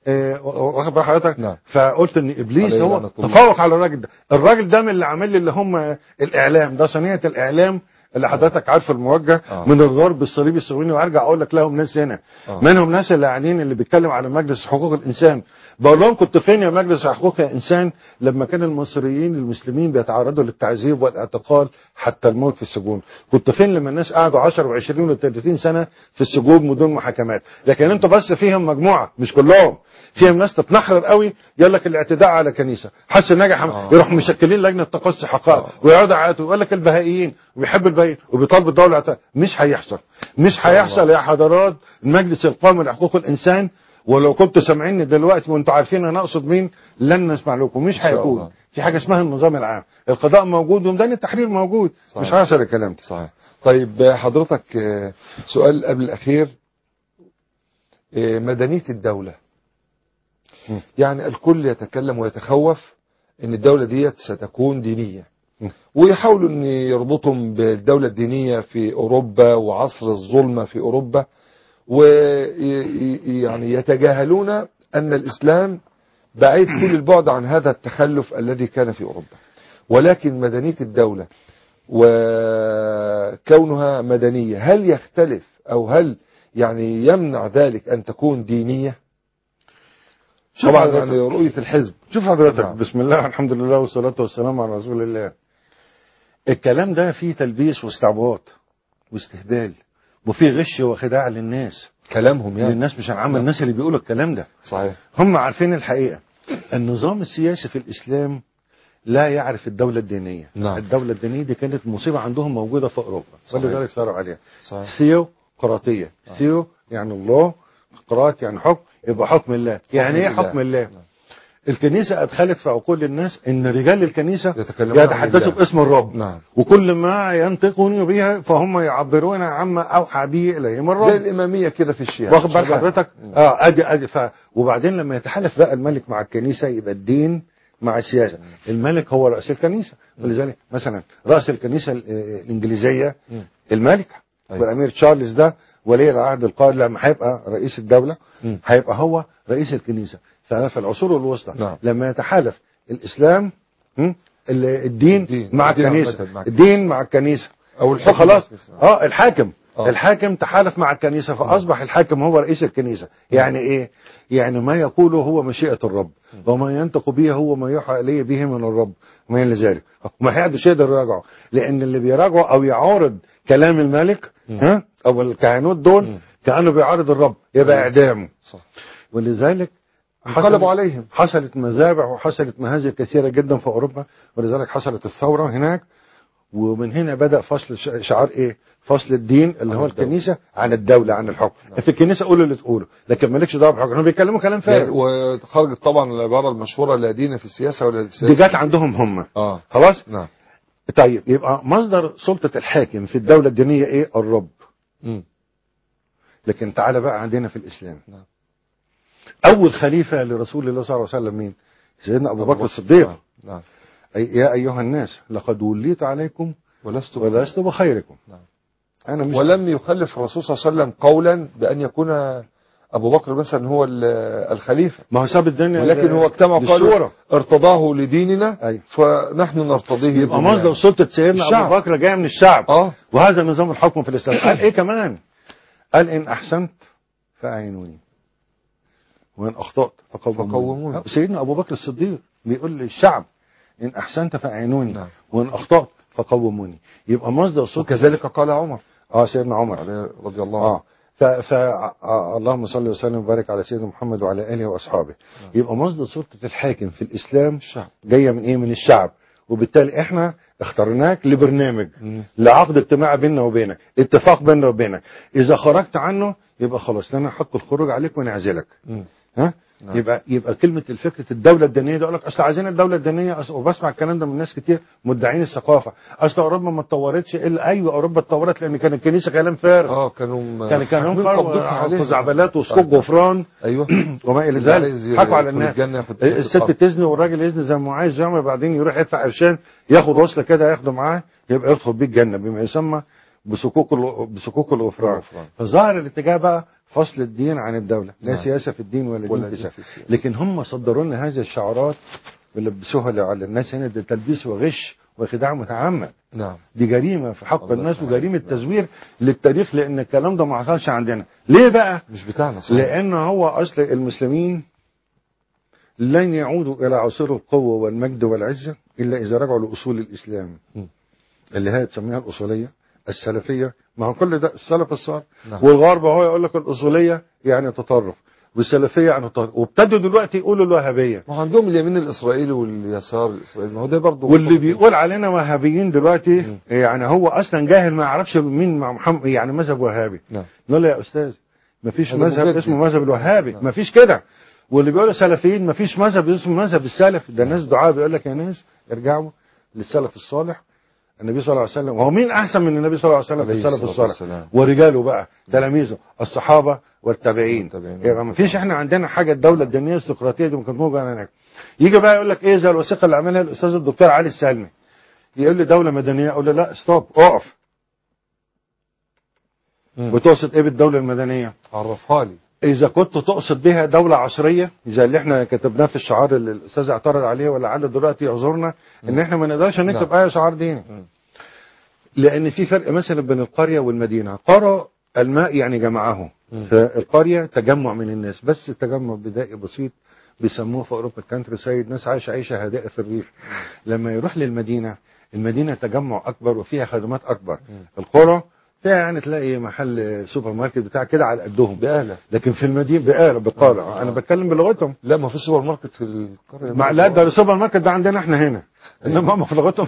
آه، واخد بال حضرتك نعم. فقلت ان ابليس عليه هو لعنة الله. تفوق على الراجل ده الراجل ده من اللي عامل لي اللي هم الاعلام ده صينيه الاعلام اللي حضرتك عارف الموجه آه. من الغرب الصليبي الصهيوني وارجع اقول لك لهم ناس هنا آه. منهم ناس اللي قاعدين اللي بيتكلم على مجلس حقوق الانسان بقول لهم كنت فين يا مجلس حقوق الانسان لما كان المصريين المسلمين بيتعرضوا للتعذيب والاعتقال حتى الموت في السجون كنت فين لما الناس قعدوا 10 و20 و30 سنه في السجون بدون محاكمات لكن انتوا بس فيهم مجموعه مش كلهم فيهم ناس تتنحرر قوي يقول لك الاعتداء على كنيسه حسن ناجح آه. يروح مشكلين لجنه تقصي حقائق ويقعدوا يعيطوا ويقول لك البهائيين وبيحب البهائيين وبيطالب الدوله اعتداء. مش هيحصل مش هيحصل يا حضرات المجلس القومي لحقوق الانسان ولو كنتوا سامعيني دلوقتي وانتوا عارفين انا اقصد مين لن نسمع لكم مش إن شاء هيكون الله. في حاجه اسمها النظام العام القضاء موجود وميدان التحرير موجود صحيح. مش هيحصل الكلام ده صحيح طيب آه، حضرتك آه، سؤال قبل الأخير آه، مدنية الدولة م. يعني الكل يتكلم ويتخوف ان الدولة ديت ستكون دينية م. ويحاولوا ان يربطهم بالدولة الدينية في اوروبا وعصر الظلمة في اوروبا ويعني يتجاهلون ان الاسلام بعيد كل البعد عن هذا التخلف الذي كان في اوروبا ولكن مدنية الدولة وكونها مدنية هل يختلف او هل يعني يمنع ذلك ان تكون دينية شوف طبعا حضرتك. يعني رؤية الحزب شوف حضرتك نعم. بسم الله والحمد لله والصلاة والسلام على رسول الله الكلام ده فيه تلبيس واستعباط واستهبال وفيه غش وخداع للناس كلامهم يعني للناس مش العامة نعم. الناس اللي بيقولوا الكلام ده صحيح هم عارفين الحقيقة النظام السياسي في الإسلام لا يعرف الدولة الدينية نعم. الدولة الدينية دي كانت مصيبة عندهم موجودة في أوروبا صحيح. ولذلك صاروا عليها صحيح ثيوقراطية ثيو يعني الله قرات يعني حكم يبقى حكم الله يعني ايه حكم الله نعم. الكنيسة أدخلت في عقول الناس إن رجال الكنيسة يتكلمون عن يتحدثوا الله. باسم الرب نعم وكل ما ينطقون بها فهم يعبرون عما أوحى به إليهم زي الرب الإمامية كده في الشيعة واخد بال شباب. حضرتك اه ادي ادي ف وبعدين لما يتحالف بقى الملك مع الكنيسه يبقى الدين مع السياسه الملك هو راس الكنيسه ولذلك مثلا راس الكنيسه ال- آه، الانجليزيه مم. الملك أيوة. والامير تشارلز ده ولي العهد القائد لما هيبقى رئيس الدوله مم. هيبقى هو رئيس الكنيسه ففي العصور الوسطى نعم. لما يتحالف الاسلام مم، ال- الدين, الدين. مع الدين الكنيسه عامة مع الدين مع الكنيسه أو الحكم فخلاص بس. اه الحاكم آه. الحاكم تحالف مع الكنيسة فأصبح الحاكم هو رئيس الكنيسة يعني إيه يعني ما يقوله هو مشيئة الرب وما ينطق به هو ما يوحى إليه به من الرب وما إلى ذلك وما حدش يقدر يراجعه لأن اللي بيراجعه أو يعارض كلام الملك ها أو الكهنوت دول مم. كأنه بيعارض الرب يبقى إعدامه صح ولذلك انقلبوا عليهم حصلت مذابح وحصلت مهازل كثيرة جدا في أوروبا ولذلك حصلت الثورة هناك ومن هنا بدأ فصل ش- شعار إيه فصل الدين اللي عن هو الدولة. الكنيسة عن الدولة عن الحكم في الكنيسة قولوا اللي تقوله لكن مالكش دعوة بالحكم هم بيتكلموا كلام فارغ وخرجت طبعا العبارة المشهورة لا دين في السياسة ولا دي السياسة جت عندهم هم اه خلاص نعم طيب يبقى مصدر سلطة الحاكم في الدولة الدينية إيه الرب مم. لكن تعالى بقى عندنا في الإسلام نعم. أول خليفة لرسول الله صلى الله عليه وسلم مين سيدنا أبو بكر الصديق آه. نعم أي يا أيها الناس لقد وليت عليكم ولست ولست بخيركم نعم. أنا مش ولم يخلف الرسول صلى الله عليه وسلم قولا بأن يكون أبو بكر مثلا هو ال- الخليفة ما هو ساب الدنيا ولكن هو اجتمع قالوا للشورى. ارتضاه لديننا أيوة. فنحن نرتضيه يبقى لديننا. مصدر سلطة سيدنا الشعب. أبو بكر جاية من الشعب اه وهذا نظام الحكم في الإسلام قال إيه كمان قال إن أحسنت فأعينوني وإن أخطأت فقوموني فقوموني. آه، سيدنا أبو بكر الصديق بيقول للشعب إن أحسنت فأعينوني نعم. وإن أخطأت فقوموني يبقى مصدر سلطة وكذلك قال عمر اه سيدنا عمر عليه رضي الله عنه اه ف, ف... آه اللهم صل وسلم وبارك على سيدنا محمد وعلى اله واصحابه يبقى مصدر سلطه الحاكم في الاسلام الشعب جايه من ايه من الشعب وبالتالي احنا اخترناك لبرنامج مم. لعقد اجتماعي بيننا وبينك اتفاق بيننا وبينك اذا خرجت عنه يبقى خلاص لنا حق الخروج عليك ونعزلك مم. ها نعم. يبقى يبقى كلمه الفكره الدوله الدينيه ده يقول لك اصل عايزين الدوله الدينيه أصل وبسمع الكلام ده من ناس كتير مدعين الثقافه اصل اوروبا ما اتطورتش الا ايوه اوروبا اتطورت لان كان الكنيسه كلام فارغ اه كانوا كان كان هم حاكمين قبضتها عليه. خزعبلات وسقوط غفران ايوه وما الى اللي عايز ذلك حكوا على يدخل الناس الجنة ياخد الست القبض. تزني والراجل يزني زي ما عايز يعمل بعدين يروح يدفع قرشين ياخد وصله كده ياخده معاه يبقى يدخل بيه الجنه بما يسمى بسكوك ال- بسكوك الغفران الغفران. فظهر الاتجاه بقى فصل الدين عن الدولة لا نعم. سياسة في الدين ولا, ولا دين في دين السياسة في السياسة. لكن هم صدروا لنا هذه الشعارات ولبسوها على الناس هنا ده تلبيس وغش وخداع متعمد نعم دي جريمة في حق الله الناس يفتح وجريمة عليك. نعم. تزوير للتاريخ لأن الكلام ده ما حصلش عندنا ليه بقى؟ مش بتاعنا صحيح. لأن هو أصل المسلمين لن يعودوا إلى عصور القوة والمجد والعزة إلا إذا رجعوا لأصول الإسلام م. اللي هي تسميها الأصولية السلفية ما هو كل ده السلف الصالح نعم. والغرب هو يقول لك الأصولية يعني تطرف والسلفية يعني تطرف وابتدوا دلوقتي يقولوا الوهابية ما هو عندهم اليمين الاسرائيلي واليسار الاسرائيلي ما هو ده برضه واللي بيقول علينا وهابيين دلوقتي يعني هو اصلا جاهل ما يعرفش مين مع محمد يعني مذهب وهابي نعم نقول له يا استاذ ما فيش هذا مذهب مجدد. اسمه مذهب الوهابي نعم. ما فيش كده واللي بيقولوا سلفيين ما فيش مذهب اسمه مذهب السلف ده ناس دعاء بيقول لك يا ناس ارجعوا للسلف الصالح النبي صلى الله عليه وسلم وهو مين احسن من النبي صلى الله عليه وسلم في عليه السلف الصلاة الصالح والسلام. ورجاله بقى تلاميذه الصحابه والتابعين والتابعين. يبقى ما فيش احنا عندنا حاجه الدوله الدينيه الاستقراطيه دي ممكن موجوده هناك يجي بقى يقول لك ايه زي الوثيقه اللي عملها الاستاذ الدكتور علي السلمي يقول لي دوله مدنيه اقول له لا ستوب اقف مم. بتقصد ايه بالدوله المدنيه عرفها لي اذا كنت تقصد بها دوله عصريه زي اللي احنا كتبناه في الشعار اللي الاستاذ اعترض عليه ولعله دلوقتي يعذرنا ان احنا ما نقدرش نكتب نعم. اي شعار ديني مم. لان في فرق مثلا بين القريه والمدينه قرى الماء يعني جمعه مم. فالقريه تجمع من الناس بس التجمع بدائي بسيط بيسموه في اوروبا الكانتري سايد ناس عايشه عيشه هادئه في الريف لما يروح للمدينه المدينه تجمع اكبر وفيها خدمات اكبر القرى فيها يعني تلاقي محل سوبر ماركت بتاع كده على قدهم بآلة لكن في المدينه بقالة بقالة انا بتكلم بلغتهم لا ما في سوبر ماركت في القرية مع لا ده السوبر ماركت ده عندنا احنا هنا انما هم في لغتهم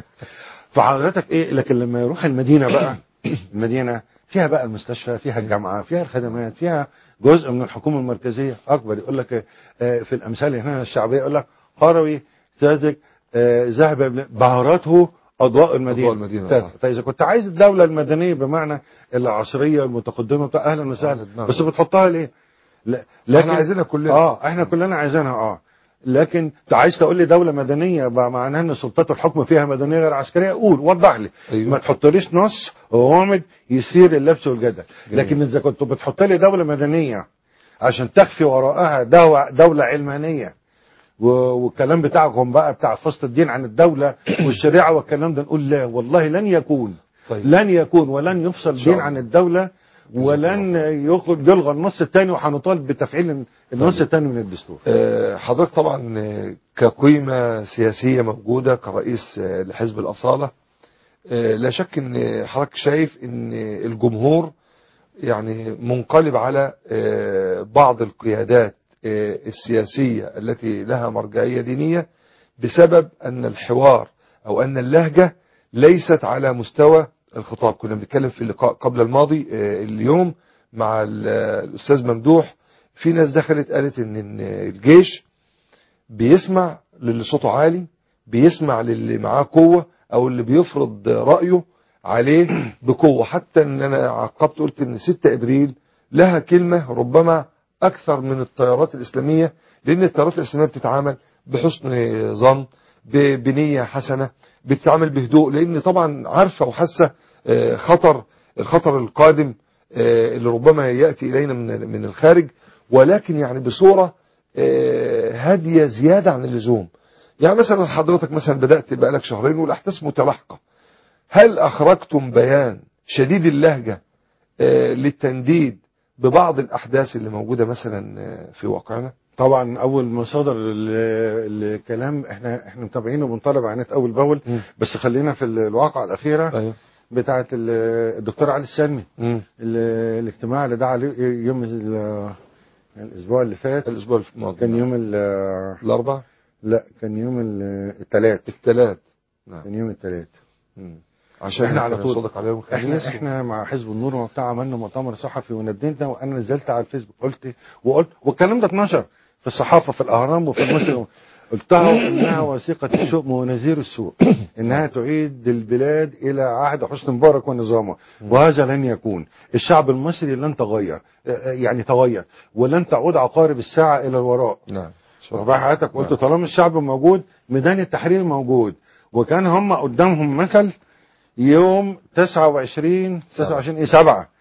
فحضرتك ايه لكن لما يروح المدينه بقى المدينه فيها بقى المستشفى فيها الجامعه فيها الخدمات فيها جزء من الحكومه المركزيه اكبر يقول لك آه، في الامثال هنا الشعبيه يقول لك قروي ساذج آه، ذهب ابن- بهارته اضواء المدينه أضواء المدينة، ف- صح. فاذا كنت عايز الدوله المدنيه بمعنى العصريه المتقدمه بتاع اهلا وسهلا نعم. بس بتحطها ليه؟ لا احنا عايزينها كلنا. اه احنا كلنا عايزينها اه لكن انت عايز تقول لي دوله مدنيه بقى معناها ان سلطات الحكم فيها مدنيه غير عسكريه قول وضح لي أيوة. ما تحطليش نص غامض يثير اللبس والجدل جميل. لكن اذا كنت بتحط لي دوله مدنيه عشان تخفي وراءها دو- دوله علمانيه و- والكلام بتاعكم بقى بتاع فصل الدين عن الدوله والشريعه والكلام ده نقول لا والله لن يكون طيب. لن يكون ولن يفصل شاء الدين الله. عن الدوله ولن يخرج يلغى النص الثاني وهنطالب بتفعيل النص طيب. الثاني من الدستور آه، حضرتك طبعا آه، كقيمة سياسية موجودة كرئيس آه، لحزب الأصالة آه، لا شك ان حضرتك شايف ان الجمهور يعني منقلب على آه، بعض القيادات آه، السياسية التي لها مرجعية دينية بسبب أن الحوار أو أن اللهجة ليست على مستوى الخطاب كنا بنتكلم في اللقاء قبل الماضي آه، اليوم مع ال- الأستاذ ممدوح في ناس دخلت قالت ان إن الجيش بيسمع للي صوته عالي بيسمع للي معاه قوة او اللي بيفرض رأيه عليه بقوة حتى ان انا عقبت قلت ان 6 ابريل لها كلمة ربما اكثر من التيارات الاسلامية لان التيارات الاسلامية بتتعامل بحسن ظن ب- بنية حسنة بتتعامل بهدوء لان طبعا عارفة وحاسة آه، خطر الخطر القادم آه، اللي ربما يأتي إلينا من من الخارج ولكن يعني بصورة آه، هادية زيادة عن اللزوم يعني مثلا حضرتك مثلا بدأت بقالك شهرين والأحداث متلاحقة هل أخرجتم بيان شديد اللهجة آه، للتنديد ببعض الأحداث اللي موجودة مثلا آه، في واقعنا طبعا اول مصادر ال- الكلام احنا احنا متابعينه وبنطالب عينات اول باول مم. بس خلينا في الواقعه الاخيره أيوه بتاعه ال- الدكتور علي السلمي مم. ال- الاجتماع اللي دعا عليه يوم ال- الاسبوع اللي فات الأسبوع الماضي كان يوم ال- الأربع لا كان يوم الثلاث الثلاث نعم كان يوم الثلاث مم. عشان احنا على طول صدق عليهم احنا الخميس احنا مع حزب النور وبتاع عملنا مؤتمر صحفي وندينا وانا نزلت على الفيسبوك قلت وقلت والكلام ده اتنشر في الصحافه في الاهرام وفي المصري قلتها انها وثيقه الشؤم ونذير السوء انها تعيد البلاد الى عهد حسني مبارك ونظامه وهذا لن يكون الشعب المصري لن تغير اه، اه، يعني تغير ولن تعود عقارب الساعه الى الوراء نعم واخد حضرتك قلت نعم. طالما الشعب موجود ميدان التحرير موجود وكان هم قدامهم مثل يوم 29 29 ايه 7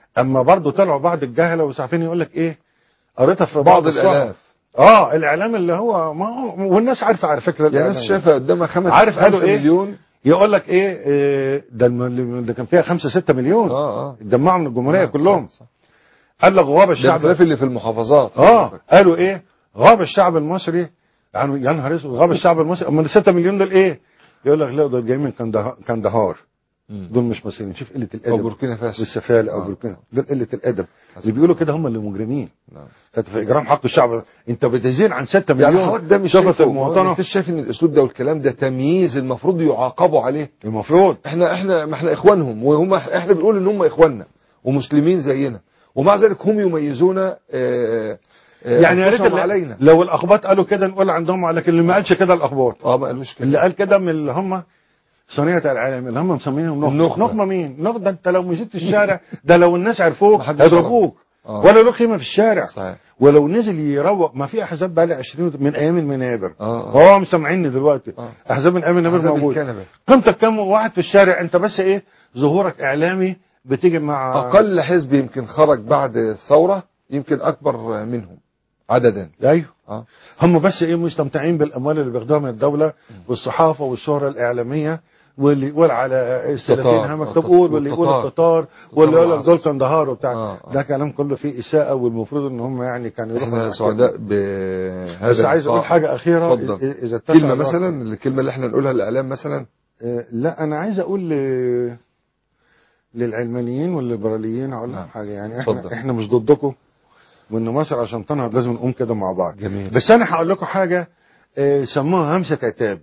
اما برضه طلعوا بعض الجهله ومش عارفين يقول لك ايه قريتها في بعض بعض الآلاف. الصحف اه الاعلام اللي هو ما هو والناس عارفه على فكره يعني الإعلام الناس شايفه قدامها خمس عارف قالوا خمسة ايه مليون يقول لك ايه, إيه ده الم- ده كان فيها 5 6 مليون اه اه اتجمعوا من الجمهوريه نعم، كلهم صح، صح. قال لك غاب ده الشعب الخلاف اللي في المحافظات اه قالوا ايه غاب الشعب المصري يعني يا نهار اسود غاب الشعب المصري امال ال 6 مليون دول ايه يقول لك لا دول جايين من كنده- كندهار مم. دول مش مصريين شوف قله او الادب بوركينا فاسو والسفاله او آه. بوركينا دول قله الادب اللي بيقولوا كده هم اللي مجرمين نعم. كانت في اجرام حق الشعب انت بتزيد عن 6 يعني مليون حضرتك ده مش صفة شايفه المواطنه انت شايف ان الاسلوب ده والكلام ده تمييز المفروض يعاقبوا عليه المفروض احنا احنا ما احنا اخوانهم وهم احنا بنقول ان هم اخواننا ومسلمين زينا ومع ذلك هم يميزون آه، آه، يعني يا ريت أنفسهم اللي- علينا لو الاخباط قالوا كده نقول عندهم لكن اللي ما قالش كده الاخباط اه ما قالوش كده اللي قال كده من اللي هم صينية العالم اللي هم مسمينهم نخبة النخبة. نخبة مين؟ نخبة ده انت لو مشيت في الشارع ده لو الناس عرفوك محدش هيضربوك آه. ولا له قيمة في الشارع صحيح ولو نزل يروق ما في احزاب بقى لها 20 من ايام المنابر اه هو مسمعيني دلوقتي آه. احزاب من ايام المنابر أحزاب موجود الكنبة. قيمتك كم واحد في الشارع انت بس ايه ظهورك اعلامي بتيجي مع اقل حزب يمكن خرج بعد الثوره يمكن اكبر منهم عددا ايوه اه هم بس ايه مستمتعين بالاموال اللي بياخدوها من الدوله والصحافه والشهره الاعلاميه واللي يقول على السلفيين التتار. همك تقول واللي يقول والتتار. التتار واللي يقول لك والعصر. دول كندهار وبتاع آه، آه. ده كلام كله فيه اساءه والمفروض ان هم يعني كانوا يروحوا احنا مع سعداء كده. بهذا بس عايز اقول اللقاء. حاجه اخيره اتفضل. إ- اذا اتسع كلمه الوقت. مثلا الكلمه اللي احنا نقولها للاعلام مثلا آه، لا انا عايز اقول ل... للعلمانيين والليبراليين اقول لهم نعم. حاجه يعني احنا اتفضل. احنا مش ضدكم وان مصر عشان تنهض لازم نقوم كده مع بعض جميل بس انا هقول لكم حاجه آه، سموها همسه عتاب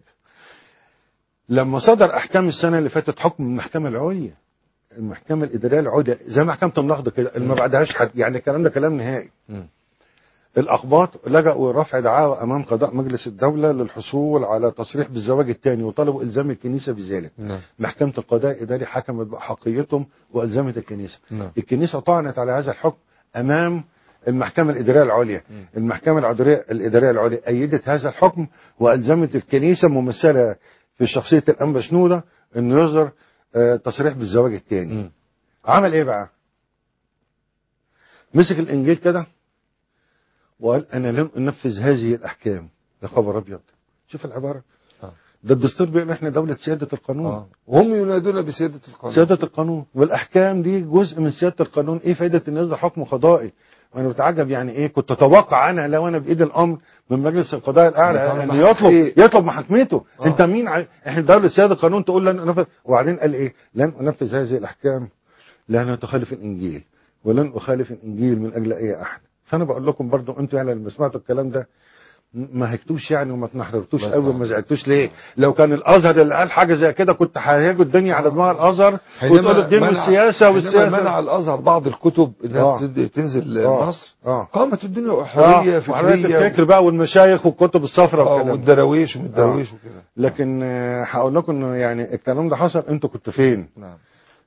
لما صدر احكام السنه اللي فاتت حكم من المحكمه العليا المحكمه الاداريه العليا زي محكمه النهضه كده اللي ما بعدهاش حد يعني الكلام ده كلام نهائي مم. الاقباط لجأوا رفع دعاوى امام قضاء مجلس الدوله للحصول على تصريح بالزواج الثاني وطلبوا الزام الكنيسه بذلك نعم محكمة القضاء الإداري حكمت بأحقيتهم وألزمت الكنيسة نعم الكنيسة طعنت على هذا الحكم أمام المحكمة الإدارية العليا مم. المحكمة الإدارية الإدارية العليا أيدت هذا الحكم وألزمت الكنيسة ممثلة في شخصية الأنبا شنودة أنه يصدر آه، تصريح بالزواج الثاني مم. عمل إيه بقى مسك الإنجيل كده وقال أنا لن أنفذ هذه الأحكام يا خبر أبيض شوف العبارة آه. ده الدستور بيقول احنا دولة سيادة القانون اه وهم ينادون بسياده القانون سيادة القانون والأحكام دي جزء من سيادة القانون إيه فايدة إن يصدر حكم قضائي وأنا بتعجب يعني إيه كنت أتوقع أنا لو أنا بإيد الأمر من مجلس القضاء الأعلى يتعامل أن مع يطلب إيه؟ يطلب محاكمته آه. أنت مين ع... إحنا دولة سيادة القانون تقول لن أنفذ وبعدين قال إيه لن أنفذ هذه الأحكام لأنها تخالف الإنجيل ولن أخالف الإنجيل من أجل أي أحد فأنا بقول لكم برضو أنتوا يعني لما سمعتوا الكلام ده ما هكتوش يعني وما تنحررتوش ما قوي وما تنحررتوش. زعلتوش ليه لو كان الازهر اللي قال حاجه زي كده كنت هيجوا الدنيا على دماغ الازهر حينما وتقول الدين منع- والسياسه حينما والسياسه منع الازهر بعض الكتب انها آه. تد- تنزل آه. مصر اه قامت الدنيا اه حريه وحريه فكريه الفكر بقى والمشايخ والكتب الصفراء آه، والكلام ده. والدراويش والدراويش وكده لكن آه، هقول لكم انه يعني الكلام ده حصل انتوا كنتوا فين نعم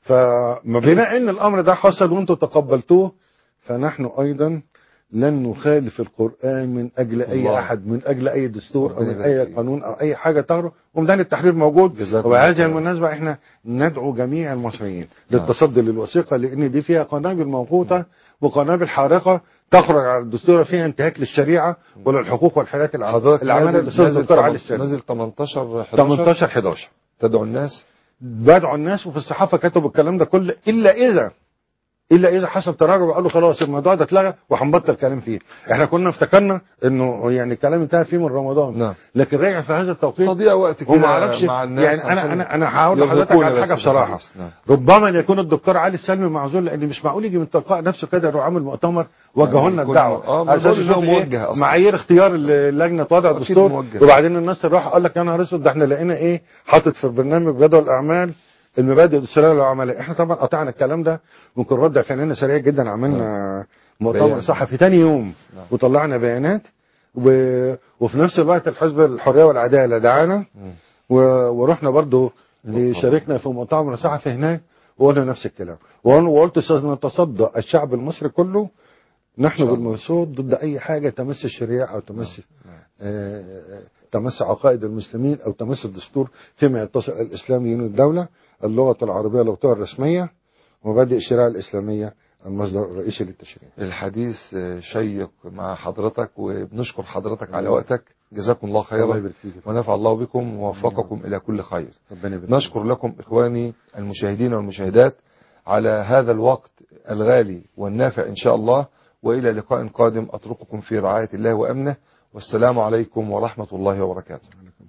فما بما ان الامر ده حصل وانتوا تقبلتوه فنحن ايضا لن نخالف القرآن من أجل أي الله. أحد من أجل أي دستور أو ربنا من يبارك أي فيك. قانون أو أي حاجة تغرب وميدان التحرير موجود جزاكم الله وبهذه خير. المناسبة احنا ندعو جميع المصريين نعم. للتصدي للوثيقة لأن دي فيها قنابل موقوتة وقنابل حارقة تخرج على الدستور فيها انتهاك للشريعة وللحقوق والحريات الع- حضرتك اللي عملها نازل الأستاذ نازل الدكتور علي تمن- السلام نازل 18 11 18 11 تدعو الناس بدعوا الناس وفي الصحافه كتبوا الكلام ده كله الا اذا الا اذا حصل تراجع وقالوا خلاص الموضوع ده اتلغى وهنبطل كلام فيه احنا كنا افتكرنا انه يعني الكلام انتهى فيه من رمضان نعم لكن رجع في هذا التوقيت تضيع وقت كده وما اعرفش مع الناس يعني انا عشان انا انا هقول لحضرتك يرهقونا على بس حاجه بصراحه بالحديث. نعم. ربما يكون الدكتور علي السلمي معذور لان مش معقول يجي من تلقاء نفسه كده يروح عامل مؤتمر وجهوا لنا يكون- الدعوه آه، ما على بقول أساس إن هو يشوف إيه موجه أصلاً. معايير اختيار اللجنه وضع أكيد الدستور موجه. وبعدين الناس تروح قال لك يا نهار اسود ده احنا لقينا ايه حاطط في برنامج جدول الاعمال المبادئ الدستوريه للعملاء احنا طبعا قطعنا الكلام ده ممكن رد فعلنا سريع جدا عملنا مؤتمر بيان. صحفي تاني يوم نعم. وطلعنا بيانات و... وفي نفس الوقت الحزب الحريه والعداله دعانا مم. و... ورحنا برضو شاركنا في مؤتمر صحفي هناك وقلنا نفس الكلام وقل- وقلت سنتصدى الشعب المصري كله نحن شاء الله. بالمرصود ضد اي حاجه تمس الشريعه او تمس آه، آه، تمس عقائد المسلمين او تمس الدستور فيما يتصل الاسلام دين الدوله اللغه العربيه لغتها الرسميه مبادئ الشريعه الاسلاميه المصدر الرئيسي للتشريع الحديث آه، شيق مع حضرتك وبنشكر حضرتك على وقتك جزاكم الله الله خيرا يبارك فيك ونفع الله بكم ووفقكم إلى كل خير ربنا يبارك نشكر لكم إخواني المشاهدين والمشاهدات على هذا الوقت الغالي والنافع إن شاء الله وإلى لقاء قادم أترككم في رعاية الله وأمنه والسلام عليكم ورحمة الله وبركاته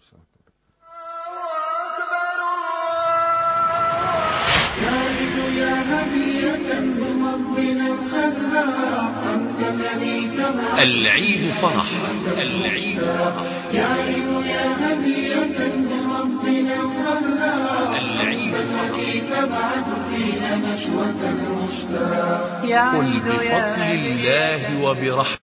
يعرف يا هدية من ربنا الخلاق أنت الذي تبعث العيد فرح العيد فرح يعرف يا هدية من ربنا الخلاق العيد الذي تبعث فينا نشوة المشتاق قل بفضل الله وبرحمته